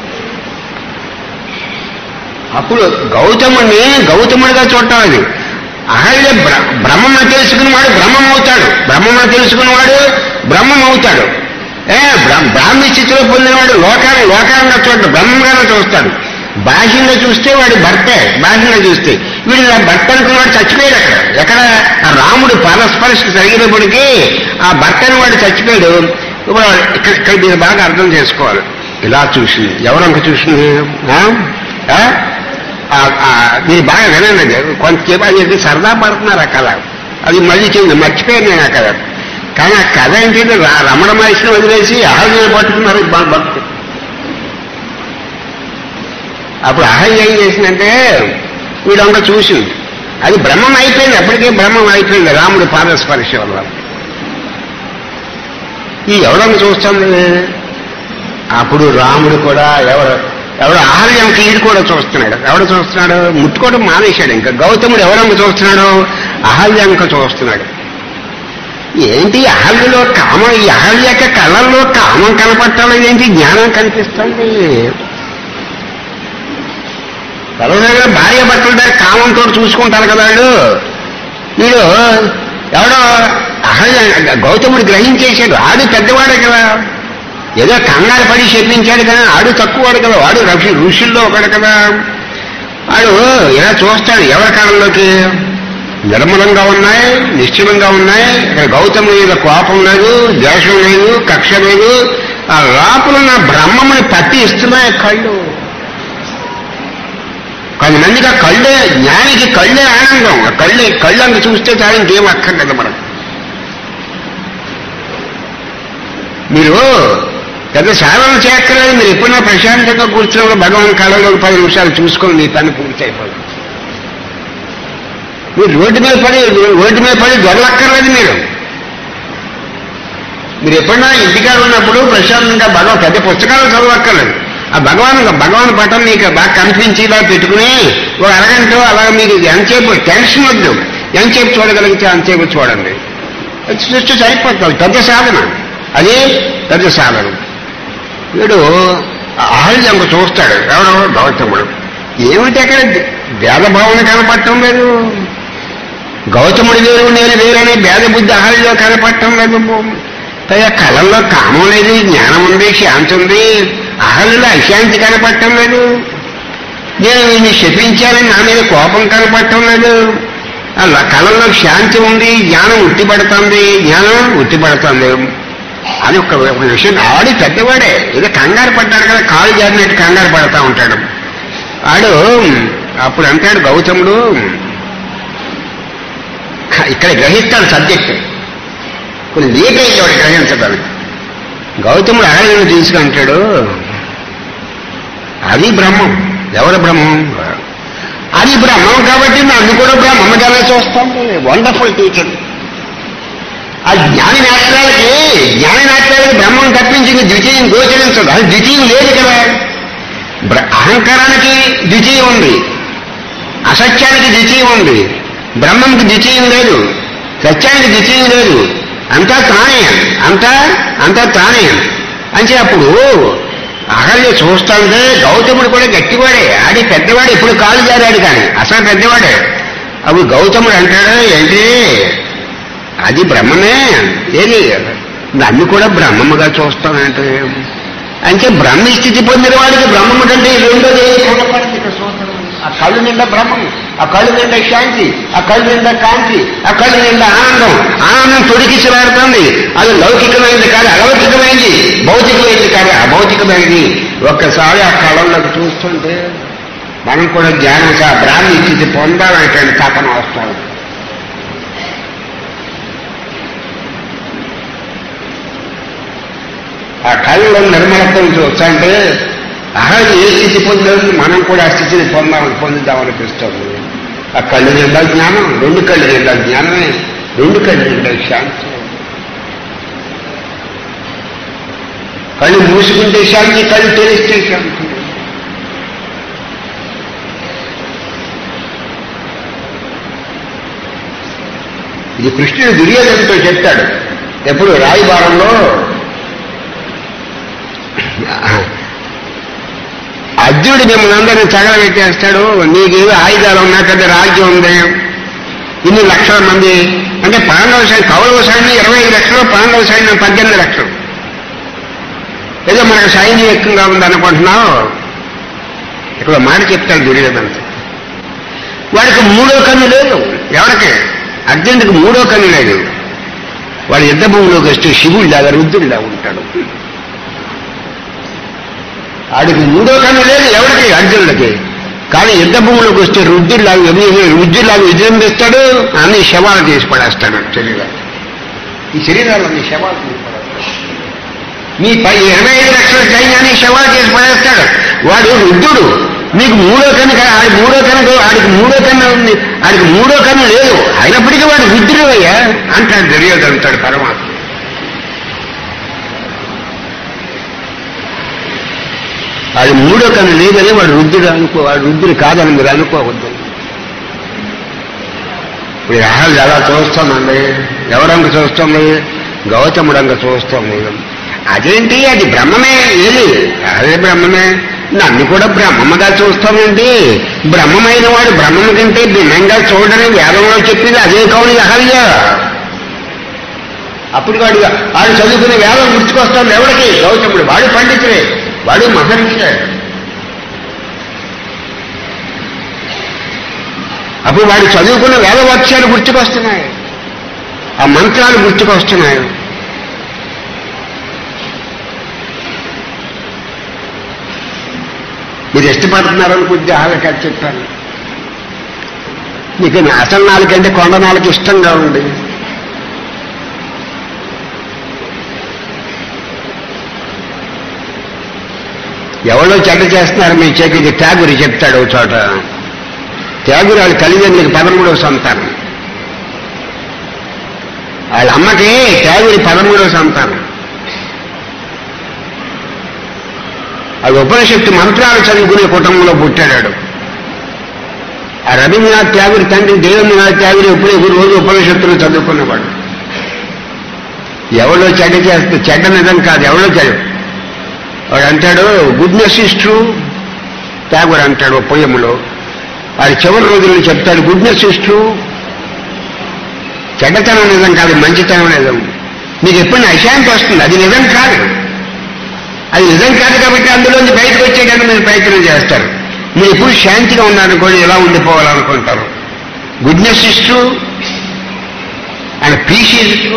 అప్పుడు గౌతముని గౌతముడిగా చూడటం అది అహల్య బ్ర- బ్రహ్మమును తెలుసుకున్నవాడు బ్రహ్మం అవుతాడు బ్రహ్మమును తెలుసుకున్నవాడు బ్రహ్మం అవుతాడు ఏ బ్ర- బ్రాహ్మీ స్థితిలో పొందినవాడు లోకాన్ని లోకాన్ని చూడడు బ్రహ్మంగానే చూస్తాడు బాహ్యంగా చూస్తే వాడి భర్తే బాహ్యంగా చూస్తే వీడు నా భర్త అనుకున్నవాడు చచ్చిపోయాడు అక్కడ ఎక్కడ ఆ రాముడు పరస్పరస్కి జరిగినప్పటికీ ఆ భర్తని వాడు చచ్చిపోయాడు ఇప్పుడు ఇక్కడ ఇక్కడ మీరు బాగా అర్థం చేసుకోవాలి ఇలా చూసింది ఎవరంక చూసింది ఆ? ఆ? ఆ- ఆ, మీరు బాగా వినండి అది. కొంతసేపు అది ఏంటి సరదా పడుతున్నారు ఆ కథ అది మళ్ళీ చెంది మర్చిపోయాను నేను ఆ కథ కానీ ఆ కథ ఏంటంటే రా- రమణ మహర్షిని వదిలేసి అహల్య పట్టుకున్నారు ఈ భ- భక్తులు అప్పుడు అహల్య ఏం చేసిందంటే వీడంతా చూసింది అది బ్రహ్మం అయిపోయింది అప్పటికే బ్రహ్మం అయిపోయింది రాముడి పాదస్పర్శ వల్ల ఈ ఎవడన్నా చూస్తుంది అప్పుడు రాముడు కూడా ఎవరు ఎవడు ఆహార్యంకి ఈడు కూడా చూస్తున్నాడు ఎవడు చూస్తున్నాడు ముట్టుకోవడం మానేశాడు ఇంకా గౌతముడు ఎవరమ్మ చూస్తున్నాడు అహల్యంక చూస్తున్నాడు ఏంటి అహల్యలో కామం ఈ అహల్య యొక్క కళ్ళల్లో కామం కనపట్టాలి ఏంటి జ్ఞానం కనిపిస్తుంది సర్వదేగా భార్య భర్తల దగ్గర కామంతో చూసుకుంటారు కదా వాళ్ళు వీడు ఎవడో అహల్య గౌతముడు గ్రహించేశాడు ఆడు పెద్దవాడే కదా ఏదో కంగారు పడి చెప్పించాడు కదా ఆడు తక్కువవాడు కదా వాడు ఋషి ఋషుల్లో ఒకడు కదా వాడు ఇలా చూస్తాడు ఎవరి కాలంలోకి నిర్మలంగా ఉన్నాయి నిశ్చలంగా ఉన్నాయి ఇక్కడ గౌతముడి మీద కోపం లేదు ద్వేషం లేదు కక్ష లేదు ఆ లోపల ఉన్న బ్రహ్మముని పట్టి ఇస్తున్నాయి కళ్ళు కొంతమందికి ఆ కళ్ళే జ్ఞానికి కళ్ళే ఆనందం ఆ కళ్ళే కళ్ళు అంత చూస్తే చాలా ఇంకేం అక్కర్లేదు మనం మీరు పెద్ద సాధన చేయక్కర్లేదు మీరు ఎప్పుడైనా ప్రశాంతంగా కూర్చున్నప్పుడు భగవాన్ కళ్ళలో ఒక పది నిమిషాలు చూసుకొని మీ పని పూర్తి అయిపోతుంది మీరు రోడ్డు మీద పడి రోడ్డు మీద పడి దొరలక్కర్లేదు మీరు మీరు ఎప్పుడన్నా ఇంటికాడ ఉన్నప్పుడు ప్రశాంతంగా భగవాన్ పెద్ద పుస్తకాలు చదవక్కర్లేదు ఆ భగవాన్ భగవాన్ పటం మీకు బాగా కనిపించేలా పెట్టుకుని ఒక అరగంట అలా మీకు ఎంతసేపు టెన్షన్ వద్దు ఎంతసేపు చూడగలిగితే అంతసేపు చూడండి అది చూస్తే సరిపోతుంది పెద్ద సాధన అది పెద్ద సాధన వీడు ఆహ్లాంగా చూస్తాడు ఎవడో గౌతముడు ఏమిటి అక్కడ భేదభావన కనపడటం లేదు గౌతముడు వేరు నేను వేరనే భేద బుద్ధి ఆహారంలో కనపడటం లేదు పైగా కళల్లో కామం లేదు జ్ఞానం ఉంది శాంతి ఉంది ఆహారంలో అశాంతి కనపడటం లేదు నేను వీడిని శపించాలని నా మీద కోపం కనపడటం లేదు అలా కళల్లో శాంతి ఉంది జ్ఞానం ఉట్టిపడుతుంది జ్ఞానం ఉట్టిపడుతుంది అని ఒక ఒక విషయం ఆడి పెద్దవాడే ఏదో కంగారు పడ్డాడు కదా కాలు జారినట్టు కంగారు పడతా ఉంటాడు ఆడు అప్పుడు అంటాడు గౌతముడు ఇక్కడ గ్రహిస్తాడు సబ్జెక్ట్ కొన్ని లేట్ అయ్యేవాడు గ్రహించడానికి గౌతముడు అరణ్యం తీసుకుంటాడు అది బ్రహ్మం ఎవరు బ్రహ్మం అది బ్రహ్మం కాబట్టి నన్ను కూడా బ్రహ్మగానే చూస్తాం వండర్ఫుల్ టీచర్ ఆ జ్ఞాని నేత్రాలకి జ్ఞాని నేత్రాలకి బ్రహ్మం తప్పించింది ద్వితీయం గోచరించదు అది ద్వితీయం లేదు కదా బ్ర- అహంకారానికి ద్వితీయం ఉంది అసత్యానికి ద్వితీయం ఉంది బ్రహ్మంకి ద్వితీయం లేదు సత్యానికి ద్వితీయం లేదు అంతా తానే అంతా అంతా తానే అంటే అప్పుడు అహల్య చూస్తుంటే గౌతముడు కూడా గట్టివాడే ఆడి పెద్దవాడు ఇప్పుడు కాలు జారాడు కానీ అసలు పెద్దవాడే అప్పుడు గౌతముడు అంటాడు ఏంటి అది బ్రహ్మమే ఏది నన్ను కూడా బ్రహ్మముగా చూస్తానంటే అంటే బ్రహ్మ స్థితి పొందిన వాడికి బ్రహ్మము కంటే రెండోది ఏది కనపడదు ఇక సూత్రం. ఆ కళ్ళు నిండా బ్రహ్మం ఆ కళ్ళు నిండా శాంతి ఆ కళ్ళు నిండా కాంతి ఆ కళ్ళు నిండా ఆనందం ఆనందం తొడికిసిలాడుతుంది అది లౌకికమైనది కాదు అలౌకికమైనది భౌతికమైనది కాదు అభౌతికమైనది ఒక్కసారి ఆ కళల్లోకి చూస్తుంటే మనం కూడా జ్ఞానం సా బ్రాహ్మీ స్థితి పొందాలనేటువంటి తపన వస్తాడు ఆ కళ్ళలో నిర్మలత్వం చూస్తుంటే అహం ఏ స్థితి పొందాలి మనం కూడా ఆ స్థితిని పొందామని పొందుదామనిపిస్తుంది ఆ కళ్ళు నిండా జ్ఞానం రెండు కళ్ళు నిండా జ్ఞానమే రెండు కళ్ళు నిండా శాంతి కళ్ళు మూసుకుంటే శాంతి కళ్ళు తెరిస్తే శాంతి ఇది కృష్ణుడు దుర్యోధనతో చెప్తాడు ఎప్పుడు రాయిబారంలో అర్జునుడు మిమ్మల్ని అందరినీ తగలబెట్టేస్తాడు నీకేదో ఆయుధాలు ఉన్నా కదా రాజ్యం ఉంది ఇన్ని లక్షల మంది అంటే పాండవ సైన్యం కౌరవ సైన్యం ఇరవై ఐదు లక్షలు పాండవ సైన్యం పద్దెనిమిది లక్షలు ఏదో మనకు సైన్యం ఎక్కువగా ఉంది అనుకుంటున్నావు ఇక్కడ మాట చెప్తాడు దుర్యోధనతో వాడికి మూడో కన్ను లేదు ఎవరికి అర్జునుడికి మూడో కన్ను లేదు వాడు యుద్ధ భూమిలోకి వస్తే శివుడిలాగా రుద్రుడిలా ఉంటాడు ఆడికి మూడో కన్ను లేదు ఎవరికి అర్జునుడికి కానీ యుద్ధ భూమిలోకి వస్తే రుద్రుడిలాగా రుద్రుడిలాగా విజృంభిస్తాడు అన్ని శవాలు చేసి పడేస్తాడు శరీరాలు ఈ శరీరాలన్నీ శవాలు చేసి పడేస్తాడు మీ పై ఇరవై ఐదు లక్షల సైన్యాన్ని శవాలు చేసి పడేస్తాడు వాడు రుద్రుడు నీకు మూడో కన్ను కా- ఆడికి మూడో కన్ను ఆడికి మూడో కన్ను ఉంది ఆడికి మూడో కన్ను లేదు అయినప్పటికీ వాడు రుద్రుడు అయ్యా అంటాడు తెలియదు అంటాడు పరమాత్మ వాడు మూడో కన్ను లేదని వాడు రుద్రుడు అనుకో వాడు రుద్రుడు కాదని మీరు అనుకోవద్దు ఇప్పుడు ఆహాలు ఎలా చూస్తామండి ఎవరంక చూస్తుంది గౌతముడంక చూస్తుంది అదేంటి అది బ్రహ్మమే ఏది అదే బ్రహ్మమే నన్ను కూడా బ్రహ్మముగా చూస్తానండి బ్రహ్మమైన వాడు బ్రహ్మము కంటే భిన్నంగా చూడని వేదంలో చెప్పింది అదే కౌని అహల్య అప్పుడు వాడు వాడు చదువుకునే వేదం గుర్తుకొస్తాడు ఎవరికి గౌతముడు వాడు పండితుడే వాడు మహర్షి అప్పుడు వాడు చదువుకున్న వేదవాక్యాలు గుర్తుకొస్తున్నాయి ఆ మంత్రాలు గుర్తుకొస్తున్నాయి మీరు ఇష్టపడుతున్నారని కొద్దిగా ఆలకాలు చెప్పాను మీకు అసలు నాలుకంటే కొండ నాలుగు ఇష్టంగా ఉంది ఎవరో చెడ్డ చేస్తున్నారు మీ చెక్కి ట్యాగురి చెప్తాడు ఓ చోట ట్యాగురి వాళ్ళ తల్లిదండ్రులకి పదమూడవ సంతానం వాళ్ళ అమ్మకి ట్యాగురి పదమూడవ సంతానం అది ఉపనిషత్తు మంత్రాలు చదువుకునే కుటుంబంలో పుట్టాడు ఆ రవీంద్రనాథ్ ట్యాగురి తండ్రి దేవేంద్రనాథ్ ట్యాగురి ఎప్పుడు ఎప్పుడు రోజు ఉపనిషత్తులు చదువుకునేవాడు ఎవరో చెడ్డ చేస్తే చెడ్డ నిజం కాదు ఎవరో చెడు వాడు అంటాడు గుడ్నెస్ ఇస్ ట్రూ ట్యాగురు అంటాడు ఓ పొయ్యములో వాడి చివరి రోజుల్లో చెప్తాడు గుడ్నెస్ ఇస్ ట్రూ చెడ్డతనం నిజం కాదు మంచితనం నిజం మీకు ఎప్పుడు అశాంతి వస్తుంది అది నిజం కాదు అది నిజం కాదు కాబట్టి అందులోంచి బయటకు వచ్చేటట్టు మీరు ప్రయత్నం చేస్తారు మీరు ఎప్పుడు శాంతిగా ఉన్నారనుకోండి ఎలా ఉండిపోవాలనుకుంటారు goodness is true and peace is true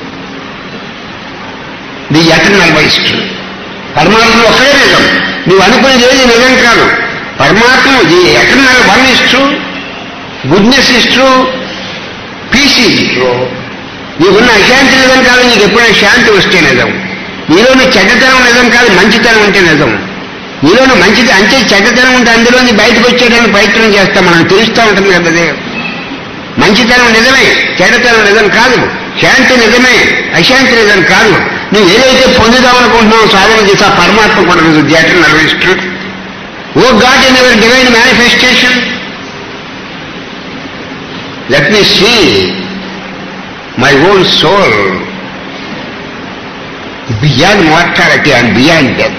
the eternal wise true పరమాత్మ ఒక్కడే నిజం నువ్వు అనుకునేది ఏది నిజం కాదు పరమాత్మ the eternal one is true goodness is true peace is true నీకున్న అశాంతి నిజం కాదు నీకు ఎప్పుడైనా శాంతి వస్తే నిజం నీలోని చెడ్డతనం నిజం కాదు మంచితనం ఉంటే నిజం నీలోని మంచిది అంటే చెడ్డతనం ఉంటే అందులోని బయటకు వచ్చేయడానికి ప్రయత్నం చేస్తాం మనం తెలుస్తూ ఉంటుంది కదా అదే మంచితనం నిజమే చెడ్డతనం నిజం కాదు శాంతి నిజమే అశాంతి నిజం కాదు నువ్వు ఏదైతే పొందుదామనుకుంటున్నావు సాధన చేసా పరమాత్మ కూడా నువ్వు ధ్యానం నిర్వహిస్తూ O God in ever divine manifestation let me see my own soul beyond mortality and beyond death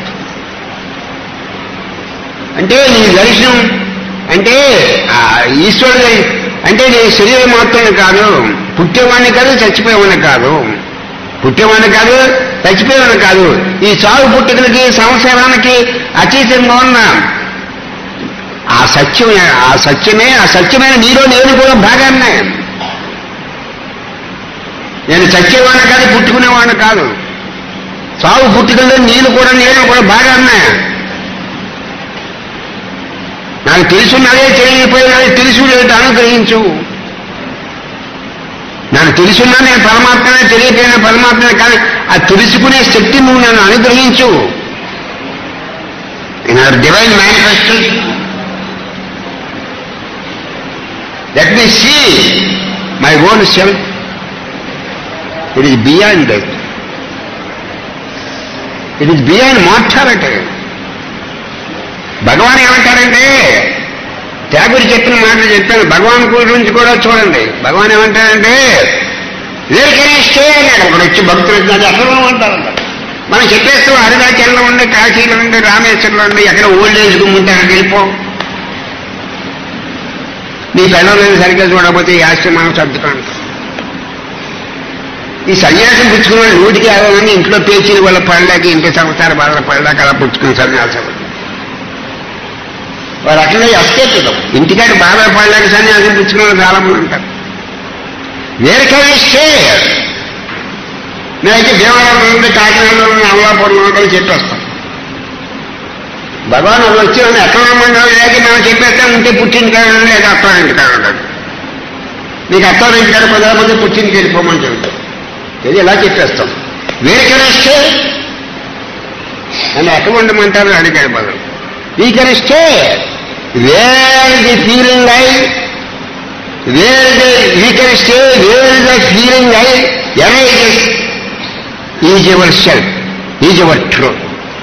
అంటే నీ దర్శనం అంటే ఆ ఈశ్వరుడు అంటే నీ శరీరం మాత్రమే కాదు పుట్టేవాడిని కాదు చచ్చిపోయేవాడిని కాదు పుట్టేవాడిని కాదు చచ్చిపోయేవాడిని కాదు ఈ చావు పుట్టుకలకి సంవత్సరానికి అతీతంగా ఉన్న ఆ సత్యమే ఆ సత్యమే ఆ సత్యమైన నీలో నేను కూడా భాగాన్నే నేను చచ్చేవాడిని కాదు పుట్టుకునేవాడిని కాదు చావు పుట్టుకల్లో నేను కూడా నేను కూడా భాగాన్నే నాకు తెలుసున్నదే తెలియకపోయినదే తెలుసు లేదు అనుగ్రహించు నాకు తెలుసున్నా నేను పరమాత్మనే తెలియకపోయినా పరమాత్మనే కానీ ఆ తెలుసుకునే శక్తి నువ్వు నన్ను అనుగ్రహించు in our divine manifestation let me see my own self it is beyond that it is beyond mortality Bhagavan ఏమంటారంటే త్యాగుడు చెప్పిన మాటలు చెప్పాను భగవాన్ గురించి కూడా చూడండి భగవాన్ ఏమంటారంటే వేరికనే స్టే అన్నాడు అక్కడ వచ్చి భక్తులు వచ్చినది అసలు అంటారు మనం చెప్పేస్తూ అరుణాచల్లో ఉండి కాశీలో ఉండి రామేశ్వరంలో ఉండి ఎక్కడ ఓల్డ్ ఏజ్ గుమ్ముంటే అక్కడికి వెళ్ళిపో నీ పిల్లలు సరిగ్గా చూడకపోతే ఈ ఆశ్రమం సర్దుకుంటాం ఈ సన్యాసం పుచ్చుకున్న నూటికి యాభై మంది ఇంట్లో పేచీలు వాళ్ళ పడలేక ఇంటి సంవత్సరాల బాధల పడలేక అలా పుచ్చుకుని సన్యాసం వారు అట్లనే ఎస్కేప్ ఇంటికాడ బాధ పడలేక సన్యాసం పుచ్చుకున్న వాళ్ళు చాలా మంది ఉంటారు వేరికైతే నేనైతే దేవాలయంలో ఉండి కాకినాడలో ఉండి అమలాపురంలో ఉండి చెప్పేస్తాను భగవాన్ వాళ్ళు వచ్చి నన్ను ఎక్కడ ఉండమన్నాడు లేక మనం చెప్పేస్తాం ఉంటే పుట్టింటి కాడ ఉండండి, లేదా అత్తారింటి కాడ ఉండండి నీకు అత్తారింటి కాడ కుదరకపోతే పుట్టింటికి వెళ్ళిపోమని చెబుతాం ఇది ఇలా చెప్పేస్తాం వేరికరిస్తే నన్ను ఎక్కడ ఉండమంటారు అని అడిగాడు బదులు వీకరిస్తే where the feeling I where the వీకరిస్తే where the feeling I arises is your self is your truth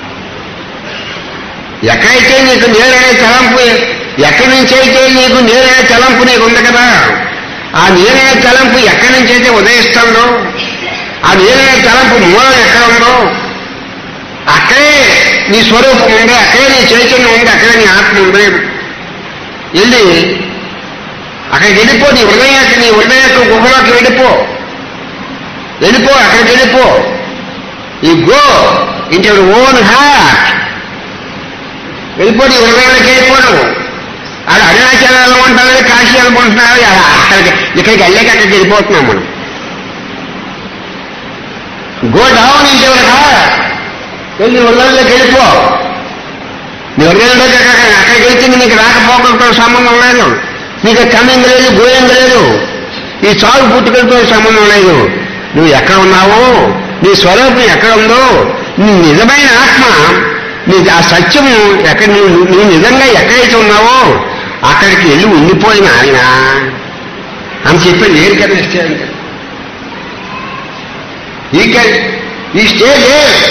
ఎక్కడైతే నీకు నేరనే తలంపు ఎక్కడి నుంచి అయితే నీకు నేరనే తలంపు నీకు ఉంది కదా ఆ నేరనే తలంపు ఎక్కడి నుంచి అయితే ఉదయిస్తుందో ఆ నేరనే తలంపు మూలం ఎక్కడ ఉందో అక్కడే నీ స్వరూపం ఉంది అక్కడే నీ చైతన్యం ఉంది అక్కడే నీ ఆత్మ ఉంది వెళ్ళి అక్కడికి వెళ్ళిపో నీ హృదయానికి నీ హృదయకు గుహలోకి వెళ్ళిపో వెళ్ళిపో అక్కడికి వెళ్ళిపో ఈ గో ఇంటి ఓన్ హార్ట్ వెళ్ళిపో నీ హృదయానికి వెళ్ళిపోను ఆడ అరుణాచల్ అరుణాచలం వెళ్ళమంటారు కాశీ వెళ్ళమంటున్నారు అక్కడికి ఇక్కడికి వెళ్ళాక అక్కడికి వెళ్ళిపోతున్నాం మనం గో డౌన్ ఇంటి వరక వెళ్ళి ఉళ్ళలోకి వెళ్ళిపో నీ ఉదయంలోకి అక్కడికి వెళ్తే నీకు రాకపోకలతో సంబంధం లేదు నీకు కమింగ్ లేదు గోయింగ్ లేదు ఈ చావు పుట్టుకలతో సంబంధం లేదు నువ్వు ఎక్కడ ఉన్నావు నీ స్వరూపం ఎక్కడ ఉందో నీ నిజమైన ఆత్మ నీ ఆ సత్యము ఎక్కడ నువ్వు నువ్వు నిజంగా ఎక్కడైతే ఉన్నావో అక్కడికి వెళ్ళి ఉండిపోయిన ఆయన అని చెప్పి నేను కదా ఇష్టం ఈ ఈ స్టేజ్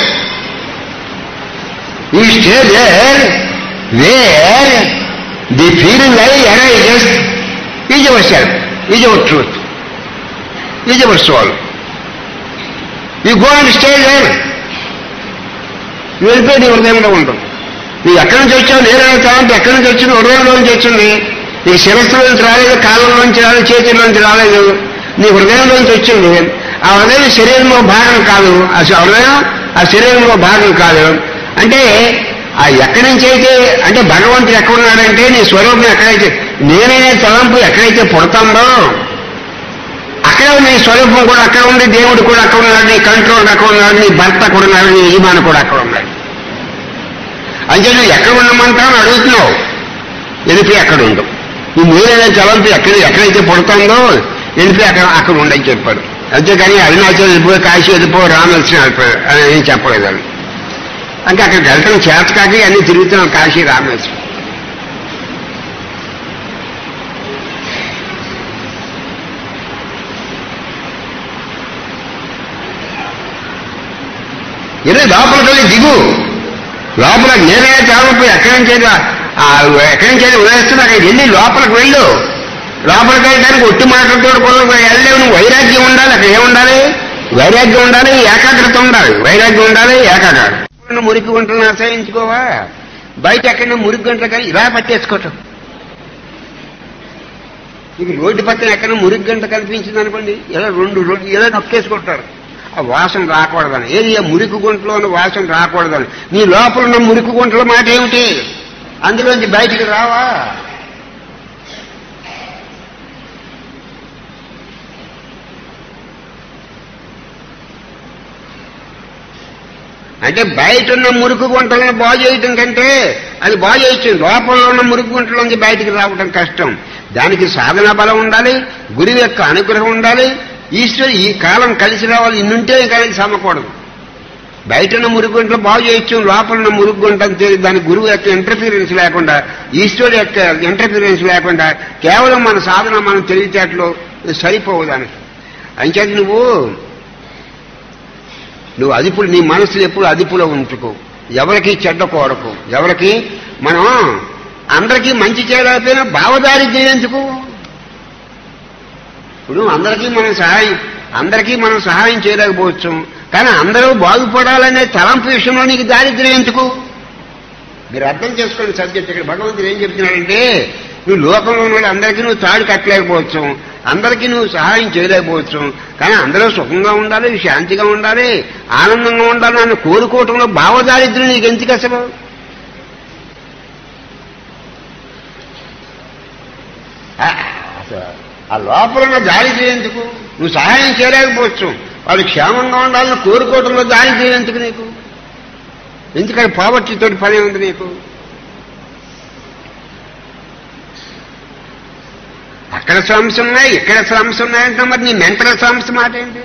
ఈ stage where the feeling I arises is our self is our truth is our soul ఈ గో అండ్ స్టే దేర్ నువ్వు వెళ్ళిపోయి నీ హృదయంలో ఉంటుంది నువ్వు ఎక్కడి నుంచి వచ్చావు నేను అడుగుతావంటే ఎక్కడి నుంచి వచ్చింది హృదయంలో నుంచి వచ్చింది నీ శిరస్సులో నుంచి రాలేదు కాలంలో నుంచి రాలేదు చేతుల్లో నుంచి రాలేదు నీ హృదయంలో నుంచి వచ్చింది ఆ హృదయం శరీరంలో భాగం కాదు ఆ హృదయం ఆ శరీరంలో భాగం కాదు అంటే ఆ ఎక్కడి నుంచి అయితే అంటే భగవంతుడు ఎక్కడున్నాడంటే నీ స్వరూపం ఎక్కడైతే నేననే తలంపు ఎక్కడైతే పుడతాందో అక్కడ నీ స్వరూపం కూడా అక్కడ ఉంది దేవుడు కూడా అక్కడ ఉన్నాడు నీ కంట్రోల్ అక్కడ ఉన్నాడు నీ భర్త కూడా ఉన్నాడు నీ యజమాని కూడా అక్కడ ఉన్నాడు అంటే నువ్వు ఎక్కడ ఉండమంటావు అని అడుగుతున్నావు వెళ్ళిపోయి అక్కడ ఉండు ఈ నేనైనా తలంపు ఎక్కడ ఎక్కడైతే పుడుతుందో వెళ్ళిపోయి అక్కడ అక్కడ ఉండని చెప్పాడు అంతేకాని అరుణాచల్ వెళ్ళిపో కాశీ వెళ్ళిపో రామలక్ష్మి వెళ్ళిపోయాడు అని ఏం చెప్పలేదు అని అంటే అక్కడికి వెళ్ళటం చేత కాక అన్ని తిరుగుతున్నాం కాశీ రామేశ్వరం ఇలా లోపలికి వెళ్ళి దిగు లోపల నేనే తేవపోయి ఎక్కడి నుంచి అయినా, ఆ ఎక్కడి నుంచి వేస్తున్నా అక్కడికి వెళ్ళి లోపలికి వెళ్ళు లోపలికి వెళ్ళడానికి ఒట్టి మాటలతో కూడా వెళ్ళలేవు నువ్వు వైరాగ్యం ఉండాలి అక్కడ ఏముండాలి వైరాగ్యం ఉండాలి ఏకాగ్రత ఉండాలి వైరాగ్యం ఉండాలి ఏకాగ్రత ఎక్కడైనా మురికి గుంటలను ఆశ్రయించుకోవా బయట ఎక్కడైనా మురికి గుంటలు కానీ ఇలా పట్టేసుకోవటం ఇక రోడ్డు పక్కన ఎక్కడ మురికి గంట కనిపించింది అనుకోండి ఇలా రెండు రెండు ఇలా నొక్కేసుకుంటారు ఆ వాసన రాకూడదని ఏది ఆ మురికి గుంటలోని వాసన రాకూడదని నీ లోపల ఉన్న మురికి గుంటల మాట ఏమిటి అందులోంచి బయటికి రావా అంటే బయట ఉన్న మురికి గుంటలను బాగు చేయటం కంటే అది బాగు చేయొచ్చు లోపల ఉన్న మురికి గుంటలోంచి బయటికి రావడం కష్టం దానికి సాధన బలం ఉండాలి గురువు యొక్క అనుగ్రహం ఉండాలి ఈశ్వరు ఈ కాలం కలిసి రావాలి ఇన్నుంటే కలిసి సమకూడదు బయట ఉన్న మురికి గుంటలు బాగు చేయొచ్చు లోపల ఉన్న మురికి గుంట అంతే దాని గురువు యొక్క ఇంటర్ఫీరెన్స్ లేకుండా ఈశ్వరు యొక్క ఇంటర్ఫీరెన్స్ లేకుండా కేవలం మన సాధన మనం తెలివితేటలో సరిపోవు దానికి అంచేది నువ్వు నువ్వు అదుపులు నీ మనసులు ఎప్పుడు అదుపులో ఉంచుకో ఎవరికి చెడ్డ కోరకు ఎవరికి మనం అందరికీ మంచి చేయలేకపోయినా భావదారిద్ర్యం ఎందుకు ఇప్పుడు అందరికీ మనం సహాయం అందరికీ మనం సహాయం చేయలేకపోవచ్చు కానీ అందరూ బాగుపడాలనే తలంపు విషయంలో నీకు దారిద్ర్యం ఎందుకు మీరు అర్థం చేసుకోండి సబ్జెక్ట్ ఇక్కడ భగవంతుడు ఏం చెప్తున్నాడంటే నువ్వు లోకంలో ఉన్న అందరికీ నువ్వు తాడు కట్టలేకపోవచ్చు అందరికీ నువ్వు సహాయం చేయలేకపోవచ్చు కానీ అందరూ సుఖంగా ఉండాలి శాంతిగా ఉండాలి ఆనందంగా ఉండాలి అని కోరుకోవటంలో భావదారిద్ర్యం నీకు ఎందుకు అసలు ఆ, అసలు ఆ లోపల ఉన్న దారిద్ర్యం ఎందుకు నువ్వు సహాయం చేయలేకపోవచ్చు వాళ్ళు క్షేమంగా ఉండాలని కోరుకోవటంలో దారిద్ర్యం ఎందుకు నీకు ఎందుకంటే పావర్టీతో పని ఉంది నీకు అక్కడ శ్రమ్స్ ఉన్నాయి ఇక్కడ శ్రమ్స్ ఉన్నాయంటే మరి నీ మెంటల్ శ్రమ్స్ మాట ఏంటి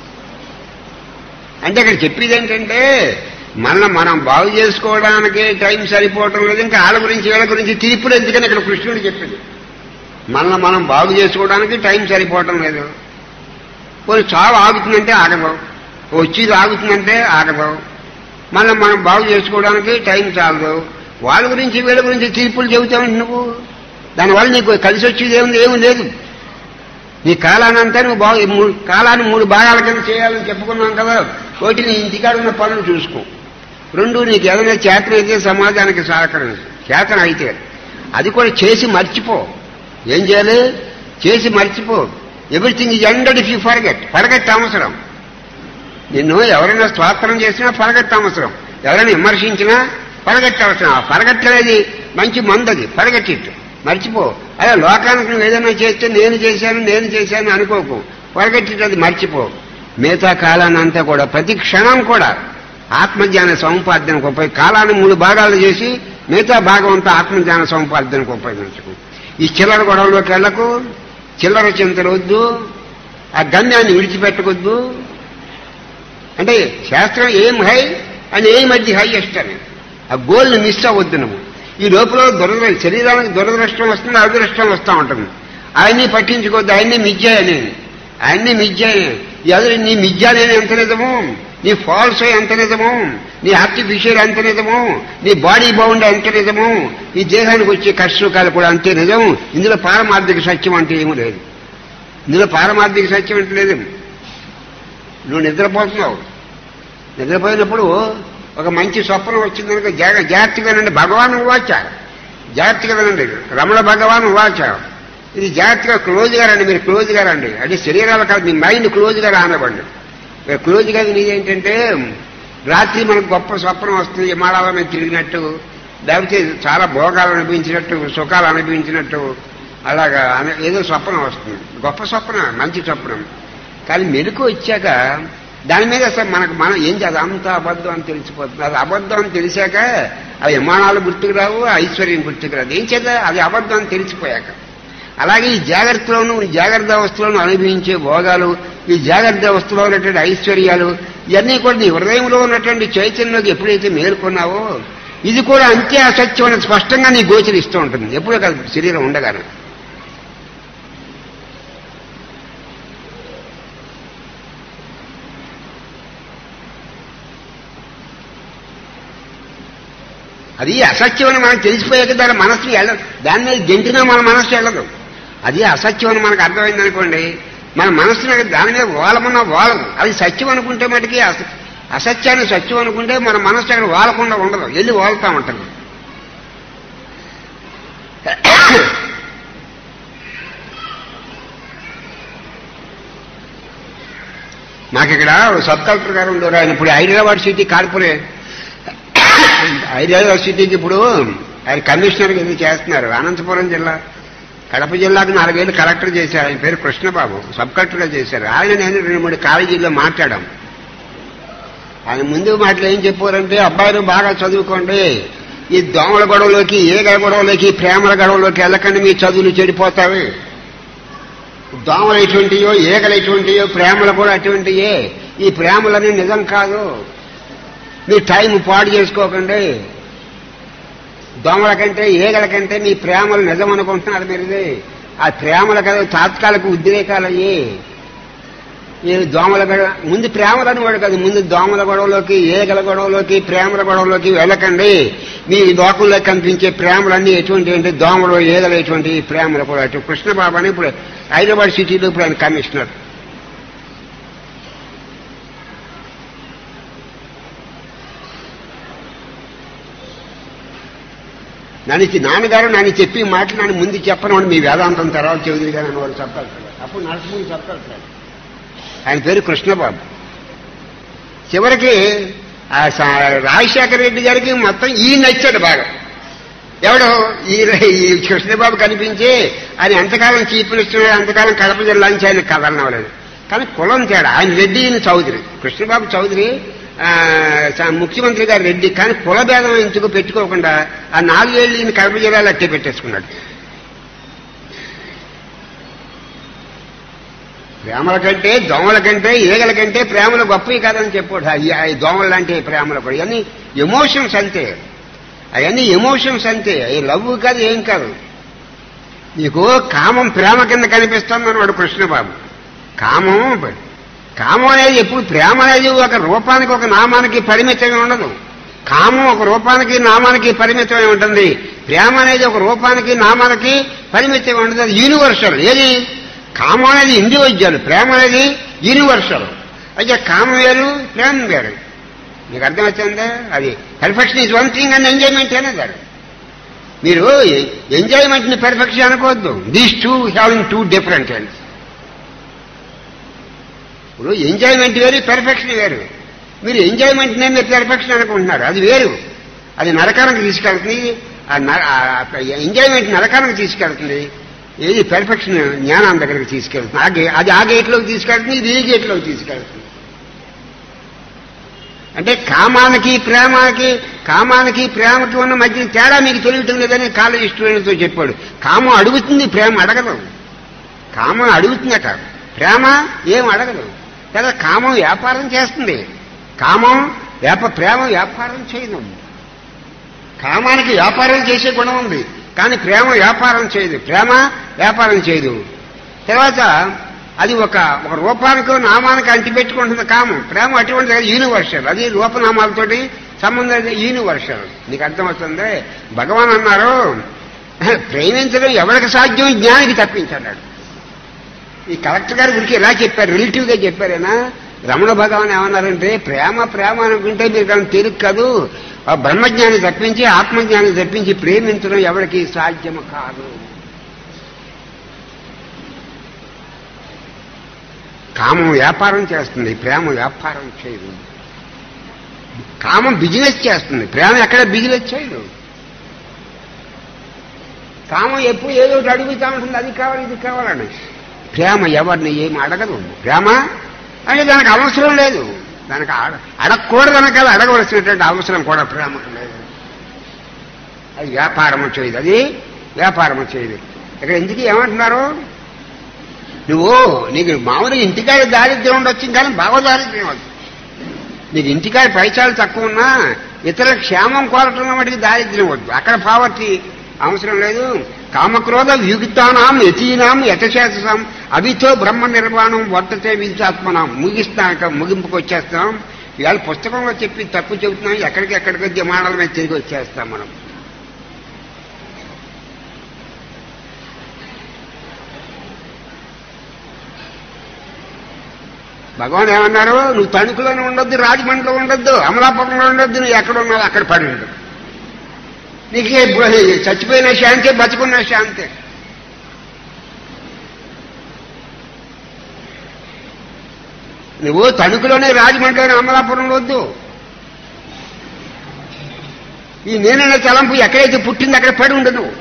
అంటే ఇక్కడ చెప్పేది ఏంటంటే మన మనం బాగు చేసుకోవడానికి టైం సరిపోవటం లేదు ఇంకా వాళ్ళ గురించి వీళ్ళ గురించి తీర్పులు ఎందుకని ఇక్కడ కృష్ణుడు చెప్పింది మనల్ని మనం బాగు చేసుకోవడానికి టైం సరిపోవటం లేదు పోనీ చావు ఆగుతుందంటే ఆగదు వచ్చేది ఆగుతుందంటే ఆగదు మళ్ళీ మనం బాగు చేసుకోవడానికి టైం చాలదు వాళ్ళ గురించి వీళ్ళ గురించి తీర్పులు చెబుతావు నువ్వు దానివల్ల నీకు కలిసి వచ్చేది ఏముంది ఏమి లేదు నీ కాలాన్ని అంతా నువ్వు బాగు మూడు కాలాన్ని మూడు భాగాల కింద చేయాలని చెప్పుకున్నాం కదా ఒకటి నీ ఇంటికాడ ఉన్న పనులు చూసుకో రెండు నీకు ఏదైనా చేతన అయితే సమాజానికి సహకరించు చేతన అయితే అది కూడా చేసి మర్చిపో ఏం చేయాలి చేసి మర్చిపో everything is ended if you forget forget అవసరం నిన్ను ఎవరైనా స్వాత్రం చేసినా పరగట్ట అవసరం ఎవరైనా విమర్శించినా పరగట్ట అవసరం ఆ పరగట్ట అనేది మంచి మందు అది పరగట్టిట్టు మర్చిపో అదే లోకానికి నువ్వు ఏదైనా చేస్తే నేను చేశాను నేను చేశాను అనుకోకు పొరగట్టి మర్చిపో మిగతా కాలాన్ని అంతా కూడా ప్రతి క్షణం కూడా ఆత్మజ్ఞాన సముపార్జనకు ఉపయోగ కాలాన్ని మూడు భాగాలు చేసి మిగతా భాగం అంతా ఆత్మజ్ఞాన సముపార్జనకు ఉపయోగించుకు ఈ చిల్లర గొడవలోకి వెళ్ళకు చిల్లర చింతలు వద్దు ఆ గమ్యాన్ని విడిచిపెట్టకొద్దు అంటే శాస్త్రం ఏం హై అని ఏం మధ్య హైయెస్ట్ అని ఆ గోల్ని మిస్ అవ్వద్దు నువ్వు ఈ లోపల దురద శరీరానికి దురదృష్టం వస్తుంది అదృష్టం వస్తూ ఉంటుంది ఆయన్ని పట్టించుకోవద్దు ఆయన్ని మిథ్య అని ఆయన్ని మిథ్య ఎదురు నీ మిథ్య అనేది ఎంత నిజము నీ ఫాల్స్ ఎంత నిజము నీ ఆర్టిఫిషియల్ ఎంత నిజము నీ బాడీ బౌండ్ ఎంత నిజము ఈ దేహానికి వచ్చే కష్టసుఖాలు కూడా అంతే నిజం ఇందులో పారమార్థిక సత్యం అంటే ఏమీ లేదు ఇందులో పారమార్థిక సత్యం అంటే లేదు నువ్వు నిద్రపోతున్నావు నిద్రపోయినప్పుడు ఒక మంచి స్వప్నం వచ్చిందనుక జాగ జాగ్రత్తగా నండి భగవాన్ వాచ జాగ్రత్తగా వినండి రమణ భగవాన్ వాచ ఇది జాగ్రత్తగా క్లోజ్గా రండి మీరు క్లోజ్గా రండి అంటే శరీరాలు కాదు మీ మైండ్ క్లోజ్గా రానివ్వండి మీరు క్లోజ్గా వినేది ఏంటంటే రాత్రి మనకు గొప్ప స్వప్నం వస్తుంది హిమాలయాల మీద తిరిగినట్టు లేకపోతే చాలా భోగాలు అనిపించినట్టు సుఖాలు అనిపించినట్టు అలాగా అనే- ఏదో స్వప్నం వస్తుంది గొప్ప స్వప్నం మంచి స్వప్నం కానీ మెలకు వచ్చాక దాని మీద అసలు మనకు మనం ఏం చేయాలి అంత అబద్ధం అని తెలిసిపోతుంది అది అబద్ధం అని తెలిసాక ఆ విమానాలు గుర్తుకు రావు ఆ ఐశ్వర్యం గుర్తుకు రాదు ఏం చేద్దా అది అబద్ధం అని తెలిసిపోయాక అలాగే ఈ జాగ్రత్తలోను ఈ జాగ్రత్త అవస్థలోను అనుభవించే భోగాలు ఈ జాగ్రత్త అవస్థలో ఉన్నటువంటి ఐశ్వర్యాలు ఇవన్నీ కూడా నీ హృదయంలో ఉన్నటువంటి చైతన్యంలోకి ఎప్పుడైతే మేల్కొన్నావో ఇది కూడా అంతే అసత్యం అని స్పష్టంగా నీ గోచరిస్తూ ఉంటుంది ఎప్పుడో కాదు శరీరం ఉండగానే అది అసత్యం అని మనకు తెలిసిపోయాక దాని మనస్సు వెళ్ళదు దాని మీద గెంటినా మన మనస్సు వెళ్ళదు అది అసత్యం అని మనకు అర్థమైంది అనుకోండి మన మనస్సుని దాని మీద వాలమన్న వాలదు అది సత్యం అనుకుంటే మటుకి అస- అసత్యాన్ని సత్యం అనుకుంటే మన మనస్సు అక్కడ వాలకుండా ఉండదు వెళ్ళి వాలుతా ఉంటుంది నాకు ఇక్కడ సబ్ కలెక్టర్ గారు ఉండేవారు ఆయన ఇప్పుడు హైదరాబాద్ సిటీ కార్పొరేట్ హైదరాబాద్ సిటీకి ఇప్పుడు ఆయన కమిషనర్ ఇది చేస్తున్నారు అనంతపురం జిల్లా కడప జిల్లాకు నాలుగేళ్ళు కలెక్టర్ చేశారు ఆయన పేరు కృష్ణబాబు సబ్ కలెక్టర్గా చేశారు ఆయన నేను రెండు మూడు కాలేజీల్లో మాట్లాడాం ఆయన ముందు మాటలు ఏం చెప్పారంటే అబ్బాయిలు బాగా చదువుకోండి ఈ దోమల గొడవలోకి ఏగల గొడవలోకి ప్రేమల గొడవలోకి వెళ్ళకండి మీ చదువులు చెడిపోతావి దోమలు ఎటువంటియో ఏగలు ఎటువంటియో ప్రేమలు కూడా అటువంటియే ఈ ప్రేమలని నిజం కాదు మీ టైం పాడు చేసుకోకండి దోమల కంటే ఏగల కంటే మీ ప్రేమలు నిజం అనుకుంటున్నారు మీరు ఇది. ఆ ప్రేమల కదా తాత్కాలిక ఉద్రేకాలయ్యి ఈ దోమల గొడవ ముందు ప్రేమలు అనేవాడు కాదు ముందు దోమల గొడవలోకి ఏగల గొడవలోకి ప్రేమల గొడవలోకి వెళ్ళకండి మీ లోకంలో కనిపించే ప్రేమలన్నీ ఎటువంటి అంటే దోమలు ఏగలు ఎటువంటి ప్రేమలు కూడా అటు కృష్ణబాబు అని ఇప్పుడు హైదరాబాద్ సిటీలో ఇప్పుడు ఆయన కమిషనర్ నన్ను చి- నాన్నగారు నన్ను చెప్పి మాటలు నన్ను ముందు చెప్పను వాడు మీ వేదాంతం తర్వాత చౌదరి గారు అని వాడు చెప్పాలి అప్పుడు నరసింహుడు చెప్పాలి ఆయన పేరు కృష్ణబాబు చివరికి ఆ స- రాజశేఖర రెడ్డి గారికి మొత్తం ఈ నచ్చాడు బాగా ఎవడు ఈ ఈ కృష్ణబాబు కనిపించి ఆయన ఎంతకాలం చీఫ్ మినిస్టర్ ఎంతకాలం కడప జిల్లా నుంచి ఆయన కదలనవలేదు కానీ కులం తేడా ఆయన రెడ్డి ఈయన చౌదరి కృష్ణబాబు చౌదరి ఆ, స- ముఖ్యమంత్రి గారు రెడ్డి కానీ కుల భేదం ఎందుకు పెట్టుకోకుండా ఆ నాలుగేళ్ళు ఈయన కడప జిల్లాలో అట్టే పెట్టేసుకున్నాడు ప్రేమల కంటే దోమల కంటే ఈగల కంటే ప్రేమలు గొప్పవి కాదని చెప్పాడు అయ్య, ఈ దోమలు లాంటి ప్రేమలు కూడా ఇవన్నీ ఎమోషన్స్ అంతే అవన్నీ ఎమోషన్స్ అంతే ఈ లవ్ కాదు ఏం కాదు నీకు కామం ప్రేమ కింద కనిపిస్తుంది అన్నాడు కృష్ణబాబు కామం కామం అనేది ఎప్పుడు ప్రేమ అనేది ఒక రూపానికి ఒక నామానికి పరిమితమే ఉండదు కామం ఒక రూపానికి నామానికి పరిమితమై ఉంటుంది ప్రేమ అనేది ఒక రూపానికి నామానికి పరిమితమై ఉండదు అది యూనివర్సల్ ఏది కామం అనేది ఇండివిజువల్ ప్రేమ అనేది యూనివర్సల్ అయితే కామం వేరు ప్రేమ వేరు మీకు అర్థమవుతుందా అది perfection is one thing and enjoyment అనేది అది మీరు ఎంజాయ్మెంట్ ని పెర్ఫెక్షన్ అనుకోవద్దు these two having two different ends ఇప్పుడు ఎంజాయ్మెంట్ వేరు పెర్ఫెక్షన్ వేరు మీరు ఎంజాయ్మెంట్ నే మీరు పెర్ఫెక్షన్ అనుకుంటున్నారు అది వేరు అది నరకానికి తీసుకెళ్తుంది ఆ న- ఆ ఎంజాయ్మెంట్ నరకానికి తీసుకెళ్తుంది ఏది పెర్ఫెక్షన్ జ్ఞానం దగ్గరికి తీసుకెళ్తుంది ఆ గే అది ఆ గేట్లోకి తీసుకెళ్తుంది ఇది ఈ గేట్లోకి తీసుకెళ్తుంది అంటే కామానికి ప్రేమకి కామానికి ప్రేమకి ఉన్న మధ్య తేడా మీకు తెలియటం లేదని కాలేజ్ స్టూడెంట్తో చెప్పాడు కామం అడుగుతుంది ప్రేమ అడగదు కామం అడుగుతుందట ప్రేమ ఏం అడగదు కదా కామం వ్యాపారం చేస్తుంది కామం వ్యాప ప్రేమ వ్యాపారం చేయదు కామానికి వ్యాపారం చేసే గుణం ఉంది కానీ ప్రేమ వ్యాపారం చేయదు ప్రేమ వ్యాపారం చేయదు తర్వాత అది ఒక ఒక రూపానికి నామానికి అంటిపెట్టుకుంటుంది కామం ప్రేమ అటువంటి యూనివర్సల్ అది రూపనామాలతోటి సంబంధం యూనివర్సల్ నీకు అర్థమవుతుంది భగవాన్ అన్నారు ప్రేమించడం ఎవరికి సాధ్యం జ్ఞానికి తప్పించాడు ఈ కలెక్టర్ గారి గురికి ఇలా చెప్పారు రిలేటివ్ గా చెప్పారేనా రమణ భగవాన్ ఏమన్నారంటే ప్రేమ ప్రేమ అనుకుంటే మీరు కానీ తేలిక కాదు ఆ బ్రహ్మజ్ఞాని తప్పించి ఆత్మజ్ఞాని తప్పించి ప్రేమించడం ఎవరికి సాధ్యము కాదు కామం వ్యాపారం చేస్తుంది ప్రేమ వ్యాపారం చేయదు కామం బిజినెస్ చేస్తుంది ప్రేమ ఎక్కడ బిజినెస్ చేయదు కామం ఎప్పుడు ఏదో ఒకటి అడుగుతా ఉంటుంది అది కావాలి ఇది కావాలని ప్రేమ ఎవరిని ఏమి అడగదు ప్రేమ అంటే దానికి అవసరం లేదు దానికి అడ- అడగకూడదు అనకాల అడగవలసినటువంటి అవసరం కూడా ప్రేమకు లేదు అది వ్యాపారము చేయదు అది వ్యాపారము చేయదు ఇక్కడ ఎందుకు ఏమంటున్నారు నువ్వు నీకు మామూలుగా ఇంటికాడ దారిద్ర్యం ఉండొచ్చు కానీ బాగా దారిద్ర్యం వద్దు నీకు ఇంటికాడ పైసలు తక్కువ ఉన్నా ఇతరుల క్షేమం కోరటం వాటికి దారిద్ర్యం వద్దు అక్కడ పావర్టీ అవసరం లేదు కామక్రోధ వ్యుక్తానాం యతీనాం యథశాస్త్రం అవితో బ్రహ్మ నిర్మాణం వర్తతే విచాత్మనాం ముగిస్తాక ముగింపుకు వచ్చేస్తాం ఇవాళ పుస్తకంలో చెప్పి తప్పు చెబుతున్నాం ఎక్కడికి ఎక్కడికి దిమాణాల మీద తిరిగి వచ్చేస్తాం మనం భగవాన్ ఏమన్నారు నువ్వు తణుకులోనే ఉండొద్దు రాజమండ్రిలో ఉండొద్దు అమలాపురంలో ఉండొద్దు నువ్వు ఎక్కడ ఉన్నావు అక్కడ పడి ఉండు నీకు ఏ బ- చచ్చిపోయిన శాంతే బతుకున్న శాంతే నువ్వు తణుకులోనే రాజమండ్రిలోనే అమలాపురంలో వద్దు ఈ నేనైనా తలంపు ఎక్కడైతే పుట్టింది అక్కడ పడి ఉండు నువ్వు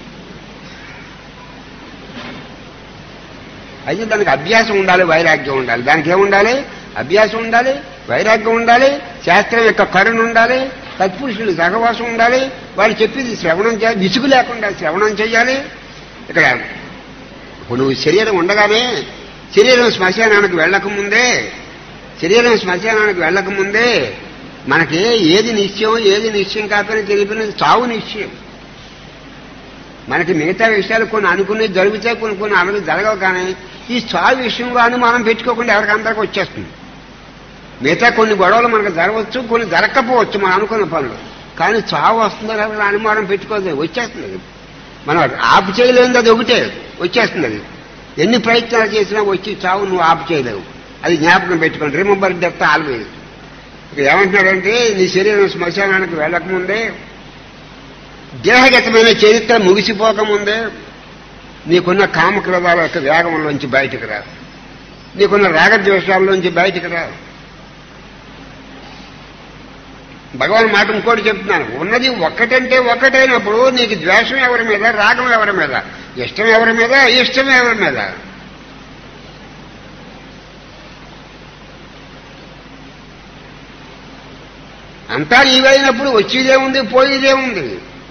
అయితే దానికి అభ్యాసం ఉండాలి వైరాగ్యం ఉండాలి దానికి ఏముండాలి అభ్యాసం ఉండాలి వైరాగ్యం ఉండాలి శాస్త్రం యొక్క కరుణ ఉండాలి తత్పురుషులు సహవాసం ఉండాలి వాళ్ళు చెప్పింది శ్రవణం చేయాలి విసుగు లేకుండా శ్రవణం చేయాలి ఇక్కడ ఇప్పుడు నువ్వు శరీరం ఉండగానే శరీరం శ్మశానానికి వెళ్ళకముందే శరీరం శ్మశానానికి వెళ్ళకముందే మనకి ఏది నిశ్చయం ఏది నిశ్చయం కాకపోయినా తెలిపినది చావు నిశ్చయం మనకి మిగతా విషయాలు కొన్ని అనుకునేవి జరుగుతాయి కొన్ని కొన్ని అనుకు జరగవు కానీ ఈ చావు విషయంలో అనుమానం పెట్టుకోకుండా ఎవరికందరికి వచ్చేస్తుంది మిగతా కొన్ని గొడవలు మనకు జరగవచ్చు కొన్ని జరగకపోవచ్చు మనం అనుకున్న పనులు కానీ చావు వస్తుందని ఎవరు అనుమానం పెట్టుకోదు వచ్చేస్తుంది అది. మనం ఆపు చేయలేదు అది ఒకటే వచ్చేస్తుంది అది ఎన్ని ప్రయత్నాలు చేసినా వచ్చి చావు నువ్వు ఆపు చేయలేవు అది జ్ఞాపకం పెట్టుకోండి రిమంబర్ డెత్ ఆల్వేజ్ ఇక ఏమంటున్నాడంటే నీ శరీరం శ్మశానానికి వెళ్ళకముందే దేహగతమైన చరిత్ర ముగిసిపోకముందే నీకున్న కామక్రోధాల యొక్క వేగంలోంచి బయటకు రా నీకున్న రాగద్వేషాల్లోంచి బయటకు రా భగవాన్ మాట ఇంకోటి చెప్తున్నాను ఉన్నది ఒక్కటంటే ఒక్కటైనప్పుడు నీకు ద్వేషం ఎవరి మీద రాగం ఎవరి మీద ఇష్టం ఎవరి మీద ఇష్టం ఎవరి మీద అంతా నీవైనప్పుడు వచ్చేదే ఉంది పోయేదే ఉంది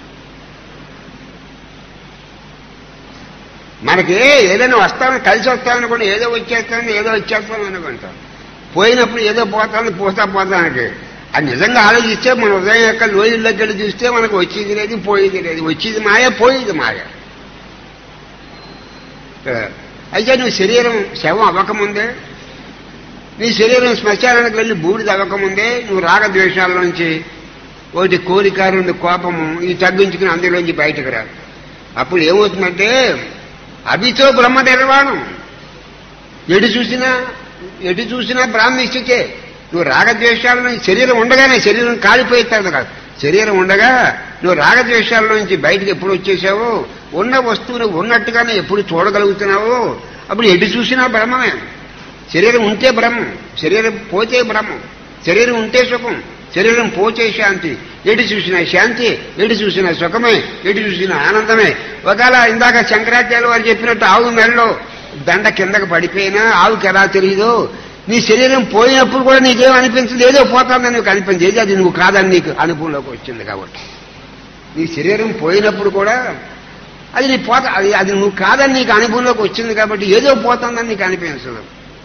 మనకి ఏదైనా వస్తామని కలిసి వస్తామనుకోండి ఏదో వచ్చేస్తాను ఏదో వచ్చేస్తాను అనుకుంటాం పోయినప్పుడు ఏదో పోతాను పోతా పోతానికి అది నిజంగా ఆలోచిస్తే మన ఉదయం యొక్క లోయల్లోకి వెళ్ళి చూస్తే మనకు వచ్చేది లేదు పోయేది లేదు వచ్చేది మాయ పోయేది మాయ అయితే నువ్వు శరీరం శవం అవ్వకముందే నీ శరీరం శ్మశానానికి వెళ్ళి బూడిద అవ్వకముందే నువ్వు రాగద్వేషాల నుంచి ఒకటి కోరిక రెండు కోపము ఇది తగ్గించుకుని అందులోంచి బయటకు రా అప్పుడు ఏమవుతుందంటే అభితో బ్రహ్మ నిర్వాణం ఎటు చూసినా ఎటు చూసినా బ్రాహ్మిష్టికే నువ్వు రాగద్వేషాల నుంచి శరీరం ఉండగానే శరీరం కాలిపోయిస్తాడు కాదు శరీరం ఉండగా నువ్వు రాగద్వేషాల నుంచి బయటకు ఎప్పుడు వచ్చేసావు ఉన్న వస్తువును ఉన్నట్టుగానే ఎప్పుడు చూడగలుగుతున్నావు అప్పుడు ఎటు చూసినా బ్రహ్మమే శరీరం ఉంటే బ్రహ్మం శరీరం పోతే బ్రహ్మం శరీరం ఉంటే సుఖం శరీరం పోచే శాంతి ఎటు చూసిన శాంతి ఎటు చూసిన సుఖమే ఎటు చూసిన ఆనందమే ఒకవేళ ఇందాక శంకరాచార్య వారు చెప్పినట్టు ఆవు మెడలో దండ కిందకు పడిపోయినా ఆవుకి ఎలా తెలియదు నీ శరీరం పోయినప్పుడు కూడా నీకేం అనిపించదు ఏదో పోతుందని నీకు అనిపించేది అది నువ్వు కాదని నీకు అనుభవంలోకి వచ్చింది కాబట్టి నీ శరీరం పోయినప్పుడు కూడా అది నీ పోత అది అది నువ్వు కాదని నీకు అనుభవంలోకి వచ్చింది కాబట్టి ఏదో పోతుందని నీకు అనిపించదు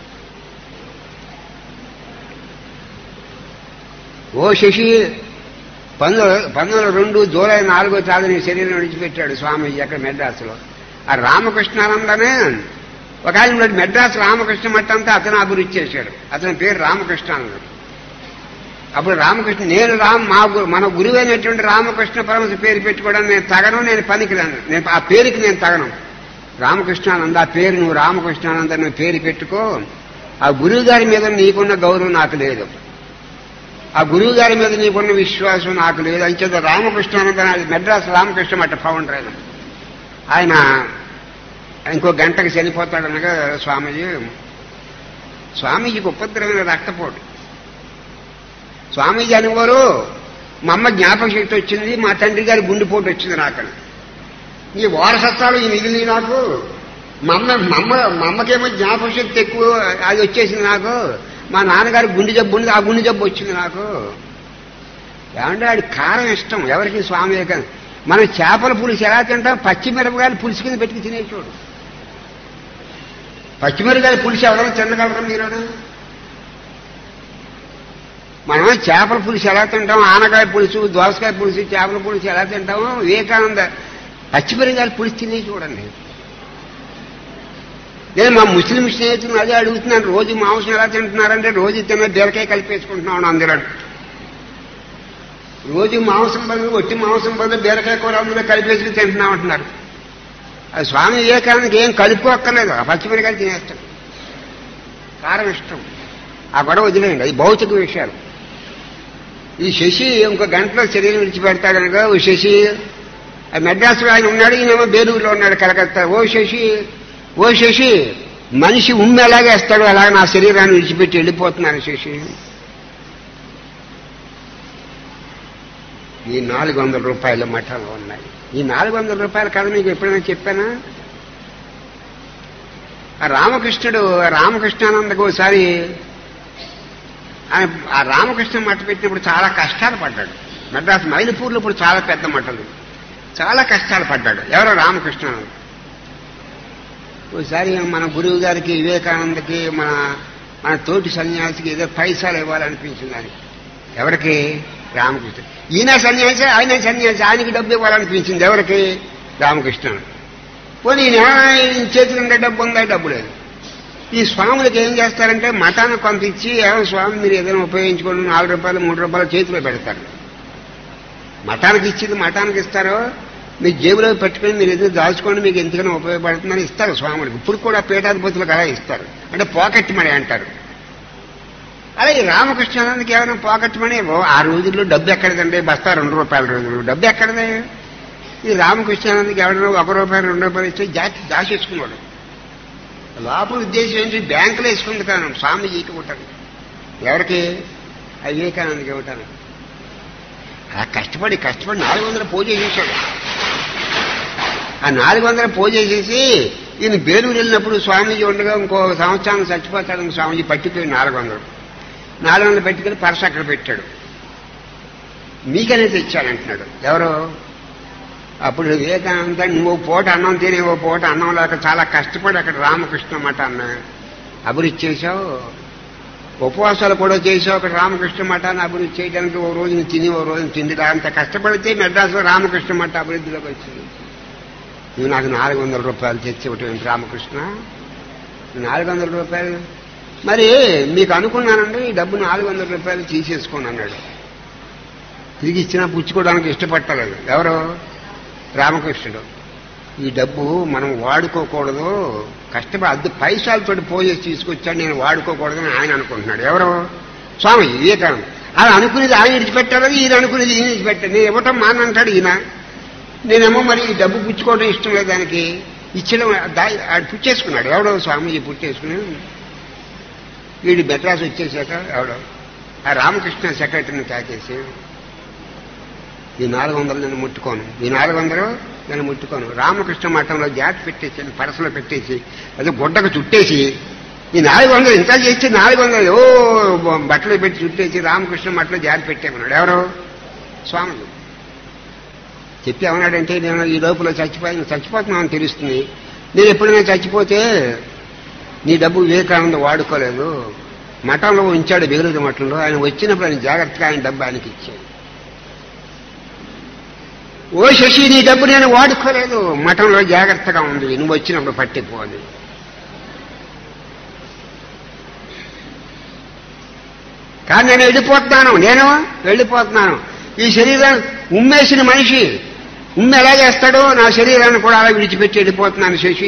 ఓ శశి పంతొమ్మిది పంతొమ్మిది రెండు జూలై నాలుగో తారీఖు నీ శరీరం విడిచిపెట్టాడు స్వామీజీ అక్కడ మెడ్రాసులో ఆ రామకృష్ణానందనే ఒక ఆయన ఉన్నాడు మెడ్రాస్ రామకృష్ణ మఠ అంతా అతను అభివృద్ధి చేశాడు అతని పేరు రామకృష్ణానంద అప్పుడు రామకృష్ణ నేను రామ్ మా గురు మన గురువైనటువంటి రామకృష్ణ పరమశ పేరు పెట్టుకోవడానికి నేను తగను నేను పనికిరాను నేను ఆ పేరుకి నేను తగను రామకృష్ణానంద ఆ పేరు నువ్వు రామకృష్ణానంద నువ్వు పేరు పెట్టుకో ఆ గురువు గారి మీద నీకున్న గౌరవం నాకు లేదు ఆ గురువు గారి మీద నీకున్న విశ్వాసం నాకు లేదు అంచేత రామకృష్ణానంద అది మెడ్రాస్ రామకృష్ణ మఠ ఫౌండర్ ఆయన ఆయన ఇంకో గంటకు చనిపోతాడనగా స్వామీజీ స్వామీజీకి ఉపద్రవమైన రక్తపోటు స్వామీజీ అనేవారు మా అమ్మ జ్ఞాపక శక్తి వచ్చింది మా తండ్రి గారి గుండెపోటు వచ్చింది నాకు ఈ వారసత్వాలు ఈ మిగిలిన నాకు మా అమ్మ మా అమ్మ మా అమ్మకేమో జ్ఞాపక శక్తి ఎక్కువ అది వచ్చేసింది నాకు మా నాన్నగారి గుండె జబ్బు ఉంది ఆ గుండె జబ్బు వచ్చింది నాకు ఏమంటే ఆడి కారం ఇష్టం ఎవరికి స్వామి వివేకానంద మనం చేపల పులుసు ఎలా తింటాం పచ్చిమిరపకాయలు పులుసు కింద పెట్టుకు తినేచోడు పచ్చిమిరపకాయల పులుసు ఎవరైనా తినగలరా మీరు మనం చేపల పులుసు ఎలా తింటాం ఆనకాయ పులుసు దోసకాయ పులుసు చేపల పులుసు ఎలా తింటామో వివేకానంద పచ్చిమిరపకాయల పులుసు తినే చూడండి నేను మా ముస్లిం స్నేహితులను అదే అడుగుతున్నాను రోజు మాంసం ఎలా తింటున్నారంటే రోజు తిన్న బీరకాయ కలిపేసుకుంటున్నాను అందరూ రోజు మాంసం బదులు ఒట్టి మాంసం బదులు బీరకాయ కూర అందులో కలిపేసుకుని తింటున్నాం అంటున్నారు అది స్వామి వివేకానందకి ఏం కలుపుకోక్కర్లేదు ఆ పచ్చిమిరకాయలు తినేస్తాం కారం ఇష్టం ఆ గొడవ వదిలేయండి అది భౌతిక విషయాలు ఈ శశి ఇంకో గంటలో శరీరం విడిచిపెడతా కనుక ఓ శశి ఆ మెడ్రాసులో ఆయన ఉన్నాడు ఈయనేమో బేలూరులో ఉన్నాడు కలకత్తా ఓ శశి ఓ శశి మనిషి ఉమ్మి ఎలాగేస్తాడు అలాగే నా శరీరాన్ని విడిచిపెట్టి వెళ్ళిపోతున్నాను శశి ఈ నాలుగు వందల రూపాయల మఠంలో ఉన్నాయి ఈ నాలుగు వందల రూపాయల కథ మీకు ఎప్పుడైనా చెప్పానా ఆ రామకృష్ణుడు రామకృష్ణానందకు ఒకసారి ఆయన ఆ రామకృష్ణ మఠ పెట్టినప్పుడు చాలా కష్టాలు పడ్డాడు మద్రాసు మైలపూర్లో ఇప్పుడు చాలా పెద్ద మఠలు చాలా కష్టాలు పడ్డాడు ఎవరో రామకృష్ణానంద ఒకసారి మన గురువు గారికి వివేకానందకి మన మన తోటి సన్యాసికి ఏదో పైసలు ఇవ్వాలనిపించింది ఆయన ఎవరికి రామకృష్ణ ఈయన సన్యాసి ఆయన సన్యాసి ఆయనకి డబ్బు ఇవ్వాలనిపించింది ఎవరికి రామకృష్ణ పోనీ ఈయన ఈయన చేతిలో ఉండే డబ్బు ఉందా డబ్బు లేదు ఈ స్వాములకి ఏం చేస్తారంటే మఠాన్ని కొంత ఇచ్చి ఏమో స్వామి మీరు ఏదైనా ఉపయోగించుకోండి నాలుగు రూపాయలు మూడు రూపాయలు చేతిలో పెడతారు మఠానికి ఇచ్చింది మఠానికి ఇస్తారో మీ జేబులో పెట్టుకుని మీరు ఏదో దాచుకోండి మీకు ఎంతకైనా ఉపయోగపడుతుందని ఇస్తారు స్వాములకు ఇప్పుడు కూడా పీఠాధిపతులకు అలా ఇస్తారు అంటే పాకెట్ మనీ అంటారు అలాగే రామకృష్ణానందకి ఏమైనా పాకెట్ మనీ ఓ, ఆ రోజుల్లో డబ్బు ఎక్కడదండి బస్తా రెండు రూపాయల రోజులు డబ్బు ఎక్కడదే ఈ రామకృష్ణానందకి ఎవరైనా ఒక రూపాయలు రెండు రూపాయలు ఇస్తే జాతి దాచేసుకున్నాడు లోపల ఉద్దేశం ఏంటి బ్యాంకులో వేసుకుంది కాను స్వామీజీకి ఇవ్వటాను ఎవరికి ఆ వివేకానందకి ఇవ్వటాను ఆ కష్టపడి కష్టపడి నాలుగు వందల పూజ చేసేసాడు ఆ నాలుగు వందల పూజ చేసేసి ఈయన బేలూరు వెళ్ళినప్పుడు స్వామీజీ ఉండగా ఇంకో సంవత్సరానికి చచ్చిపోతాడని స్వామీజీ పట్టుకుని నాలుగు వందలు నాలుగు వందలు పెట్టుకుని పర్స్ అక్కడ పెట్టాడు మీకనే తెచ్చానంటున్నాడు ఎవరు అప్పుడు వివేకానంద నువ్వు పూట అన్నం తిని ఓ పూట అన్నం లేక చాలా కష్టపడి అక్కడ రామకృష్ణ మఠ అన్న అభివృద్ధి చేశావు ఉపవాసాలు కూడా చేసావు అక్కడ రామకృష్ణ మఠాన్ని అభివృద్ధి చేయడానికి ఓ రోజుని తిని ఓ రోజుని తిండి అంత కష్టపడితే మెడ్రాస్లో రామకృష్ణ మఠ అభివృద్ధిలోకి వచ్చింది నువ్వు నాకు నాలుగు వందల రూపాయలు తెచ్చి ఇవ్వటం ఏంటి రామకృష్ణ నాలుగు వందల రూపాయలు మరి మీకు అనుకున్నానండి ఈ డబ్బు నాలుగు వందల రూపాయలు తీసేసుకోండి అన్నాడు తిరిగి ఇచ్చినా పుచ్చుకోవడానికి ఇష్టపట్టలేదు ఎవరు రామకృష్ణుడు ఈ డబ్బు మనం వాడుకోకూడదు కష్టపడి అద్దె పైసలతో పోయేసి తీసుకొచ్చాడు నేను వాడుకోకూడదని ఆయన అనుకుంటున్నాడు ఎవరు స్వామి వివేకానంద అలా అనుకునేది ఆయన విడిచిపెట్టారు ఈయన అనుకునేది ఈయన విడిచిపెట్టాడు నేను ఇవ్వటం మానంటాడు ఈయన నేనేమో మరి ఈ డబ్బు పుచ్చుకోవడం ఇష్టం లేదు దానికి ఇచ్చడం దా- ఆడు పుచ్చేసుకున్నాడు ఎవడో స్వామీజీ పుచ్చేసుకుని వీడి మెడ్రాస్ వచ్చేసాక ఎవడో ఆ రామకృష్ణ సెక్రటరీని తాకేసి ఈ నాలుగు వందలు నేను ముట్టుకోను ఈ నాలుగు వందలు నేను ముట్టుకోను రామకృష్ణ మఠంలో జాతి పెట్టేసి పరసలో పెట్టేసి అది గుడ్డకు చుట్టేసి ఈ నాలుగు వందలు ఇంత చేసి నాలుగు వందలు ఓ బట్టలు పెట్టి చుట్టేసి రామకృష్ణ మఠంలో జాతి పెట్టేమన్నాడు ఎవరు స్వామి చెప్పి ఏమన్నాడంటే నేను ఈ లోపల చచ్చిపోయి చచ్చిపోతున్నాను తెలుస్తుంది నేను ఎప్పుడైనా చచ్చిపోతే నీ డబ్బు వివేకానంద వాడుకోలేదు మఠంలో ఉంచాడు బెగురుది మఠంలో ఆయన వచ్చినప్పుడు ఆయన జాగ్రత్తగా ఆయన డబ్బు ఆయనకి ఇచ్చాడు ఓ శశి నీ డబ్బు నేను వాడుకోలేదు మఠంలో జాగ్రత్తగా ఉంది నువ్వు వచ్చినప్పుడు పట్టిపోదు కానీ నేను వెళ్ళిపోతున్నాను నేను వెళ్ళిపోతున్నాను ఈ శరీరం ఉమ్మేసిన మనిషి ఉమ్మ ఎలా చేస్తాడో నా శరీరాన్ని కూడా అలా విడిచిపెట్టి వెళ్ళిపోతున్నాను శశి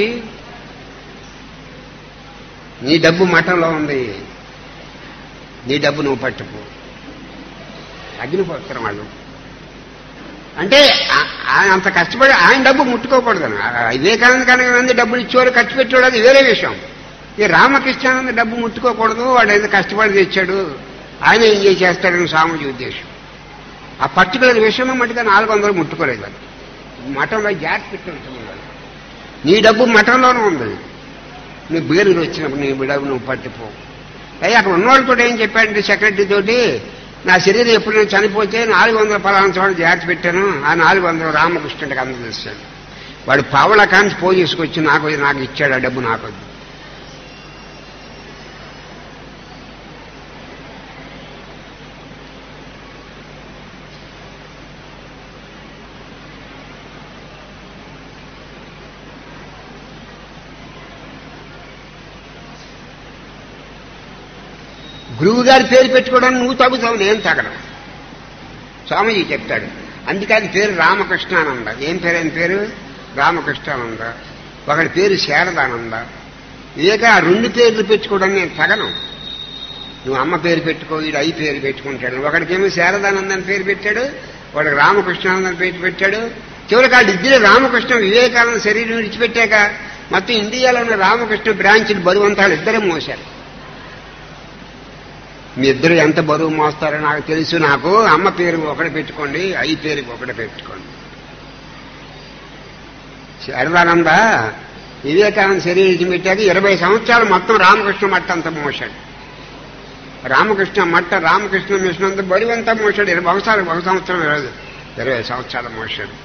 నీ డబ్బు మఠంలో ఉంది నీ డబ్బు నువ్వు పట్టుకో అగ్నిపోతారు వాళ్ళు అంటే ఆ- ఆయన అంత కష్టపడి ఆయన డబ్బు ముట్టుకోకూడదు వివేకానంద కనుక డబ్బులు ఇచ్చేవాడు ఖర్చు పెట్టేవాడు అది వేరే విషయం ఈ రామకృష్ణానంద డబ్బు ముట్టుకోకూడదు వాడు ఏదో కష్టపడి తెచ్చాడు ఆయన ఏం చేసేస్తాడని సామాజిక ఉద్దేశం ఆ పర్టికులర్ విషయం మటుగా నాలుగు వందలు ముట్టుకోలేదు వాళ్ళు మఠంలో జాగ్రత్త పెట్టి ఉంటుంది వాళ్ళు. నీ డబ్బు మఠంలోనే ఉంది నీ బేరులు వచ్చినప్పుడు నీ డబ్బు నువ్వు పట్టిపో అయ్యి అక్కడ ఉన్నవాళ్ళు కూడా ఏం చెప్పాడంటే సెక్రటరీ తోటి నా శరీరం ఎప్పుడు నేను చనిపోతే నాలుగు వందల పలానా చోట జాగ్రత్త పెట్టాను ఆ నాలుగు వందలు రామకృష్ణుడికి అందజేశాడు వాడు పావల కాంతి పో చేసుకొచ్చి నాకు నాకు ఇచ్చాడు ఆ డబ్బు నాకు గురువు గారి పేరు పెట్టుకోవడానికి నువ్వు తగ్గుతావు నేను తగను స్వామీజీ చెప్తాడు అందుకని పేరు రామకృష్ణానంద ఏం పేరు ఏం పేరు రామకృష్ణానంద ఒకడి పేరు శారదానంద ఇక ఆ రెండు పేర్లు పెట్టుకోవడానికి నేను తగను నువ్వు అమ్మ పేరు పెట్టుకో వీడు అయ్యి పేరు పెట్టుకుంటాడు ఒకడికేమో శారదానంద అని పేరు పెట్టాడు వాడికి రామకృష్ణానంద అని పేరు పెట్టాడు చివరికి ఆ ఇద్దరు రామకృష్ణ వివేకానంద శరీరం విడిచిపెట్టాక మొత్తం ఇండియాలో ఉన్న రామకృష్ణ బ్రాంచ్లు బరువంతాలు ఇద్దరే మోశారు మీ ఇద్దరు ఎంత బరువు మోస్తారో నాకు తెలుసు నాకు అమ్మ పేరు ఒకటి పెట్టుకోండి అయ్యి పేరు ఒకటి పెట్టుకోండి శారదానంద వివేకానంద శరీరం పెట్టాక ఇరవై సంవత్సరాలు మొత్తం రామకృష్ణ మట్ట అంతా మోసాడు రామకృష్ణ మట్ట రామకృష్ణ మిషన్ అంతా బరువు అంతా మోసాడు ఇరవై సంవత్సరాలు ఒక సంవత్సరం ఇరవై ఇరవై సంవత్సరాలు మోసాడు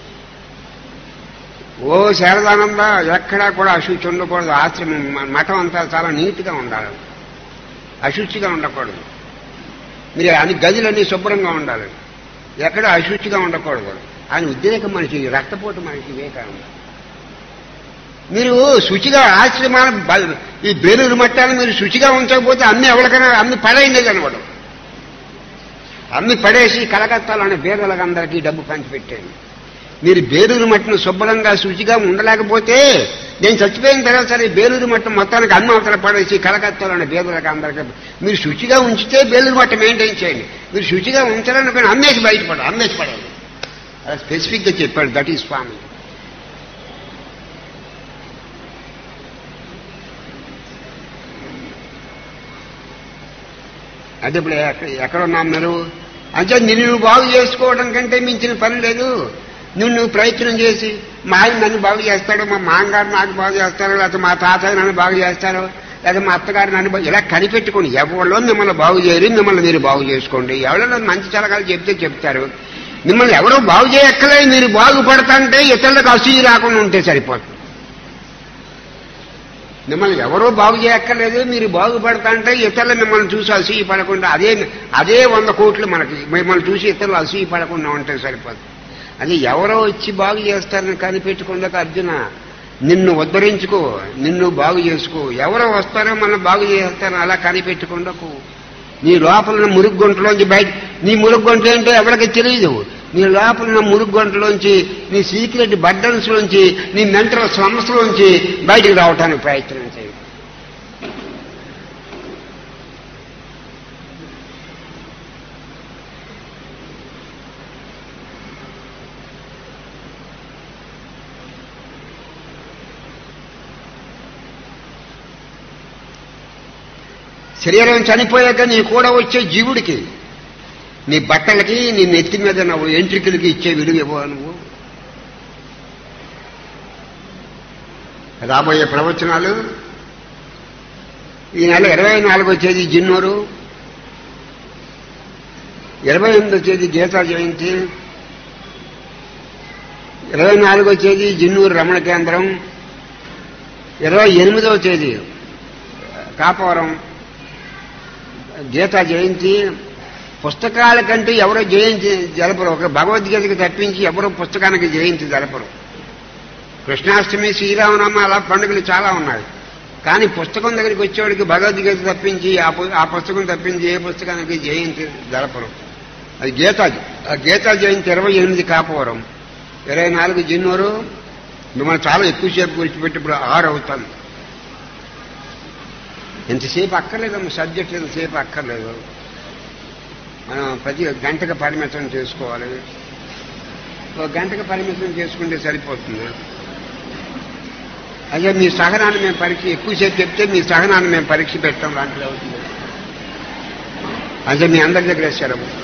ఓ శారదానంద ఎక్కడా కూడా అశుచి ఉండకూడదు ఆశ్రమం మఠం అంతా చాలా నీట్గా ఉండాలి అశుచిగా ఉండకూడదు మీరు అన్ని గదులన్నీ శుభ్రంగా ఉండాలి ఎక్కడ అశుచిగా ఉండకూడదు ఆయన ఉద్రేక మనిషి రక్తపోటు మనిషి వివేకానంద మీరు శుచిగా ఆశ్రమాన్ని బ- ఈ బేలూరు మట్టాన్ని మీరు శుచిగా ఉంచకపోతే అన్ని ఎవరికైనా అన్ని పడైంది కనబడం అన్ని పడేసి కలకత్తాలోని బేదలకు అందరికీ డబ్బు పంచిపెట్టేది మీరు బేలూరు మట్టిని శుభ్రంగా శుచిగా ఉండలేకపోతే నేను చచ్చిపోయిన తర్వాత సరే బేలూరు మట్టం మొత్తానికి అన్ని అవతల పడేసి కలకత్తాలోని బేదలకు అందరికీ మీరు శుచిగా ఉంచితే బేలూరు మట్టం మెయింటైన్ చేయండి మీరు శుచిగా ఉంచాలని అమ్మేసి బయటపడ అమ్మేసి పడండి అలా స్పెసిఫిక్ గా చెప్పాడు దట్ ఈ స్వామి అంటే ఇప్పుడు ఎక్క- ఎక్కడ ఉన్నాం మీరు అంటే నిన్ను నువ్వు బాగు చేసుకోవడం కంటే మించిన పని లేదు నువ్వు నువ్వు ప్రయత్నం చేసి మా ఆయన నన్ను బాగు చేస్తాడు మా మామగారు నాకు బాగు చేస్తారు లేకపోతే మా తాతయ్య నన్ను బాగు చేస్తారు లేదా మా అత్తగారు నన్ను బాగు ఇలా కనిపెట్టుకోండి ఎవరిలో మిమ్మల్ని బాగు చేయరు మిమ్మల్ని మీరు బాగు చేసుకోండి ఎవరైనా మంచి చలకాలు చెప్తే చెప్తారు మిమ్మల్ని ఎవరో బాగు చేయక్కలే మీరు బాగుపడతాంటే ఇతరులకు అసూయ రాకుండా ఉంటే సరిపోతుంది మిమ్మల్ని ఎవరో బాగు చేయక్కర్లేదు మీరు బాగుపడతా అంటే ఇతరులు మిమ్మల్ని చూసి అసూయ పడకుండా అదే అదే వంద కోట్లు మనకి మిమ్మల్ని చూసి ఇతరులు అసూయ పడకుండా ఉంటే సరిపోదు అది ఎవరో వచ్చి బాగు చేస్తారని కనిపెట్టుకుండా అర్జున నిన్ను ఉద్ధరించుకో నిన్ను బాగు చేసుకో ఎవరో వస్తారో మనం బాగు చేస్తారని అలా కనిపెట్టుకుండకు నీ లోపల ఉన్న మురుగు గుంటలోంచి బయట నీ మురుగు గుంట ఏంటో ఎవరికి తెలియదు నీ లోపల ఉన్న మురుగు గుంటలోంచి నీ సీక్రెట్ బర్డన్స్ లోంచి నీ మెంటల్ సమస్యలోంచి బయటికి రావడానికి ప్రయత్నం చేయి శరీరం చనిపోయాక నీ కూడా వచ్చే జీవుడికి నీ బట్టలకి నీ నెత్తి మీద నువ్వు ఎంట్రికలకి ఇచ్చే విలువ ఇవ్వవు నువ్వు రాబోయే ప్రవచనాలు ఈ నెల ఇరవై నాలుగో తేదీ జిన్నూరు ఇరవై ఎనిమిదో తేదీ గీతా జయంతి ఇరవై నాలుగో తేదీ జిన్నూరు రమణ కేంద్రం ఇరవై ఎనిమిదవ తేదీ కాపవరం గీతా జయంతి పుస్తకాల కంటే ఎవరో జయంతి జరపరు ఒక భగవద్గీతకి తప్పించి ఎవరో పుస్తకానికి జయంతి జరపరు కృష్ణాష్టమి శ్రీరామనామ అలా పండుగలు చాలా ఉన్నాయి కానీ పుస్తకం దగ్గరికి వచ్చేవాడికి భగవద్గీత తప్పించి ఆ పు- ఆ పుస్తకం తప్పించి ఏ పుస్తకానికి జయంతి జరపరు అది గీతా ఆ గీతా జయంతి ఇరవై ఎనిమిది కాపవరం ఇరవై నాలుగు జిన్నూరు మిమ్మల్ని చాలా ఎక్కువసేపు కూర్చోబెట్టి ఇప్పుడు ఆరు అవుతాను ఎంతసేపు అక్కర్లేదమ్మా సబ్జెక్ట్ ఎంతసేపు అక్కర్లేదు మనం ప్రతి గంటకు పరిమితం చేసుకోవాలి ఒక గంటకు పరిమితం చేసుకుంటే సరిపోతుంది అదే మీ సహనాన్ని మేము పరీక్ష ఎక్కువసేపు చెప్తే మీ సహనాన్ని మేము పరీక్ష పెట్టాం దాంట్లో అవుతుంది అదే మీ అందరి దగ్గర సెలవు